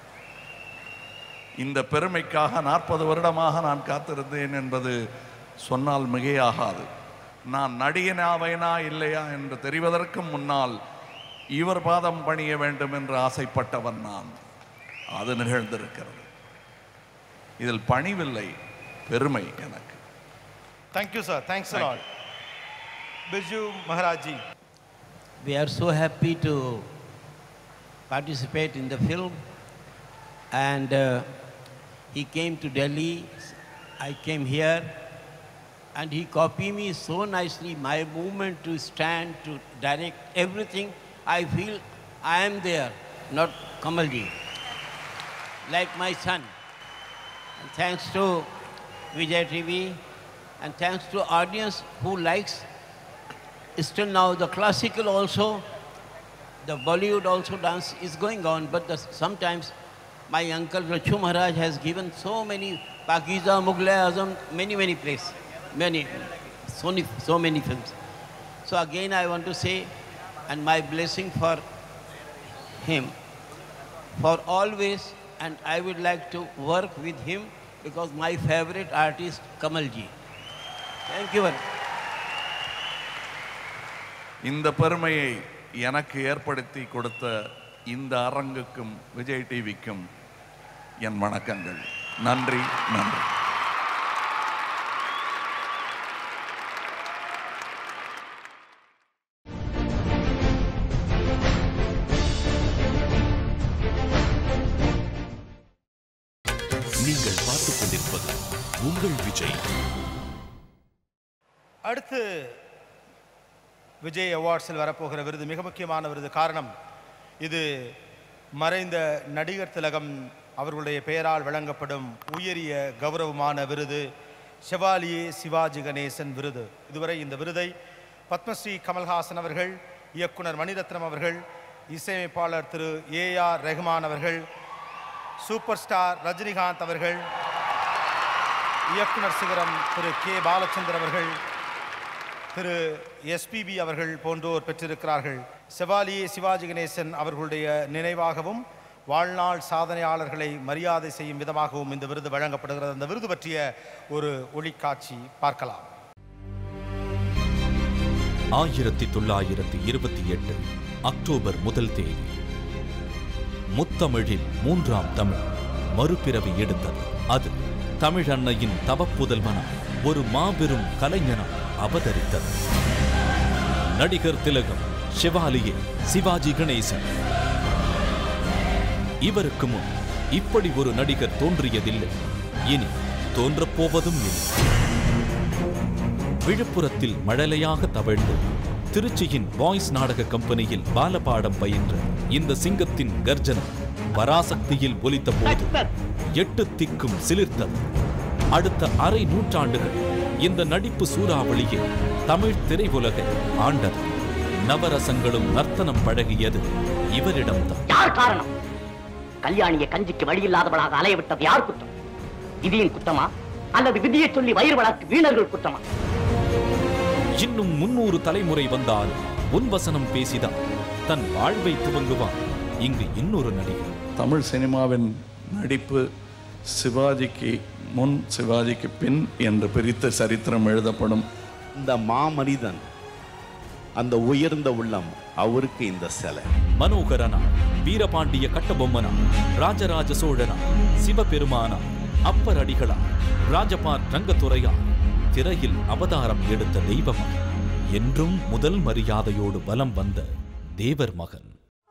இந்த பெருமைக்காக நாற்பது வருடமாக நான் காத்திருந்தேன் என்பது சொன்னால் மிகையாகாது நான் நடிகனாவேனா இல்லையா என்று தெரிவதற்கு முன்னால் இவர் பாதம் பணிய வேண்டும் என்று ஆசைப்பட்டவன் நான் அது நிகழ்ந்திருக்கிறது இதில் பணிவில்லை பெருமை எனக்கு thank you sir thanks lot Birju Maharaj We are so happy to participate in the film. And uh, he came to Delhi, I came here, and he copied me so nicely. My movement to stand, to direct everything, I feel I am there, not Kamalji, like my son. And thanks to Vijay TV, and thanks to audience who likes still now the classical also, the Bollywood also dance is going on, but the, sometimes my uncle Rachu Maharaj has given so many Pakiza, Mughal Azam, many, many places, many, so many, so many films. So again I want to say, and my blessing for him, for always, and I would like to work with him because my favorite artist Kamalji. Thank you very much. இந்த பெருமையை எனக்கு ஏற்படுத்தி கொடுத்த இந்த அரங்குக்கும் விஜய் டிவிக்கும் என் வணக்கங்கள் நன்றி நன்றி நீங்கள் பார்த்துக் கொண்டிருப்பது உங்கள் விஜய் அடுத்து விஜய் அவார்ட்ஸில் வரப்போகிற விருது மிக முக்கியமான விருது காரணம் இது மறைந்த நடிகர் திலகம் அவர்களுடைய பெயரால் வழங்கப்படும் உயரிய கௌரவமான விருது செவாலியே சிவாஜி கணேசன் விருது இதுவரை இந்த விருதை பத்மஸ்ரீ கமல்ஹாசன் அவர்கள் இயக்குனர் மணிரத்னம் அவர்கள் இசையமைப்பாளர் திரு ஏ ஆர் ரெஹ்மான் அவர்கள் சூப்பர் ஸ்டார் ரஜினிகாந்த் அவர்கள் இயக்குனர் சிகரம் திரு கே பாலச்சந்தர் அவர்கள் திரு எஸ்பிபி அவர்கள் போன்றோர் பெற்றிருக்கிறார்கள் செவாலியே சிவாஜி கணேசன் அவர்களுடைய நினைவாகவும் வாழ்நாள் சாதனையாளர்களை மரியாதை செய்யும் விதமாகவும் இந்த விருது வழங்கப்படுகிறது அந்த விருது பற்றிய ஒரு ஒளிக்காட்சி பார்க்கலாம் ஆயிரத்தி தொள்ளாயிரத்தி இருபத்தி எட்டு அக்டோபர் முதல் தேதி முத்தமிழில் மூன்றாம் தமிழ் மறுபிறவி எடுத்தது அது தமிழ் அன்னையின் தவப்புதல்வனம் ஒரு மாபெரும் கலைஞனம் அவதரித்தது நடிகர் திலகம் சிவாலியே சிவாஜி கணேசன் இவருக்கு முன் இப்படி ஒரு நடிகர் தோன்றியதில்லை இனி தோன்றப்போவதும் இல்லை விழுப்புரத்தில் மழலையாக தவழ்ந்து திருச்சியின் பாய்ஸ் நாடக கம்பெனியில் பாலபாடம் பயின்ற இந்த சிங்கத்தின் கர்ஜனம் பராசக்தியில் ஒலித்த போது எட்டு திக்கும் சிலிர்த்தது அடுத்த அரை நூற்றாண்டுகள் இந்த நடிப்பு சூறாவளியில் தமிழ் திரையுலகை ஆண்டது நவரசங்களும் நர்த்தனம் பழகியது இவரிடம்தான் யார் காரணம் கல்யாணியை கஞ்சிக்கு வழி இல்லாதவளாக அலைய விட்டது யார் குற்றம் விதியின் குற்றமா அல்லது விதியை சொல்லி வயிறு வளர்க்கு வீணர்கள் குற்றமா இன்னும் முன்னூறு தலைமுறை வந்தால் உன்வசனம் பேசிதான் தன் வாழ்வை துவங்குவான் இங்கு இன்னொரு நடிகர் தமிழ் சினிமாவின் நடிப்பு சிவாஜிக்கு முன் சிவாஜிக்கு பின் என்று பிரித்து சரித்திரம் எழுதப்படும் இந்த மாமனிதன் அந்த உயர்ந்த உள்ளம் அவருக்கு இந்த சிலை மனோகரனா வீரபாண்டிய கட்டபொம்மனா ராஜராஜ சோழனா சிவபெருமானா அப்பர் அடிகளா ராஜபார் ரங்கத்துறையா திரையில் அவதாரம் எடுத்த தெய்வமா என்றும் முதல் மரியாதையோடு வலம் வந்த Thevar Magan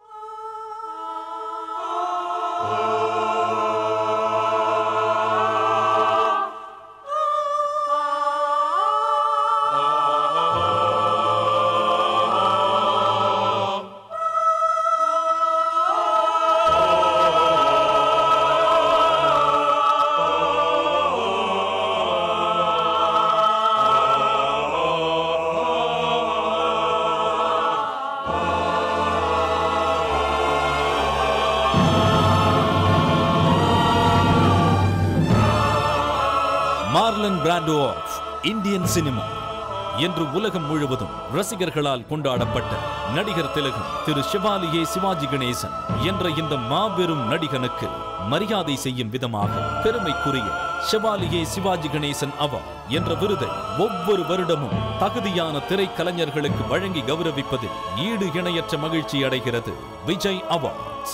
Marlon Brando of Indian cinema என்று உலகம் முழுவதும் ரசிகர்களால் கொண்டாடப்பட்ட நடிகர் திலகம் திரு சிவாலியே சிவாஜி கணேசன் என்ற இந்த மாபெரும் நடிகனுக்கு மரியாதை செய்யும் விதமாக பெருமைக்குரிய சிவாலியே சிவாஜி கணேசன் அவா என்ற விருதை ஒவ்வொரு வருடமும் தகுதியான திரைக்கலைஞர்களுக்கு வழங்கி கௌரவிப்பதில் ஈடு இணையற்ற மகிழ்ச்சி அடைகிறது விஜய் அவார்ட்ஸ்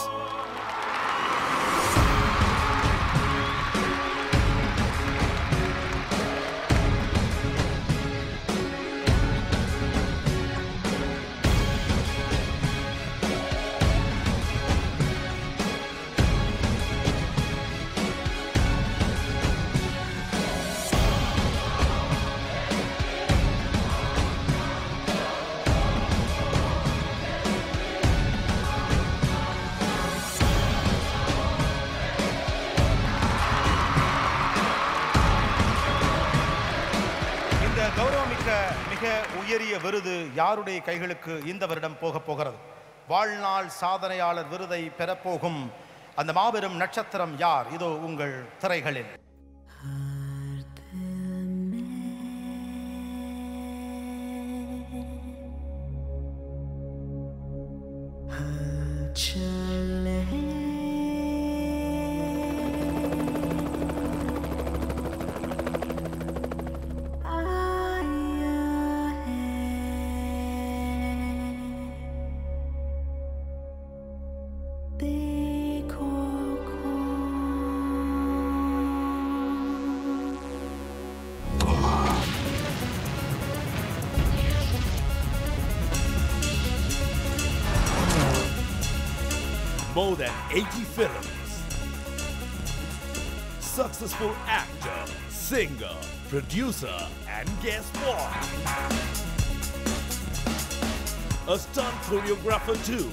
இந்த கௌரவமிக்க மிக உயரிய விருது யாருடைய கைகளுக்கு இந்த வருடம் போக போகிறது வாழ்நாள் சாதனையாளர் விருதை பெறப்போகும் அந்த மாபெரும் நட்சத்திரம் யார் இதோ உங்கள் திரைகளில் More than 80 films. Successful actor, singer, producer, and guest star. A stunt choreographer too.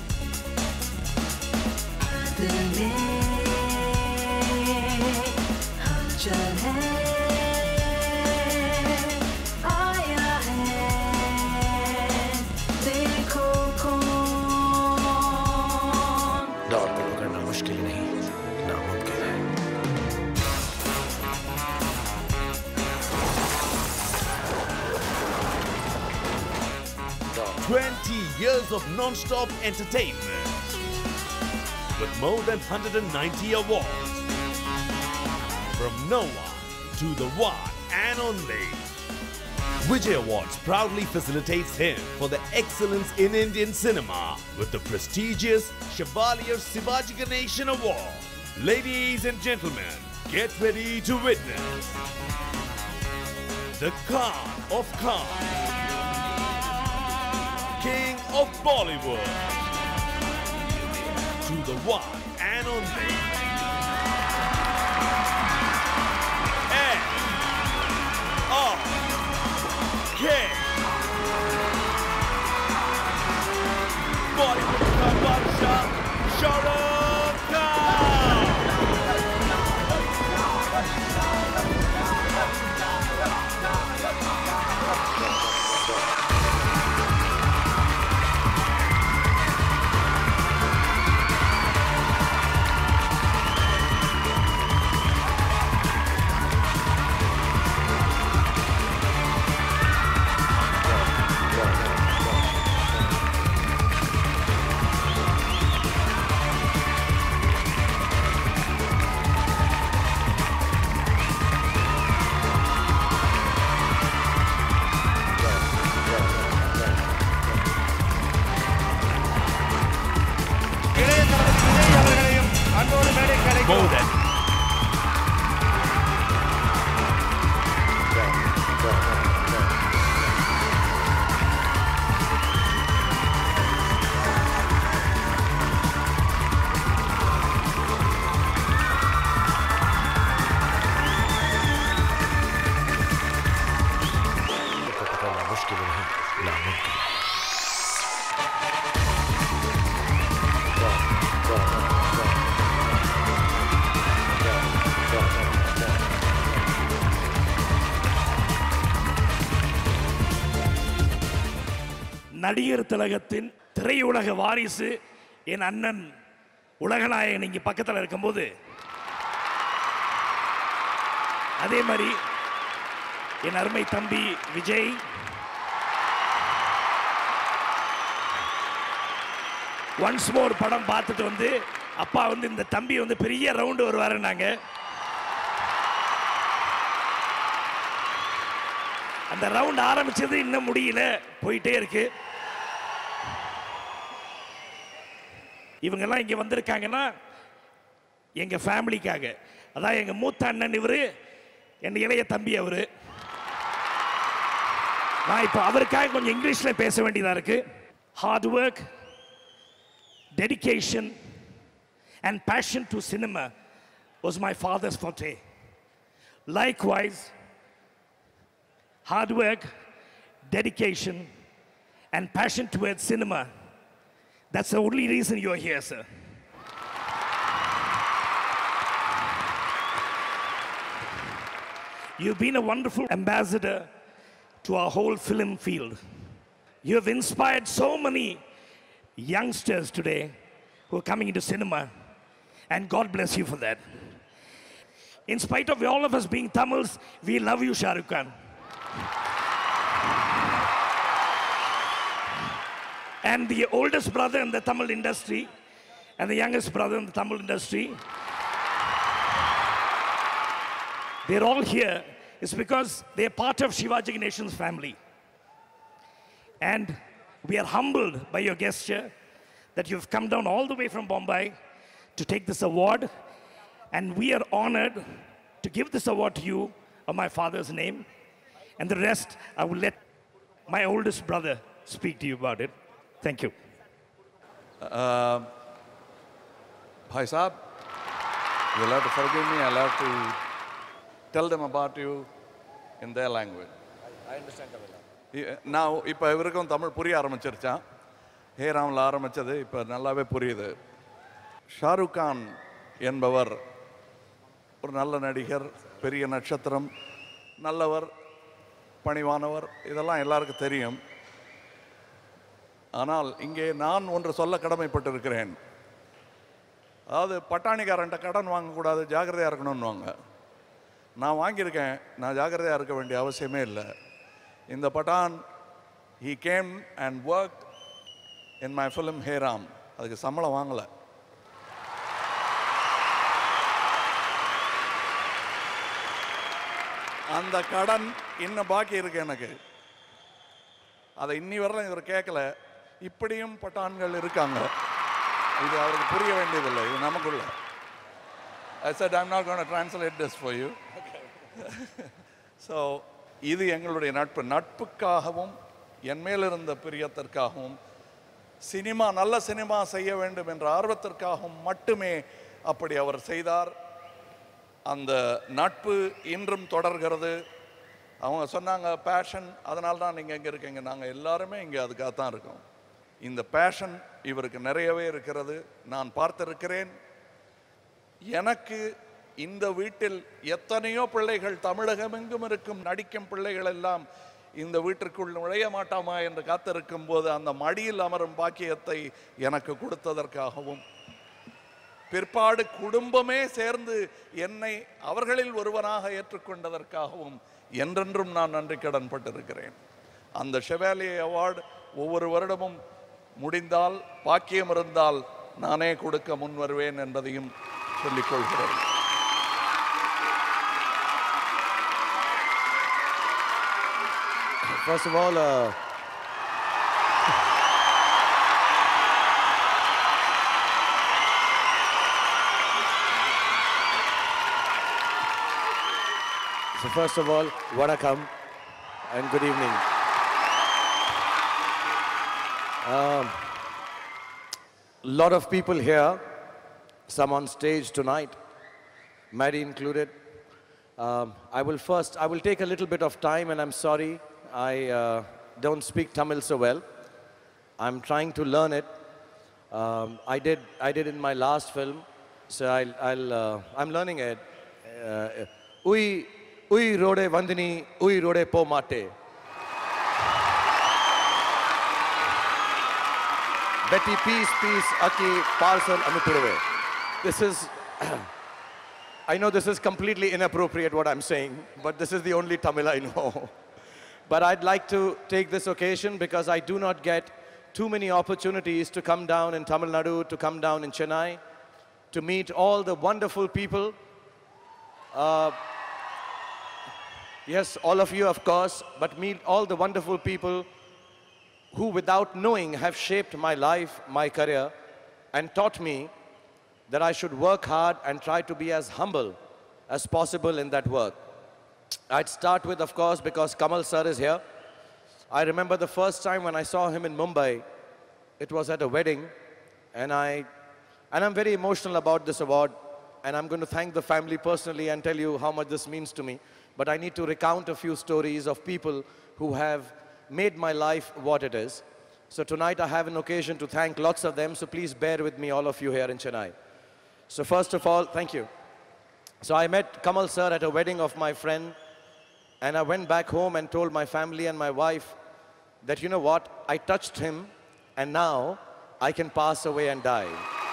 दौड़ को पकड़ना मुश्किल नहीं नामुमकिन है Twenty years of non-stop entertainment with more than 190 awards. From no one to the one and only. Vijay Awards proudly facilitates him for the excellence in Indian cinema with the prestigious Chevalier Sivaji Ganeshan Award. Ladies and gentlemen, get ready to witness the Khan of Khan, King of Bollywood, to the one and only. N R K. Bollywood का बादशाह शाहरुख खान நடிகர் திலகத்தின் திரையுலக வாரிசு என் அண்ணன் உலகநாயகன் இங்கே பக்கத்தில் இருக்கும்போது அதே மாதிரி என் அருமை தம்பி விஜய் ஒன்ஸ் மோர் படம் பார்த்துட்டு வந்து அப்பா வந்து இந்த தம்பி வந்து பெரிய ரவுண்டு வருவாருன்னாங்க அந்த ரவுண்ட் ஆரம்பிச்சது இன்னும் முடியல போயிட்டே இருக்கு இவங்கெல்லாம் இங்கே வந்திருக்காங்கன்னா எங்கள் ஃபேமிலிக்காக அதான் எங்கள் மூத்த அண்ணன் இவர் என் இளைய தம்பி அவர் நான் இப்போ அவருக்காக கொஞ்சம் இங்கிலீஷில் பேச வேண்டியதாக இருக்கு hard work dedication and passion to cinema was my father's forte likewise hard work dedication and passion towards cinema that's the only reason you're here sir You've been a wonderful ambassador to our whole film field. You have inspired so many youngsters today who are coming into cinema, and God bless you for that. In spite of all of us being Tamils, we love you, Shah Rukh Khan. And the oldest brother in the Tamil industry, and the youngest brother in the Tamil industry, they're all here is because they're part of Shivaji Ganeshan's family. And we are humbled by your gesture that you've come down all the way from Bombay to take this award. And we are honored to give this award to you on my father's name. And the rest, I will let my oldest brother speak to you about it. Thank you. Uh, Bhai Saab, you'll have to forgive me. I'll have to tell them about you in their language. I understand Tamil. இ- நான் இப்போ இவருக்கும் தமிழ் புரிய ஆரம்பிச்சிருச்சான் ஹே ராமில் ஆரம்பித்தது இப்போ நல்லாவே புரியுது ஷாருக் கான் என்பவர் ஒரு நல்ல நடிகர் பெரிய நட்சத்திரம் நல்லவர் பணிவானவர் இதெல்லாம் எல்லாருக்கும் தெரியும் ஆனால் இங்கே நான் ஒன்று சொல்ல கடமைப்பட்டிருக்கிறேன் அதாவது பட்டாணிக்காரன்ட்ட கடன் வாங்கக்கூடாது ஜாக்கிரதையாக இருக்கணும்னுவாங்க நான் வாங்கியிருக்கேன் நான் ஜாக்கிரதையாக இருக்க வேண்டிய அவசியமே இல்லை இந்த Pathan he came and work in my film Hey Ram அதுக்கு சம்பளம் வாங்கலை அந்த கடன் இன்னும் பாக்கி இருக்கு எனக்கு அதை இன்னி வரலாம் இவர் கேட்கல இப்படியும் பட்டான்கள் இருக்காங்க இது அவருக்கு புரிய வேண்டியதில்லை இது நமக்குள்ள I said, I'm not going to translate this for you. So இது எங்களுடைய நட்பு நட்புக்காகவும் என் மேல் இருந்த பிரியத்திற்காகவும் சினிமா நல்ல சினிமா செய்ய வேண்டும் என்ற ஆர்வத்திற்காகவும் மட்டுமே அப்படி அவர் செய்தார் அந்த நட்பு இன்றும் தொடர்கிறது அவங்க சொன்னாங்க பேஷன் அதனால தான் நீங்கள் இங்கே இருக்கீங்க நாங்கள் எல்லாருமே இங்கே அதுக்காக தான் இருக்கோம் இந்த பேஷன் இவருக்கு நிறையவே இருக்கிறது நான் பார்த்திருக்கிறேன் எனக்கு இந்த வீட்டில் எத்தனையோ பிள்ளைகள் தமிழகமெங்கும் இருக்கும் நடிக்கும் பிள்ளைகள் எல்லாம் இந்த வீட்டிற்குள் நுழைய மாட்டாமா என்று காத்திருக்கும் போது அந்த மடியில் அமரும் பாக்கியத்தை எனக்கு கொடுத்ததற்காகவும் பிற்பாடு குடும்பமே சேர்ந்து என்னை அவர்களில் ஒருவனாக ஏற்றுக்கொண்டதற்காகவும் என்றென்றும் நான் நன்றி கடன் பட்டிருக்கிறேன் அந்த ஷெவாலியே அவார்டு ஒவ்வொரு வருடமும் முடிந்தால் பாக்கியம் இருந்தால் நானே கொடுக்க முன் வருவேன் என்பதையும் சொல்லிக் கொள்கிறேன் First of all, uh, so first of all, vanakkam and good evening. Um, lot of people here, some on stage tonight, Maddie included. Um, I will first, I will take a little bit of time and I'm sorry. I, uh, don't speak Tamil so well. I'm trying to learn it. Um, I did I did in my last film, so I'll, I'll uh, I'm learning it. Uh, Ui ui rode vandini ui rode po mate. Betty peace peace aki parcel anupuruve. This is I know this is completely inappropriate what I'm saying, but this is the only Tamil I know. but I'd like to take this occasion because I do not get too many opportunities to come down in Tamil Nadu, to come down in Chennai, to meet all the wonderful people. Uh, yes, all of you, of course, but meet all the wonderful people who, without knowing, have shaped my life, my career, and taught me that I should work hard and try to be as humble as possible in that work. I'd start with, of course, because Kamal sir is here. I remember the first time when I saw him in Mumbai, it was at a wedding, and I, and I'm very emotional about this award, and I'm going to thank the family personally and tell you how much this means to me. But I need to recount a few stories of people who have made my life what it is. So tonight I have an occasion to thank lots of them, so please bear with me, all of you here in Chennai. So first of all, thank you. So I met Kamal sir at a wedding of my friend, and I went back home and told my family and my wife that, you know what, I touched him, and now I can pass away and die.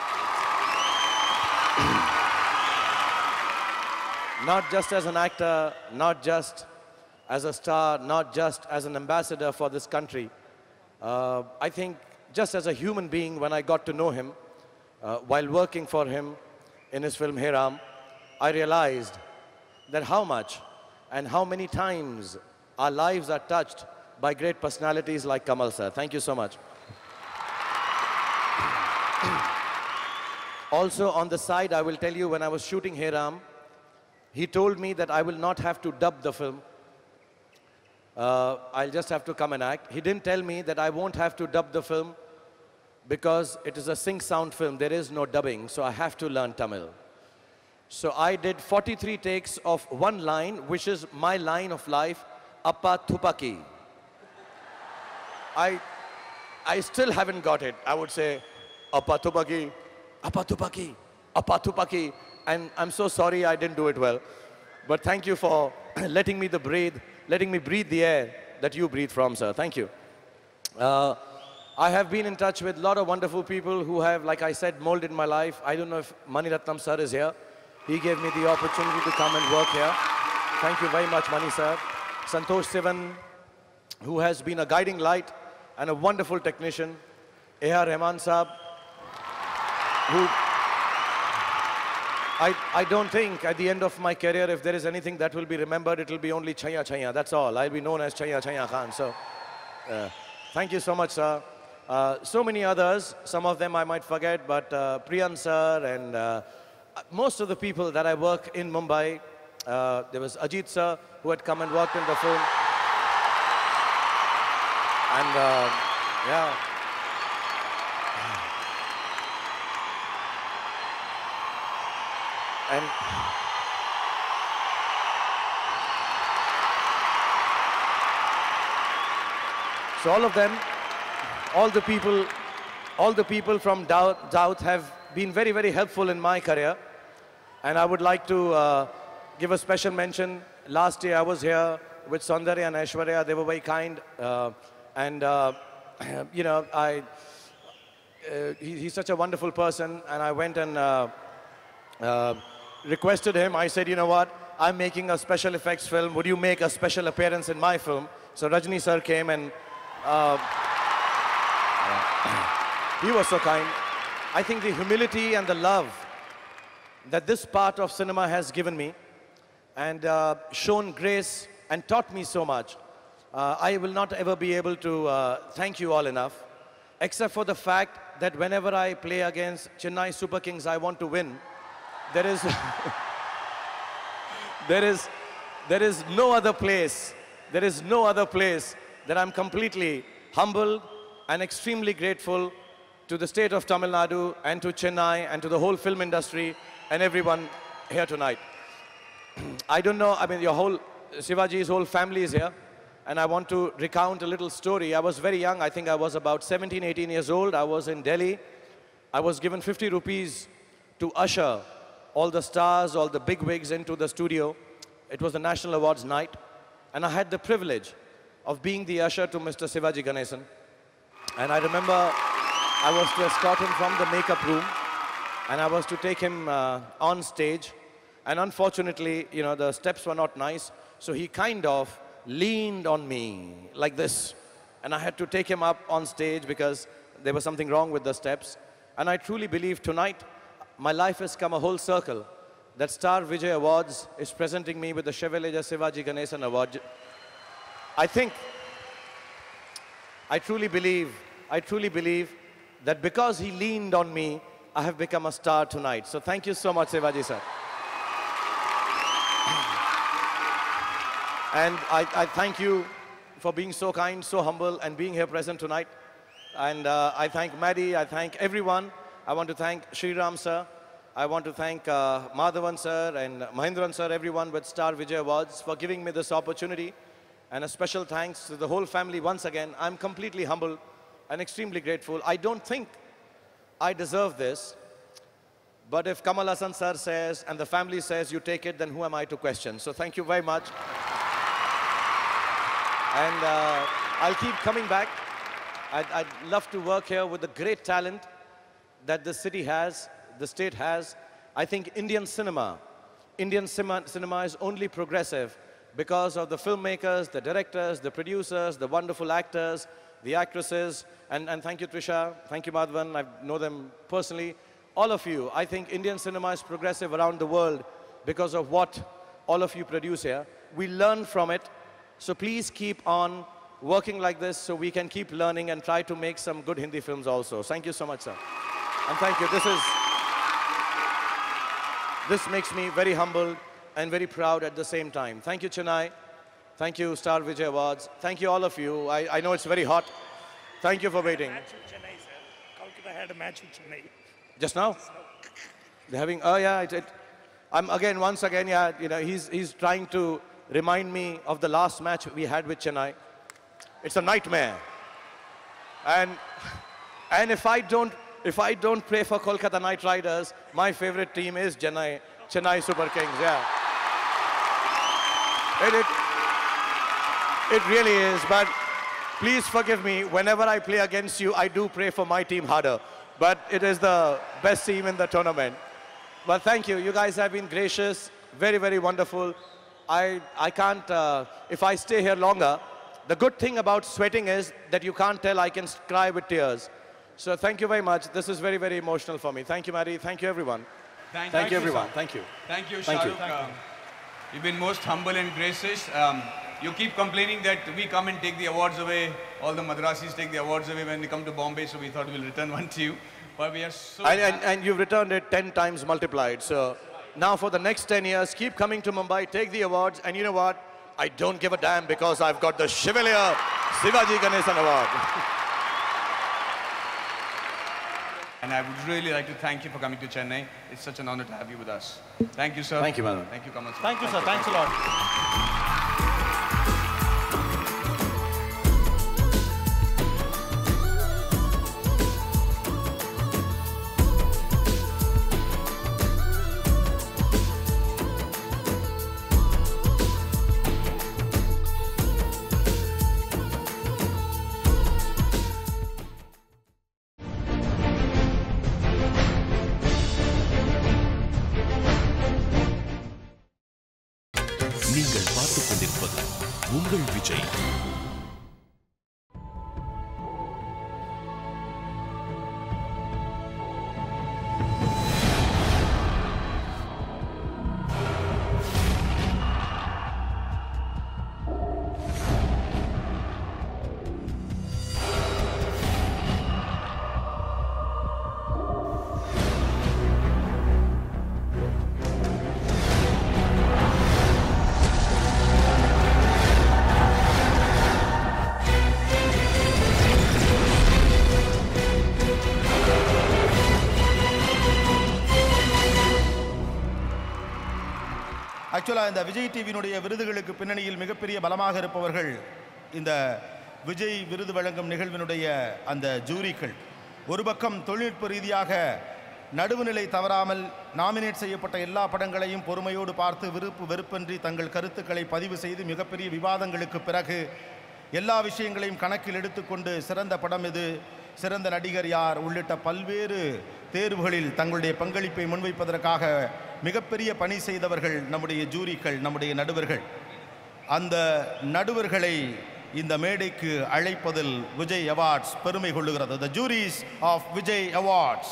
not just as an actor, not just as a star, not just as an ambassador for this country. Uh, I think just as a human being, when I got to know him, uh, while working for him in his film Hiram, I realized that how much and how many times our lives are touched by great personalities like Kamal sir. Thank you so much. also on the side, I will tell you, when I was shooting Hiram, he told me that I will not have to dub the film. Uh, I'll just have to come and act. He didn't tell me that I won't have to dub the film because it is a sing sound film. There is no dubbing, so I have to learn Tamil. So I did 43 takes of one line, which is my line of life, Appa Thupaki. I, I still haven't got it. I would say, Appa Thupaki, Appa Thupaki, Appa Thupaki. And I'm so sorry I didn't do it well. But thank you for letting me the breathe, letting me breathe the air that you breathe from, sir. Thank you. Uh, I have been in touch with a lot of wonderful people who have, like I said, molded my life. I don't know if Mani Ratnam sir is here. He gave me the opportunity to come and work here. Thank you very much, Mani sir. Santosh Sivan, who has been a guiding light and a wonderful technician. A.R. Rahman Saab, who I, I don't think at the end of my career, if there is anything that will be remembered, it will be only Chaya Chaya. That's all. I'll be known as Chaya Chaya Khan. So, uh, thank you so much, sir. Uh, so many others, some of them I might forget, but uh, Priyan sir and uh, most of the people that I work in Mumbai, uh, there was Ajit sir who had come and worked in the film. And uh, yeah. And so all of them, all the people, all the people from Doubt, Doubt have been very, very helpful in my career. And I would like to uh, give a special mention. Last year I was here with Saundarya and Aishwarya. They were very kind. Uh, and, uh, you know, I, uh, he, he's such a wonderful person. And I went and uh, uh, requested him. I said, you know what? I'm making a special effects film. Would you make a special appearance in my film? So Rajni sir came and uh, he was so kind. I think the humility and the love that this part of cinema has given me and uh, shown grace and taught me so much. Uh, I will not ever be able to uh, thank you all enough, except for the fact that whenever I play against Chennai Super Kings, I want to win. There is, there is, there is no other place, there is no other place that I'm completely humbled and extremely grateful to the state of Tamil Nadu and to Chennai and to the whole film industry and everyone here tonight. I don't know, I mean, your whole, Shivaji's whole family is here. and I want to recount a little story. I was very young. I think I was about 17, 18 years old. I was in Delhi. I was given 50 rupees to usher all the stars, all the big wigs into the studio. It was the National Awards night. And I had the privilege of being the usher to Mr. Sivaji Ganesan. And I remember I was to escort him from the makeup room and I was to take him uh, on stage. And unfortunately, you know, the steps were not nice. So he kind of leaned on me like this. And I had to take him up on stage because there was something wrong with the steps. And I truly believe tonight my life has come a whole circle. That Star Vijay Awards is presenting me with the Chevalier Sivaji Ganesan Award. I think, I truly believe, I truly believe that because he leaned on me, I have become a star tonight. So thank you so much, Sivaji sir. And I, I thank you for being so kind, so humble, and being here present tonight. And uh, I thank Maddie, I thank everyone. I want to thank Sriram sir. I want to thank uh, Madhavan sir and Mahindran sir, everyone with Star Vijay Awards for giving me this opportunity. And a special thanks to the whole family once again. I'm completely humble and extremely grateful. I don't think I deserve this, but if Kamal Hassan sir says and the family says you take it, then who am I to question? So thank you very much. And uh, I'll keep coming back. I'd, I'd love to work here with the great talent that the city has, the state has. I think Indian cinema, Indian cinema, cinema is only progressive because of the filmmakers, the directors, the producers, the wonderful actors, the actresses, and, and thank you, Trisha, thank you, Madhavan, I know them personally. All of you, I think Indian cinema is progressive around the world because of what all of you produce here. We learn from it, so please keep on working like this so we can keep learning and try to make some good Hindi films also. Thank you so much, sir. And thank you. This is, this makes me very humble and very proud at the same time. Thank you, Chennai. Thank you, Star Vijay Awards. Thank you, all of you. I, I know it's very hot. Thank you for waiting. Match with Chennai, sir. Kolkata had a match with Chennai. Just now? They're having, oh yeah, it, it, I'm again, once again, yeah, you know, he's, he's trying to remind me of the last match we had with Chennai. It's a nightmare. And, and if I don't, if I don't pray for Kolkata Knight Riders, my favorite team is Chennai, Chennai Super Kings, yeah. It, it, it really is, but please forgive me. Whenever I play against you, I do pray for my team harder. But it is the best team in the tournament. But thank you. You guys have been gracious, very, very wonderful. I, I can't, uh, if I stay here longer, the good thing about sweating is that you can't tell I can cry with tears. So thank you very much. This is very, very emotional for me. Thank you, Maddie. Thank you, everyone. Thank, Thank you, everyone. sir. Thank you. Thank you, Thank you. Shahrukh. Um, you've been most humble and gracious. Um, you keep complaining that we come and take the awards away. All the Madrasis take the awards away when they come to Bombay, so we thought we'll return one to you. But we are so And, and, and you've returned it 10 times multiplied. So now for the next 10 years, keep coming to Mumbai, take the awards, and you know what? I don't give a damn because I've got the Chevalier Sivaji Ganesan Award. And I would really like to thank you for coming to Chennai. It's such an honor to have you with us. Thank you, sir. Thank you, madam. Thank you, Kamal. sir. Thank you, sir. Thanks a lot. நீங்கள் பார்த்துக் கொண்டிருப்பது உங்கள் விஜய் ஆக்சுவலாக இந்த விஜய் டிவியினுடைய விருதுகளுக்கு பின்னணியில் மிகப்பெரிய பலமாக இருப்பவர்கள் இந்த விஜய் விருது வழங்கும் நிகழ்வினுடைய அந்த ஜூரிகள் ஒரு பக்கம் தொழில்நுட்ப ரீதியாக நடுவுநிலை தவறாமல் நாமினேட் செய்யப்பட்ட எல்லா படங்களையும் பொறுமையோடு பார்த்து விருப்பு வெறுப்பின்றி தங்கள் கருத்துக்களை பதிவு செய்து மிகப்பெரிய விவாதங்களுக்கு பிறகு எல்லா விஷயங்களையும் கணக்கில் எடுத்துக்கொண்டு சிறந்த படம் எது சிறந்த நடிகர் யார் உள்ளிட்ட பல்வேறு தேர்வுகளில் தங்களுடைய பங்களிப்பை முன்வைப்பதற்காக மிகப்பெரிய பணி செய்தவர்கள் நம்முடைய ஜூரிகள் நம்முடைய நடுவர்கள் அந்த நடுவர்களை இந்த மேடைக்கு அழைப்பதில் விஜய் அவார்ட்ஸ் பெருமை கொள்ளுகிறது the juries of Vijay awards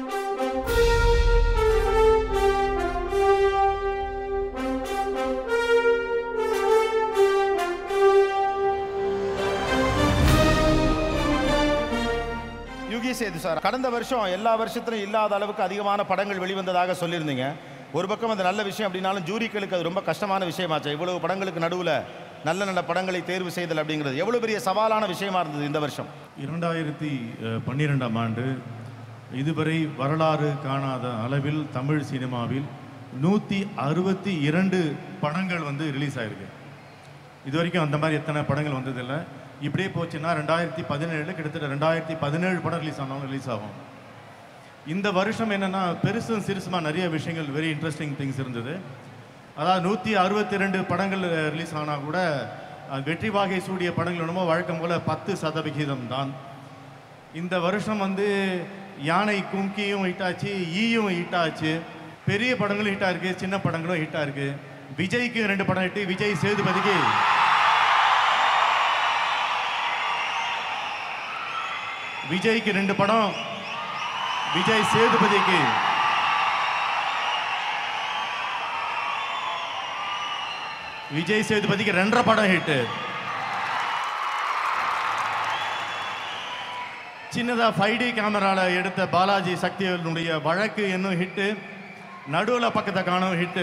Yugi Sethu sir கடந்த வருஷம் எல்லா வருஷத்திலும் இல்லாத அளவுக்கு அதிகமான படங்கள் வெளிவந்ததாக சொல்லியிருந்தீங்க ஒரு பக்கம் அது நல்ல விஷயம் அப்படின்னாலும் ஜூரிகளுக்கு அது ரொம்ப கஷ்டமான விஷயமாச்சு இவ்வளவு படங்களுக்கு நடுவில் நல்ல நல்ல படங்களை தேர்வு செய்தல் அப்படிங்கிறது எவ்வளவு பெரிய சவாலான விஷயமா இருந்தது இந்த வருஷம் இரண்டாயிரத்தி அஹ், பன்னிரெண்டாம் ஆண்டு இதுவரை வரலாறு காணாத அளவில் தமிழ் சினிமாவில் நூற்றி அறுபத்தி இரண்டு படங்கள் வந்து ரிலீஸ் ஆயிருக்கு இது வரைக்கும் அந்த மாதிரி எத்தனை படங்கள் வந்ததில்லை இப்படியே போச்சுன்னா ரெண்டாயிரத்தி பதினேழு கிட்டத்தட்ட ரெண்டாயிரத்தி பதினேழு படம் ரிலீஸ் ஆனாலும் ரிலீஸ் ஆகும் இந்த வருஷம் என்னன்னா பெருசும் சிறுசுமா நிறைய விஷயங்கள் வெரி இன்ட்ரெஸ்டிங் திங்ஸ் இருந்தது அதாவது நூற்றி அறுபத்தி ரெண்டு படங்கள் ரிலீஸ் ஆனால் கூட அஹ், வெற்றி வாகை சூடிய படங்கள் என்னமோ வழக்கம் போல பத்து சதவிகிதம் தான் இந்த வருஷம் வந்து யானை கும்கியும் ஹிட் ஆச்சு ஈயும் ஹிட் ஆச்சு பெரிய படங்களும் ஹிட் ஆயிருக்கு சின்ன படங்களும் ஹிட் ஆயிருக்கு விஜய்க்கு ரெண்டு படம் ஹிட் விஜய் சேதுபதிக்கு விஜய்க்கு ரெண்டு படம் விஜய் சேதுபதிக்கு விஜய் சேதுபதிக்கு ரெண்டரை படம் ஹிட் சின்னதா ஃபைவ் டி கேமரால எடுத்த பாலாஜி சக்திவேலுடைய வழக்கு இன்னும் ஹிட்டு நடுவில் பக்கத்தை காணும் ஹிட்டு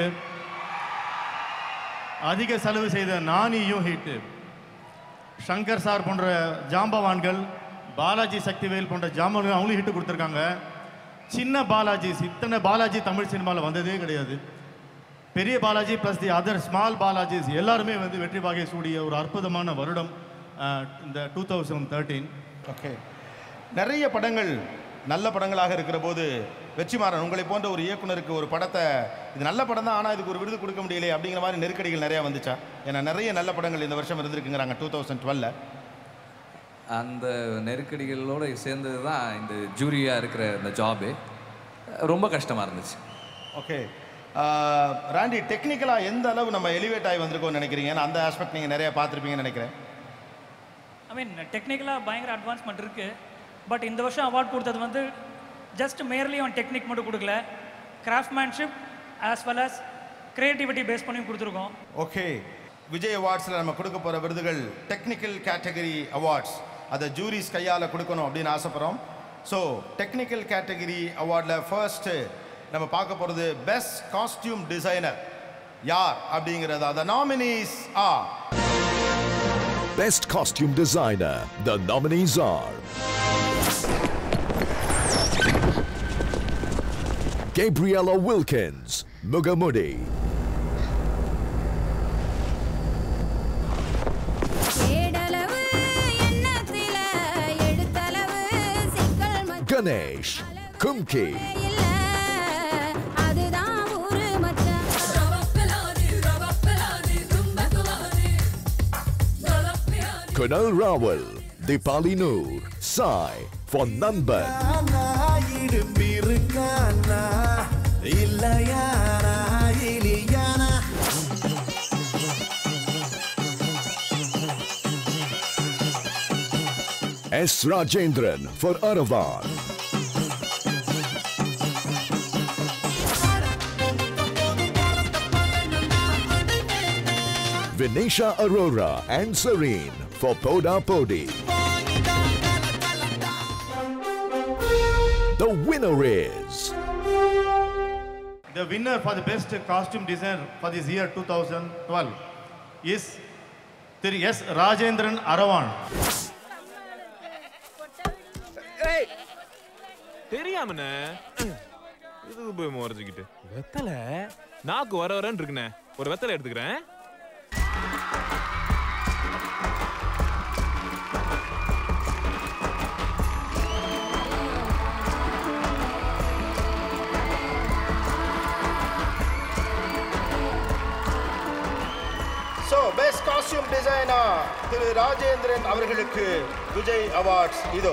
அதிக செலவு செய்த நானியும் ஹிட்டு சங்கர் சார் போன்ற ஜாம்பவான்கள் பாலாஜி சக்திவேல் போன்ற ஜாம்பவான்கள் அவங்களும் ஹிட்டு கொடுத்துருக்காங்க சின்ன பாலாஜி இத்தனை பாலாஜி தமிழ் சினிமாவில் வந்ததே கிடையாது பெரிய Balaji plus the other small Balajis எல்லாருமே வந்து வெற்றி பாகை சூடிய ஒரு அற்புதமான வருடம் அஹ், இந்த டூ தௌசண்ட் தேர்ட்டீன் ஓகே நிறைய படங்கள் நல்ல படங்களாக இருக்கிற போது வெற்றிமாறன் உங்களை போன்ற ஒரு இயக்குனருக்கு ஒரு படத்தை இது நல்ல படம் தான் ஆனால் இதுக்கு ஒரு விருது கொடுக்க முடியலையே அப்படிங்கிற மாதிரி நெருக்கடிகள் நிறையா வந்துச்சா ஏன்னா நிறைய நல்ல படங்கள் இந்த வருஷம் இருந்திருக்குங்கிறாங்க டூ தௌசண்ட் டுவெல்ல அந்த நெருக்கடிகளோடு சேர்ந்தது தான் இந்த ஜூரியாக இருக்கிற இந்த ஜாபு ரொம்ப கஷ்டமாக இருந்துச்சு ஓகே ராண்டி டெக்னிக்கலாக எந்த அளவு நம்ம எலிவேட் ஆகி வந்திருக்கோம்னு நினைக்கிறீங்க ஏன்னா அந்த ஆஸ்பெக்ட் நீங்கள் நிறைய பார்த்துருப்பீங்கன்னு நினைக்கிறேன் ஐ மீன் டெக்னிக்கலாக பயங்கர அட்வான்ஸ்மெண்ட் இருக்குது பட் இந்த வருஷம் அவார்ட் கொடுத்தது வந்து ஜஸ்ட் மேர்லி ஆன் டெக்னிக் மட்டும் கொடுக்கல craftsmanship as well as creativity base பண்ணி கொடுத்துருக்கோம் ஓகே விஜய் அவார்ட்ஸில் நம்ம கொடுக்க போகிற விருதுகள் டெக்னிக்கல் கேட்டகரி அவார்ட்ஸ் அதை ஜூரிஸ் கையால் கொடுக்கணும் அப்படின்னு ஆசைப்படுறோம் ஸோ டெக்னிக்கல் கேட்டகரி அவார்டில் ஃபர்ஸ்ட்டு நம்ம பார்க்க போகிறது பெஸ்ட் காஸ்டியூம் டிசைனர் யார் அப்படிங்கிறது அந்த nominees ah Best Costume Designer. The nominees are Gabriella Wilkins, Mugamudi. ஏடளவு எண்ணத்தில எடுத்தளவு சிக்கல் Ganesh, Kumki. இல்ல அதுதான் ஊரு மச்சான் Kunal Rawal, Dipali Noor, Sai, for Nanban. இடுப்பிருக்கானா இல்லையானா Ileana S. Rajendran for Aravan. Vinisha Arora and Serene for Poda Podi. The winner is The winner for the best costume design for this year 2012 is Thiru S. Rajendran Aravan. ஏய் தெரியாமண்ணே இது போய் முறைஞ்சுக்கிட்டு வெத்தலை நாக்கு வர வரன்னு இருக்குண்ணே ஒரு வெத்தலை எடுத்துக்கிறேன் காஸ்டியூம் டிசைனர் திரு ராஜேந்திரன் அவர்களுக்கு விஜய் அவார்ட்ஸ் இதோ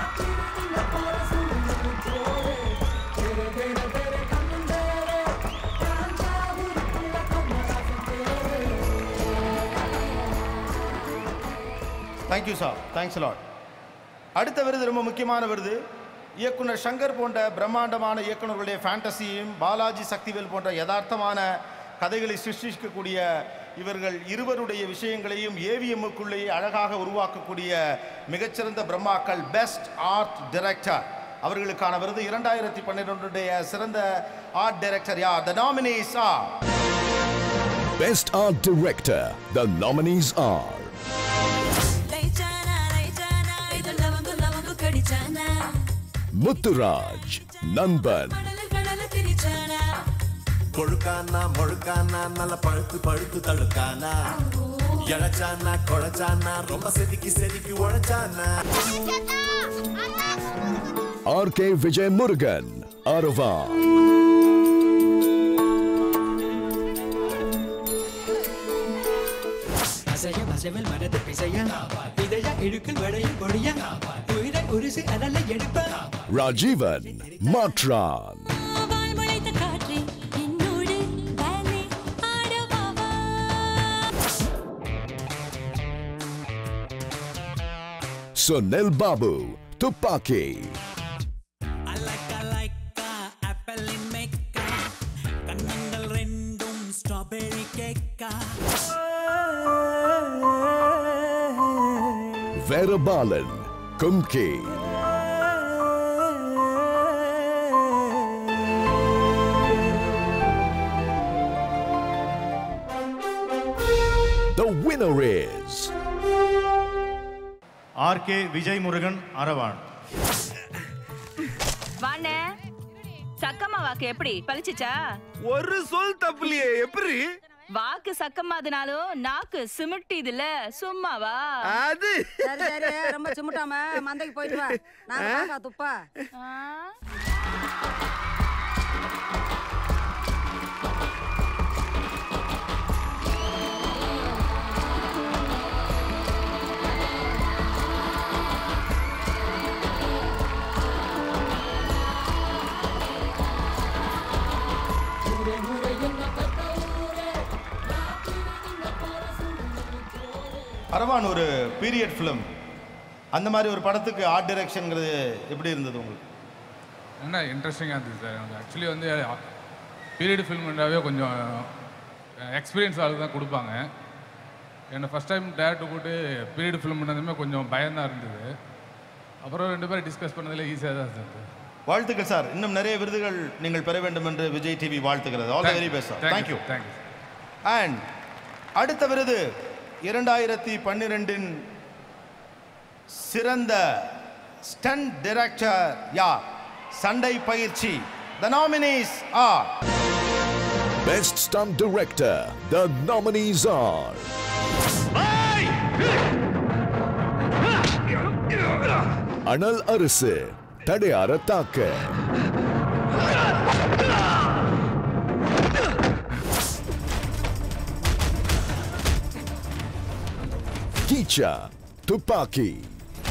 தேங்க்யூ சார் தேங்க்ஸ் லாட் அடுத்த விருது ரொம்ப முக்கியமான விருது இயக்குனர் சங்கர் போன்ற பிரம்மாண்டமான இயக்குனர்களுடைய ஃபேண்டசியையும் பாலாஜி சக்திவேல் போன்ற யதார்த்தமான கதைகளை சிருஷ்டிக்கக்கூடிய இவர்கள் இருவருடைய விஷயங்களையும் ஏவிஎம்முக்குள்ளேயே அழகாக உருவாக்கக்கூடிய மிகச்சிறந்த பிரம்மாக்கள் பெஸ்ட் ஆர்ட் டைரக்டர் அவர்களுக்கான விருது இரண்டாயிரத்தி பன்னிரெண்டுடைய சிறந்த ஆர்ட் டைரக்டர் யார் the nominees are Best Art Director. The nominees are Mutturaj, Nanban, கொழுக்கானா முழுக்கானா நல்ல பழுத்து பழுத்து தழுக்கானா இழைச்சானா குழைச்சானா ரொம்ப செதுக்கி செதுக்கி உழைச்சானா R.K. Vijay Murugan, Arava, அசைய வசவில் மனது பிசைய இதய இடுக்கில் வளையும் கொடிய உயிரை உருசி அதல்ல எடுப்ப Rajivan, Matran, வாழ்முளைத்த காற்றே என்னோடு வேலை ஆடவாவா Sunil Babu, Tupaki, ஆப்பிளின் மெக்கா கண்ணங்கள் ரெண்டும் ஸ்ட்ராபெரி கேக்கா Verabalan, Kumki, The winner is RK Vijay Murugan Aravaan வாண்ணே சக்கம்மா வாக்கு எப்படி பழிச்சுச்சா ஒரு சொல் தப்புலையே எப்படி வாக்கு சக்கமாதுனாலும் நாக்கு சிமிட்டிதுல சும்மாவா அது சரி சரி ரொம்ப சும்முட்டாம மந்தைக்கு போயிட்டு வா நான் பாக்கா துப்பா அரவான் ஒரு பீரியட் ஃபிலிம் அந்த மாதிரி ஒரு படத்துக்கு ஆர்ட் டைரக்ஷன்ங்கிறது எப்படி இருந்தது உங்களுக்கு என்ன இன்ட்ரெஸ்டிங்காக இருந்தது சார் எனக்கு ஆக்சுவலி வந்து பீரியட் ஃபில்ம்ன்றாவே கொஞ்சம் எக்ஸ்பீரியன்ஸ் ஆளுக்கு தான் கொடுப்பாங்க என்னை ஃபஸ்ட் டைம் டேரக்டர் கூட்டு பீரியட் ஃபிலிம் பண்ணதுமே கொஞ்சம் பயம்தான் இருந்தது அப்புறம் ரெண்டு பேரும் டிஸ்கஸ் பண்ணதில் ஈஸியாக தான் இருந்தது வாழ்த்துக்கள் சார் இன்னும் நிறைய விருதுகள் நீங்கள் பெற வேண்டும் என்று விஜய் டிவி வாழ்த்துகிறது all the Thank very you. Best sir Thank thank you you. Thank you. And அடுத்த விருது இரண்டாயிரத்தி பன்னிரெண்டின் சிறந்த ஸ்டன் டைரக்டர் யார் சண்டை பயிற்சி the nominees are Best Stunt Director. The nominees are Anal Arase, Tadeyara Taka. Kicha, Tupaki.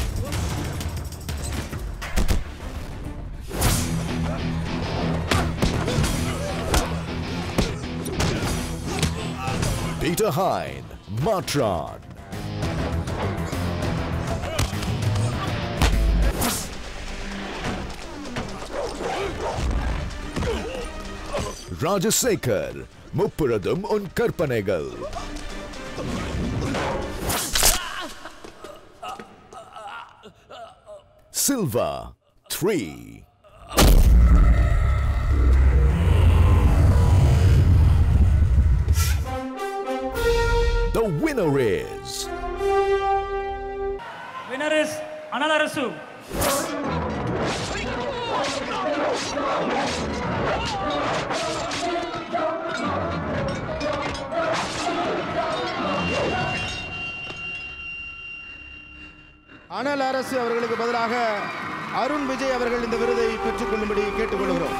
Peter Hine, Matron. Rajasekar முப்புறதும் உன் கற்பனைகள் Silva three The winner is Winner is Analarasu. அனல் அரசு அவர்களுக்கு பதிலாக அருண் விஜய் அவர்கள் இந்த விருதை பெற்றுக்கொள்ளும்படி கேட்டுக்கொள்கிறோம்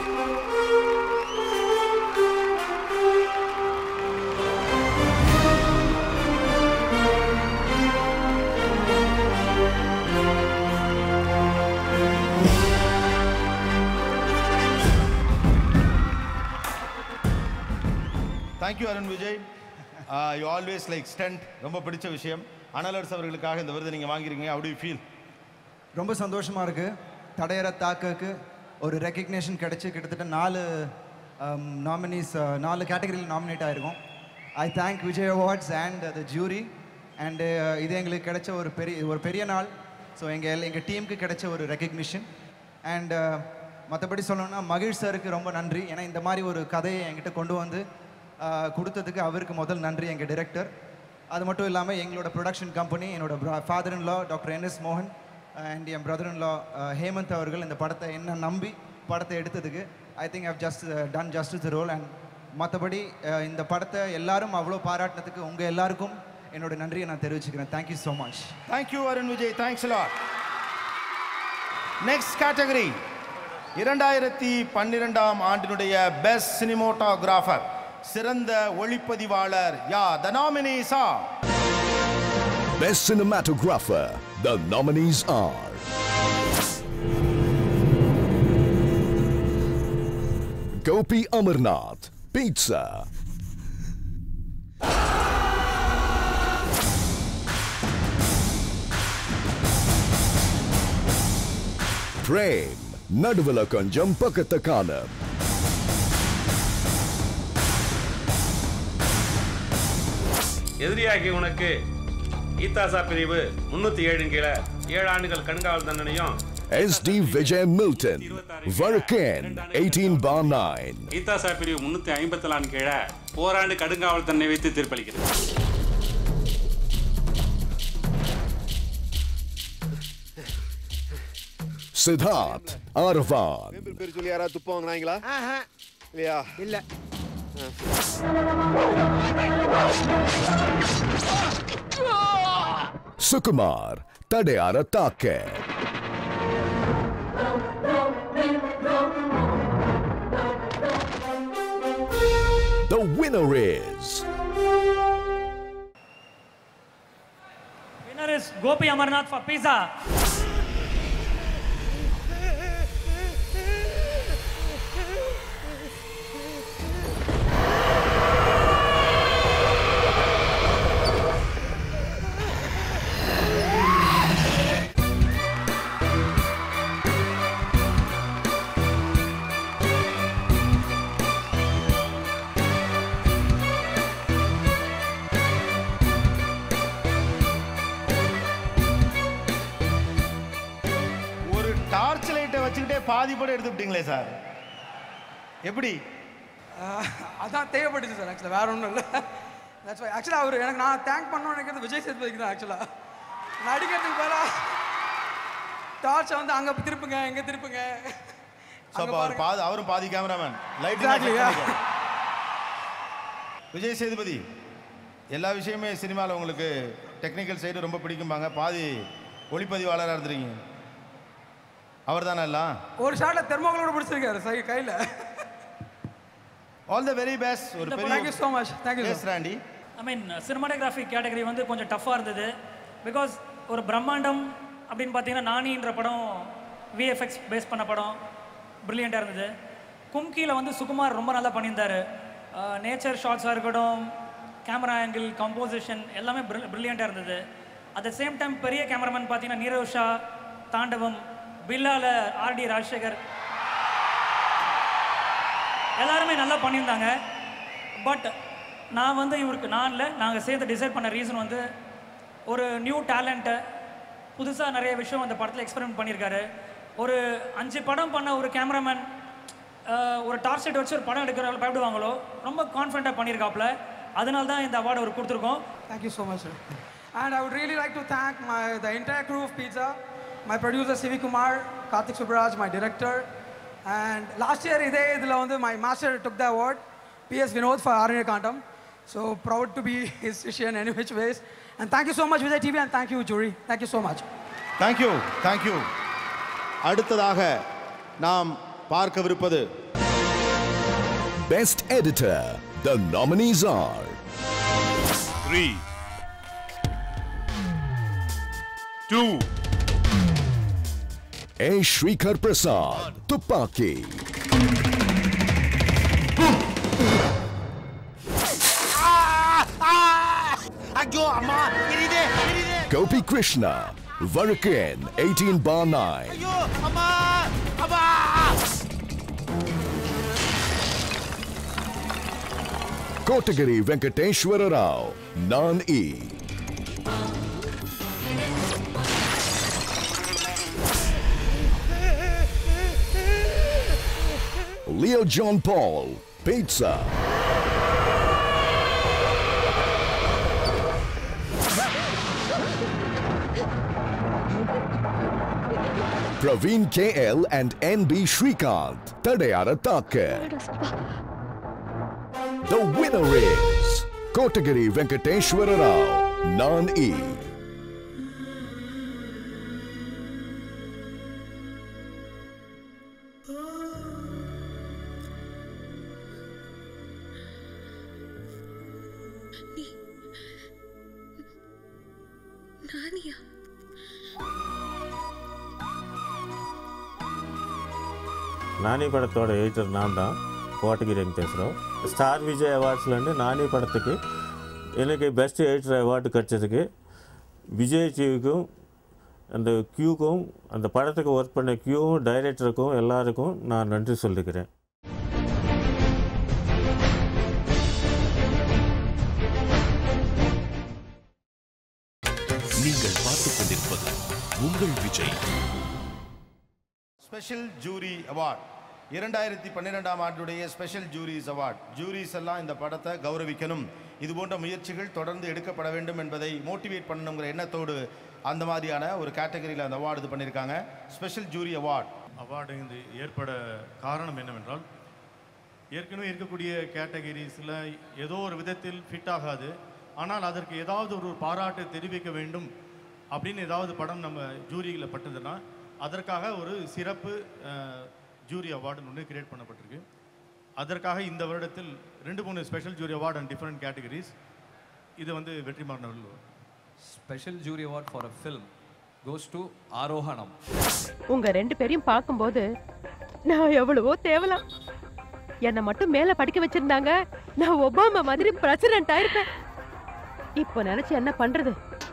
thank you Arun Vijay you always like stunt ரொம்ப பிடிச்ச விஷயம் அனலர்ஸ் அவர்களுக்காக இந்த விருதை நீங்கள் வாங்கிருக்கீங்க how do you ஃபீல் ரொம்ப சந்தோஷமாக இருக்குது தடையற தாக்கக்கு ஒரு ரெக்கக்னேஷன் கிடைச்சி கிட்டத்தட்ட நாலு நாமினிஸ் நாலு கேட்டகரியில் நாமினேட் ஆயிருக்கோம் I thank Vijay awards and the jury and இது எங்களுக்கு கிடைச்ச ஒரு பெரிய ஒரு பெரிய நாள் ஸோ எங்கள் எல் எங்கள் டீமுக்கு கிடைச்ச ஒரு ரெக்கக்னிஷன் அண்ட் மற்றபடி சொல்லணும்னா மகிழ் சாருக்கு ரொம்ப நன்றி ஏன்னா இந்த மாதிரி ஒரு கதையை என்கிட்ட கொண்டு வந்து அஹ், கொடுத்ததுக்கு அவருக்கு முதல் நன்றி எங்கள் டிரெக்டர் அது மட்டும் இல்லாமல் எங்களோட ப்ரொடக்ஷன் கம்பெனி என்னோட father in law doctor N S மோகன் அண்ட் என் பிரதர் இன் லா ஹேமந்த் அவர்கள் இந்த படத்தை என்ன நம்பி படத்தை எடுத்ததுக்கு I think have just done justice role and மற்றபடி இந்த படத்தை எல்லாரும் அவ்வளோ பாராட்டினதுக்கு உங்கள் எல்லாருக்கும் என்னோட நன்றியை நான் தெரிவிச்சுக்கிறேன் thank you so much thank you Arun Vijay thanks lot next category இரண்டாயிரத்தி பன்னிரெண்டாம் ஆண்டினுடைய பெஸ்ட் சினிமோட்டோகிராஃபர் சிறந்த ஒளிப்பதிவாளர் யா the nominees are Best Cinematographer. The nominees are Gopi Amarnath, Pizza. Prem, Nadvala Konjam Pakatakanam. எதிரியாகி உனக்கு ஈத்தாசா பிரிவு முன்னூத்தி ஏழின் கீழே ஏழு ஆண்டுகள் கண்காவல் தண்டனையும் SD Vijay Milton, Varkan, 18 bar 9. ஈத்தாசா பிரிவு முன்னூத்தி ஐம்பத்தி நாலு கீழே ஓராண்டு கடுங்காவல் தண்டனை வைத்து தீர்ப்பளிக்கிறது Siddharth Arvan, பேர் சொல்லி யாராவது துப்ப வாங்கினாங்களா இல்லையா இல்ல Sukumar, Tadeyara Take. The winner is Winner is Gopi Amarnath for pizza. ஒரு டார்ச் லைட்டை வச்சுக்கிட்டே பாதி படம் எடுத்து விட்டீங்களே சார் எப்படி ஆஹ், அதான் தேவைப்பட்டுச்சு சார் ஆக்சுவலாக வேற ஒன்றும் இல்லை தட்ஸ் வை ஆக்சுவலாக அவர் எனக்கு நான் தேங்க் பண்ணணும்னு நினைக்கிறது விஜய் சேதுபதிக்கு தான் ஆக்சுவலாக நடிக்கிறதுக்கு பதிலாக டார்ச்சை வந்து அங்கே திருப்புங்க எங்கே திருப்புங்க ஸோ அப்போ அவர் பாதி அவரும் பாதி cameraman light Exactly, yeah. Vijay Sethupathi எல்லா விஷயமே சினிமாவில் உங்களுக்கு டெக்னிக்கல் சைடு ரொம்ப பிடிக்கும்பாங்க பாதி ஒளிப்பதிவாளராக இருந்துருக்கீங்க அவர் தானே எல்லாம் ஒரு ஷாட்டில் தெர்மோகலோட பிடிச்சிருக்காரு சை கையில் ஆல் த வெரி பெஸ்ட் ஒரு பெரிய thank you so much thank you S Randy I mean cinematography category வந்து கொஞ்சம் டஃப்பாக இருந்தது பிகாஸ் ஒரு பிரம்மாண்டம் அப்படின்னு பார்த்தீங்கன்னா நானின்ற படம் விஎஃப்எக்ஸ் பேஸ் பண்ண படம் ப்ரில்லியண்ட்டாக இருந்தது கும்கியில் வந்து சுகுமார் ரொம்ப நல்லா பண்ணியிருந்தார் நேச்சர் ஷாட்ஸாக இருக்கட்டும் கேமரா ஆங்கிள் கம்போசிஷன் எல்லாமே ப்ரில்லியண்ட்டாக இருந்தது அட் த சேம் டைம் பெரிய கேமராமேன் பார்த்தீங்கன்னா நீரவ் ஷா தாண்டவம் பில்லால ஆர்டி ராஜசேகர் எல்லாருமே நல்லா பண்ணியிருந்தாங்க பட் நான் வந்து இவருக்கு நான் இல்லை நாங்கள் சேர்ந்து டிசைட் பண்ண ரீசன் வந்து ஒரு நியூ டேலண்ட்டை புதுசாக நிறைய விஷயம் அந்த படத்தில் எக்ஸ்பெரிமெண்ட் பண்ணியிருக்காரு ஒரு அஞ்சு படம் பண்ண ஒரு கேமராமேன் ஒரு டார்ச் லைட் வச்சு ஒரு படம் எடுக்கிறவங்க பயப்படுவாங்களோ ரொம்ப கான்ஃபிடண்ட்டாக பண்ணியிருக்காப்புல அதனால தான் இந்த அவார்டு அவர் கொடுத்துருக்கோம் Thank you so much, sir. And I would really like to thank my, the entire crew of Pizza, my producer Sivi Kumar, Karthik Subraj, my director. And last year, இதே இதில் வந்து my master took the award, P.S. Vinod for Aranya Kantam. So proud to be his Shishan any which ways. And thank you so much, Vijay TV, and thank you, jury. Thank you so much. Thank you thank you அடுத்ததாக நாம் பார்க்கவிருப்பது Best Editor. The nominees are Three. Two. A. Shrikar Prasad, Tupaki. ஐயோ அம்மா எரியுதே எரியுதே Gopi Krishna, Varuken 18 bar 9. ஐயோ அம்மா அம்மா Kotagiri Venkateshwara Rao, non E. Leo John Paul, Pizza. Praveen KL and NB Shrikant, Tadayara Taka. The winner is Kotagiri Venkateshwara Rao, non E. நானியா నాని పడతోడ ఎడిటర్ நான் தான் கோட்டகிரிங்க பேசுகிறோம் ஸ்டார் விஜய் அவார்ட்ஸ்லேருந்து நானி படத்துக்கு எனக்கு பெஸ்ட் எடிட்டர் அவார்டு கிடச்சதுக்கு விஜய் டிவிக்கும் அந்த கியூக்கும் அந்த படத்துக்கு ஒர்க் பண்ண கியூவும் டைரக்டருக்கும் எல்லாருக்கும் நான் நன்றி சொல்லிக்கிறேன் நீங்கள் பார்த்துக் கொண்டிருப்பது உங்கள் விஜய் ஸ்பெஷல் ஜூரி அவார்ட் இரண்டாயிரத்தி பன்னிரெண்டாம் ஆண்டுடைய ஸ்பெஷல் ஜூரிஸ் அவார்ட் ஜூரிஸ் எல்லாம் இந்த படத்தை கௌரவிக்கணும் இது போன்ற முயற்சிகள் தொடர்ந்து எடுக்கப்பட வேண்டும் என்பதை மோட்டிவேட் பண்ணணுங்கிற எண்ணத்தோடு அந்த மாதிரியான ஒரு கேட்டகரியில் அந்த அவார்டு இது பண்ணியிருக்காங்க ஸ்பெஷல் ஜூரி அவார்ட் அவார்டு இது ஏற்பட காரணம் என்னவென்றால் ஏற்கனவே இருக்கக்கூடிய கேட்டகரிஸில் ஏதோ ஒரு விதத்தில் ஃபிட் ஆகாது ஆனால் அதற்கு ஏதாவது ஒரு பாராட்டு தெரிவிக்க வேண்டும் அப்படின்னு ஏதாவது படம் நம்ம ஜூரியில் பட்டதுன்னா அதற்காக ஒரு சிறப்பு ஜூரி அவார்டுன்னு ஒன்று கிரியேட் பண்ணப்பட்டிருக்கு அதற்காக இந்த வருடத்தில் ரெண்டு மூணு special jury award and different categories இது வந்து வெற்றிமாறன் அவர்கள் special jury award for a film goes to Aarohanam உங்க ரெண்டு பேரையும் பார்க்கும்போது நான் எவ்வளவோ தேவலாம் என்னை மட்டும் மேல படிக்க வச்சிருந்தாங்க நான் ஒபாமா மாதிரி பிரசிடென்ட் ஆயிருப்பேன் இப்போ நினைச்சு என்ன பண்றது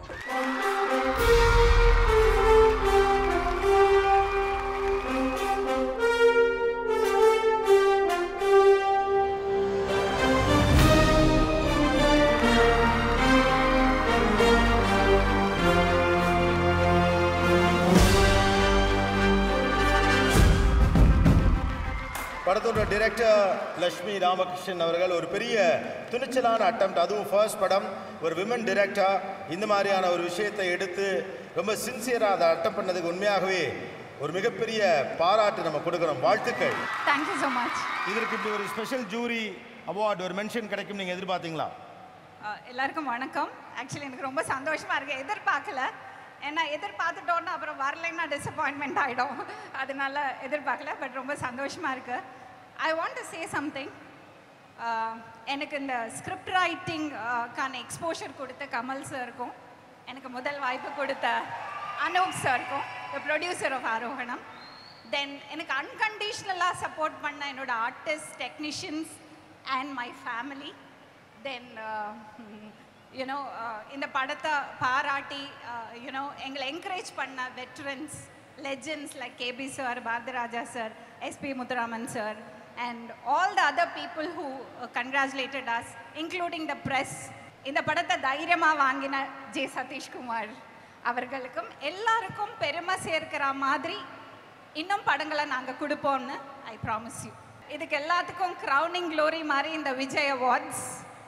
படத்தோட டைரக்டர் லட்சுமி ராமகிருஷ்ணன் அவர்கள் ஒரு பெரிய துணிச்சலான அட்டம் அதுவும் ஃபர்ஸ்ட் படம் ஒரு விமன் டைரக்டர் இந்த மாதிரியான ஒரு விஷயத்தை எடுத்து ரொம்ப சின்சியராக அதை அட்டம் பண்ணதுக்கு உண்மையாகவே ஒரு மிகப்பெரிய பாராட்டு நம்ம கொடுக்குறோம் வாழ்த்துக்கள் தேங்க்யூ ஸோ மச் இதற்கு இப்படி ஒரு ஸ்பெஷல் ஜூரி அவார்டு ஒரு மென்ஷன் கிடைக்கும் நீங்கள் எதிர்பார்த்தீங்களா எல்லாருக்கும் வணக்கம் ஆக்சுவலி எனக்கு ரொம்ப சந்தோஷமா இருக்கு எதிர்பார்க்கல ஏன்னா எதிர்பார்த்துட்டோன்னா அப்புறம் வரலைன்னா டிசப்பாயின்மெண்ட் ஆகிடும் அதனால எதிர்பார்க்கல பட் ரொம்ப சந்தோஷமா இருக்கு I want to say something எனக்கு இந்த ஸ்கிரிப்ட் ரைட்டிங்கான எக்ஸ்போஷர் கொடுத்த கமல் சாருக்கும் எனக்கு முதல் வாய்ப்பு கொடுத்த அனூப் சாருக்கும் த ப்ரொடியூசர் ஆஃப் ஆரோகணம் தென் எனக்கு அன்கண்டிஷ்னலாக சப்போர்ட் பண்ண என்னோட artist technicians and my family then you know இந்த படத்தை பாராட்டி யூனோ எங்களை என்கரேஜ் பண்ண veterans legends like KB sir Bharathiraja sir SP Muthuraman sir and all the other people who congratulated us including the press இந்த படத்தை தைரியமாக வாங்கின ஜே சதீஷ்குமார் அவர்களுக்கும் எல்லாருக்கும் பெருமை சேர்க்கிற மாதிரி இன்னும் படங்களை நாங்கள் கொடுப்போம்னு ஐ ப்ராமிஸ் யூ இதுக்கு எல்லாத்துக்கும் க்ரௌனிங் க்ளோரி மாதிரி இந்த Vijay awards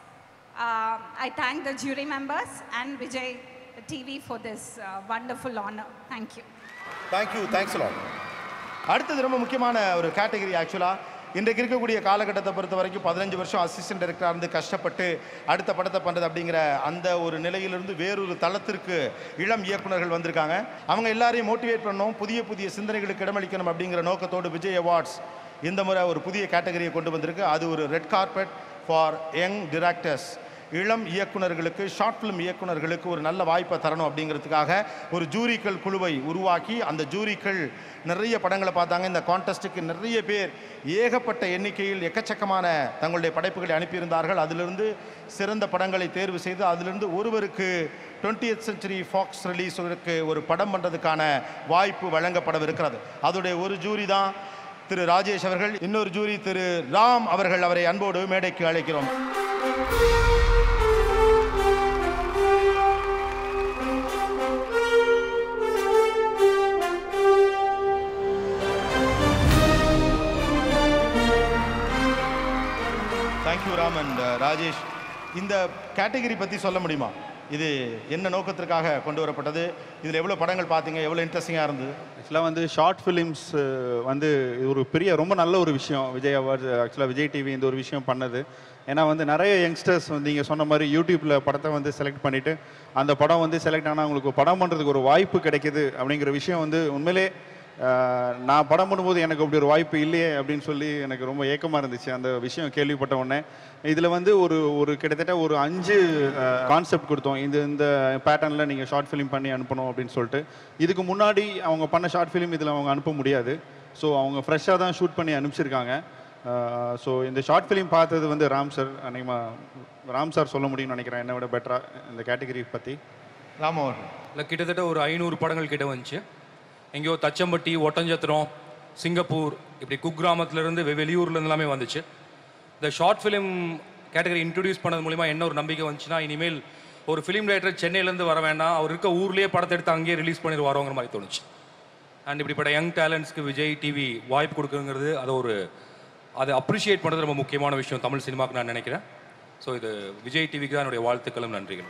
I thank the jury members and Vijay TV for this wonderful honour thank you thank you thanks lot அடுத்தது ரொம்ப முக்கியமான ஒரு கேட்டகரி ஆக்சுவலாக இன்றைக்கு இருக்கக்கூடிய காலகட்டத்தை பொறுத்த வரைக்கும் பதினஞ்சு வருஷம் அசிஸ்டன்ட் டைரக்டராக இருந்து கஷ்டப்பட்டு அடுத்த படத்தை பண்ணுறது அப்படிங்கிற அந்த ஒரு நிலையிலிருந்து வேறொரு தளத்திற்கு இளம் இயக்குனர்கள் வந்திருக்காங்க அவங்க எல்லாரையும் மோட்டிவேட் பண்ணணும் புதிய புதிய சிந்தனைகளுக்கு இடமளிக்கணும் அப்படிங்கிற நோக்கத்தோடு விஜய் அவார்ட்ஸ் இந்த முறை ஒரு புதிய கேட்டகரியை கொண்டு வந்திருக்கு அது ஒரு red carpet for young directors இளம் இயக்குனர்களுக்கு ஷார்ட் ஃபிலிம் இயக்குனர்களுக்கு ஒரு நல்ல வாய்ப்பை தரணும் அப்படிங்கிறதுக்காக ஒரு ஜூரிக்கள் குழுவை உருவாக்கி அந்த ஜூரிக்கள் நிறைய படங்களை பார்த்தாங்க இந்த கான்டெஸ்ட்டுக்கு நிறைய பேர் ஏகப்பட்ட எண்ணிக்கையில் எக்கச்சக்கமான தங்களுடைய படைப்புகளை அனுப்பியிருந்தார்கள் அதிலிருந்து சிறந்த படங்களை தேர்வு செய்து அதிலிருந்து ஒருவருக்கு 20th செஞ்சுரி ஃபாக்ஸ் ரிலீஸுக்கு ஒரு படம் பண்ணுறதுக்கான வாய்ப்பு வழங்கப்படவிருக்கிறது அதோடைய ஒரு ஜூரி தான் திரு ராஜேஷ் அவர்கள் இன்னொரு ஜூரி திரு ராம் அவர்கள் அவரை அன்போடு மேடைக்கு அழைக்கிறோம் தேங்க்யூ ராம் அண்ட் ராஜேஷ் இந்த கேட்டகரி பற்றி சொல்ல முடியுமா இது என்ன நோக்கத்திற்காக கொண்டு வரப்பட்டது இதில் எவ்வளோ படங்கள் பார்த்தீங்க எவ்வளோ இன்ட்ரெஸ்டிங்காக இருந்தது ஆக்சுவலாக வந்து ஷார்ட் ஃபிலிம்ஸ் வந்து இது ஒரு பெரிய ரொம்ப நல்ல ஒரு விஷயம் விஜய் அவார்ட்ஸ் ஆக்சுவலாக விஜய் டிவி இந்த ஒரு விஷயம் பண்ணது ஏன்னா வந்து நிறைய யங்ஸ்டர்ஸ் வந்து நீங்கள் சொன்ன மாதிரி யூடியூப்பில் படத்தை வந்து செலக்ட் பண்ணிவிட்டு அந்த படம் வந்து செலக்ட் ஆனால் அவங்களுக்கு படம் பண்ணுறதுக்கு ஒரு வாய்ப்பு கிடைக்குது அப்படிங்கிற விஷயம் வந்து உண்மையிலே அஹ், நான் படம் பண்ணும்போது எனக்கு அப்படி ஒரு வாய்ப்பு இல்லையே அப்படின்னு சொல்லி எனக்கு ரொம்ப ஏக்கமாக இருந்துச்சு அந்த விஷயம் கேள்விப்பட்ட உடனே இதில் வந்து ஒரு ஒரு கிட்டத்தட்ட ஒரு அஞ்சு கான்செப்ட் கொடுத்தோம் இந்த இந்த பேட்டர்னில் நீங்கள் ஷார்ட் ஃபிலிம் பண்ணி அனுப்பணும் அப்படின்னு சொல்லிட்டு இதுக்கு முன்னாடி அவங்க பண்ண ஷார்ட் ஃபிலிம் இதில் அவங்க அனுப்ப முடியாது ஸோ அவங்க ஃப்ரெஷ்ஷாக தான் ஷூட் பண்ணி அனுப்பிச்சிருக்காங்க ஸோ இந்த ஷார்ட் ஃபிலிம் பார்த்தது வந்து ராம் சார் அன்னைக்கு ராம் சார் சொல்ல முடியும்னு நினைக்கிறேன் என்னை விட பெட்டராக இந்த கேட்டகரி பற்றி ராம் அவர் இல்லை கிட்டத்தட்ட ஒரு ஐநூறு படங்கள் கிட்ட வந்துச்சு எங்கேயோ தச்சம்பட்டி ஒட்டஞ்சத்திரம் சிங்கப்பூர் இப்படி குக்கிராமத்துலேருந்து வெளியூர்லேருந்து எல்லாமே வந்துச்சு இந்த ஷார்ட் ஃபிலிம் கேட்டகரி இன்ட்ரடியூஸ் பண்ணது மூலிமா என்ன ஒரு நம்பிக்கை வந்துச்சுன்னா இனிமேல் ஒரு ஃபிலிம் ரைட்டர் சென்னையிலேருந்து வர வேண்டாம் அவர் இருக்க ஊர்லேயே படத்தை எடுத்து அங்கேயே ரிலீஸ் பண்ணிடுவாரோங்கிற மாதிரி தோணுச்சு அண்ட் இப்படிப்பட்ட யங் டேலண்ட்ஸ்க்கு விஜய் டிவி வாய்ப்பு கொடுக்குங்கிறது அதை ஒரு அதை அப்ரிஷியேட் பண்ணுறது ரொம்ப முக்கியமான விஷயம் தமிழ் சினிமாவுக்கு நான் நினைக்கிறேன் ஸோ இது விஜய் டிவிக்கு தான் என்னுடைய வாழ்த்துக்களும் நன்றிகள்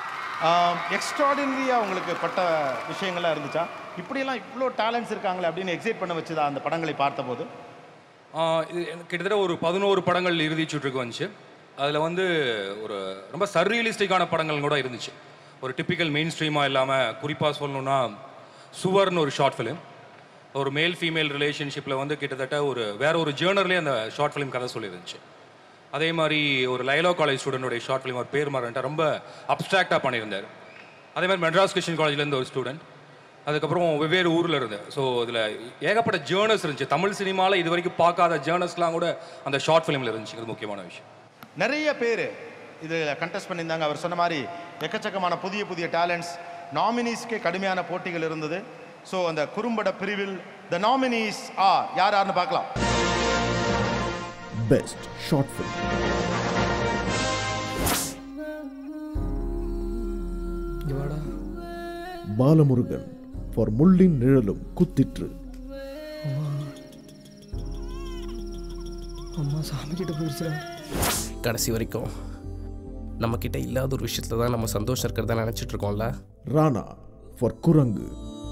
எக்ஸ்ட்ராடினரியாக உங்களுக்கு பட்ட விஷயங்கள்லாம் இருந்துச்சா இப்படியெல்லாம் இவ்வளோ டேலண்ட்ஸ் இருக்காங்களே அப்படின்னு எக்ஸைட் பண்ண வச்சுதா அந்த படங்களை பார்த்தபோது ஆஹ் இது எனக்கு கிட்டத்தட்ட ஒரு பதினோரு படங்கள் இறுதி சுற்றுக்கு வந்துச்சு அதில் வந்து ஒரு ரொம்ப சர்ரியலிஸ்டிக்கான படங்கள் கூட இருந்துச்சு ஒரு டிப்பிக்கல் மெயின் ஸ்ட்ரீமாக இல்லாமல் குறிப்பாக சொல்லணும்னா சுவர்னு ஒரு ஷார்ட் ஃபிலிம் ஒரு மேல் ஃபீமேல் ரிலேஷன்ஷிப்பில் வந்து கிட்டத்தட்ட ஒரு வேற ஒரு ஜேர்னர்லேயே அந்த ஷார்ட் ஃபிலிம் கதை சொல்லியிருந்துச்சு அதே மாதிரி ஒரு லைலோ காலேஜ் ஸ்டூடெண்டோடைய ஷார்ட் ஃபிலிம் ஒரு பேர் மறந்துட்டா ரொம்ப அப்ட்ராக்டாக பண்ணியிருந்தார் அதே மாதிரி மெட்ராஸ் கிருஷ்ணன் காலேஜ்லேருந்து ஒரு ஸ்டூடெண்ட் அதுக்கப்புறம் வெவ்வேறு ஊரில் இருந்தேன் ஸோ இதில் ஏகப்பட்ட ஜேர்னல்ஸ் இருந்துச்சு தமிழ் சினிமாவில் இது வரைக்கும் பார்க்காத ஜேர்னல்ஸ்லாம் கூட அந்த ஷார்ட் ஃபிலிமில் இருந்துச்சு இது முக்கியமான விஷயம் நிறைய பேர் இதில் கண்டெஸ்ட் பண்ணியிருந்தாங்க அவர் சொன்ன மாதிரி எக்கச்சக்கமான புதிய புதிய டேலண்ட்ஸ் நாமினிஸ்க்கே கடுமையான போட்டிகள் இருந்தது ஸோ அந்த குறும்பட பிரிவில் த நாமினிஸ் ஆ யார் யாருன்னு பார்க்கலாம் best short film Balamurugan for முள்ளின் நிழலும் குத்திற்று அம்மா சாமி கிட்ட போயிடுச்சுடா கடைசி வரைக்கும் நம்மக்கிட்ட இல்லாத ஒரு விஷயத்துல தான் நம்ம சந்தோஷம் இருக்கிறதா நினச்சிட்டு இருக்கோம்ல ராணா ஃபார் குரங்கு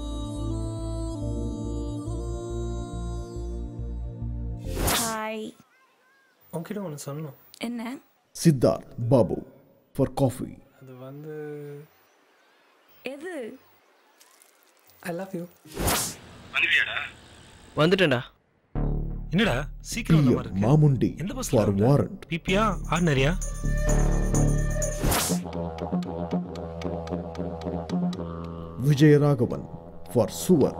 ஹாய் உன்கிட்ட ஒன்று சொல்லணும் என்ன சித்தார்த் பாபு ஃபார் காஃபி அது வந்து எது ஐ லவ் யூ வந்துட்டேன்டா என்னடா சீக்கிரம் வந்த மாதிரி இருக்கு மாமுண்டி எந்த பஸ்ல ஃபார் வாரண்ட் பிபியா ஆர்டினரியா விஜயராகவன் ஃபார் சுவர்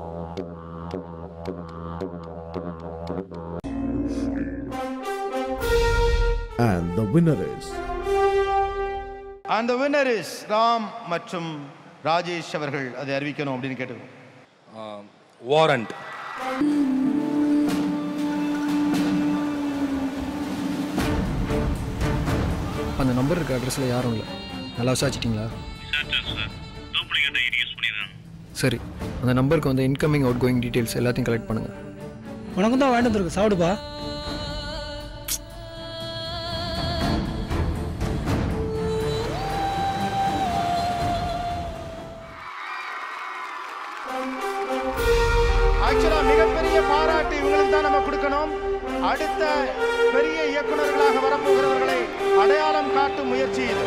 And the winner is அந்த winner is ராம் மற்றும் ராஜேஷ் அவர்கள் அதை அறிவிக்கணும் அப்படின்னு கேட்டுக்கோம் வாரண்ட் அந்த நம்பர் இருக்க அட்ரஸில் யாரும் இல்லை நல்லா விசாரிச்சிட்டிங்களா சரி அந்த நம்பருக்கு வந்து இன்கமிங் அவுட் கோயிங் டீட்டெயில்ஸ் எல்லாத்தையும் கலெக்ட் பண்ணுங்கள் உனக்கும் தான் வாங்கிட்டு வந்துருக்கு சாப்பிடுப்பா ஆக்சுவலா மிகப்பெரிய பாராட்டு இவங்களுக்கு தான் நம்ம கொடுக்கணும் அடுத்த பெரிய இயக்குனர்களாக வரப்போகிறவர்களை அடையாளம் காட்டும் முயற்சி இது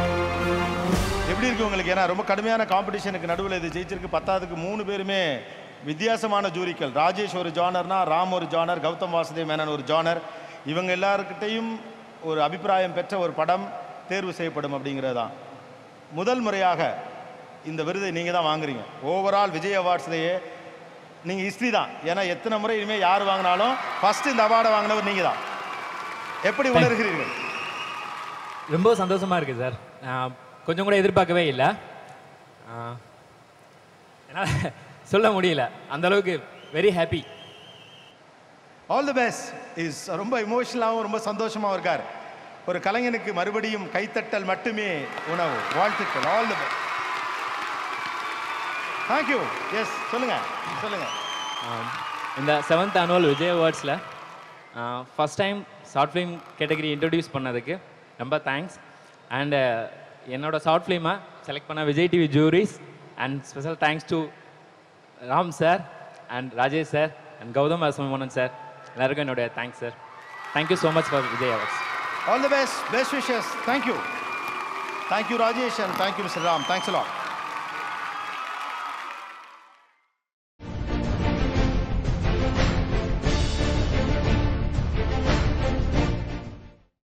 எப்படி இருக்கு உங்களுக்கு ஏன்னா ரொம்ப கடுமையான காம்படிஷனுக்கு நடுவில் இது ஜெயிச்சிருக்கு பத்தாவதுக்கு மூணு பேருமே வித்தியாசமான ஜூரிக்கள் ராஜேஷ் ஒரு ஜானர்னா ராம் ஒரு ஜானர் கௌதம் வாசுதேவ் மேனன் ஒரு ஜானர் இவங்க எல்லாருக்கிட்டையும் ஒரு அபிப்பிராயம் பெற்ற ஒரு படம் தேர்வு செய்யப்படும் அப்படிங்கிறது தான் முதல் முறையாக இந்த விருதை நீங்கள் தான் வாங்குறீங்க ஓவரால் விஜய் அவார்ட்ஸ்லேயே நீங்கள் ஹிஸ்ட்ரி தான் ஏன்னா எத்தனை முறை இனிமேல் யார் வாங்கினாலும் ஃபஸ்ட்டு இந்த அவார்டை வாங்கினவர் நீங்கள் தான் எப்படி உணர்கிறீர்கள் ரொம்ப சந்தோஷமா இருக்கு சார் நான் கொஞ்சம் கூட எதிர்பார்க்கவே இல்லை ஆஹ், என்னால் சொல்ல முடியல அந்த அளவுக்கு very happy all the best is ரொம்ப இமோஷனலாகவும் ரொம்ப சந்தோஷமாகவும் இருக்கார் ஒரு கலைஞனுக்கு மறுபடியும் கைத்தட்டல் மட்டுமே உணவு வாழ்த்துக்கள் all the best thank you yes சொல்லுங்க சொல்லுங்க இந்த செவன்த் ஆனுவல் விஜய் அவார்ட்ஸில் first time short film category introduce பண்ணதுக்கு ரொம்ப தேங்க்ஸ் அண்ட் என்னோட ஷார்ட் ஃபிலிமை செலக்ட் பண்ண Vijay TV juries and special thanks to Ram sir and Rajesh sir and Gautham Vasumohan sir எல்லாருக்கும் என்னுடைய thanks sir thank you so much for Vijay awards all the best best wishes thank you thank you Rajesh and thank you mister Ram thanks lot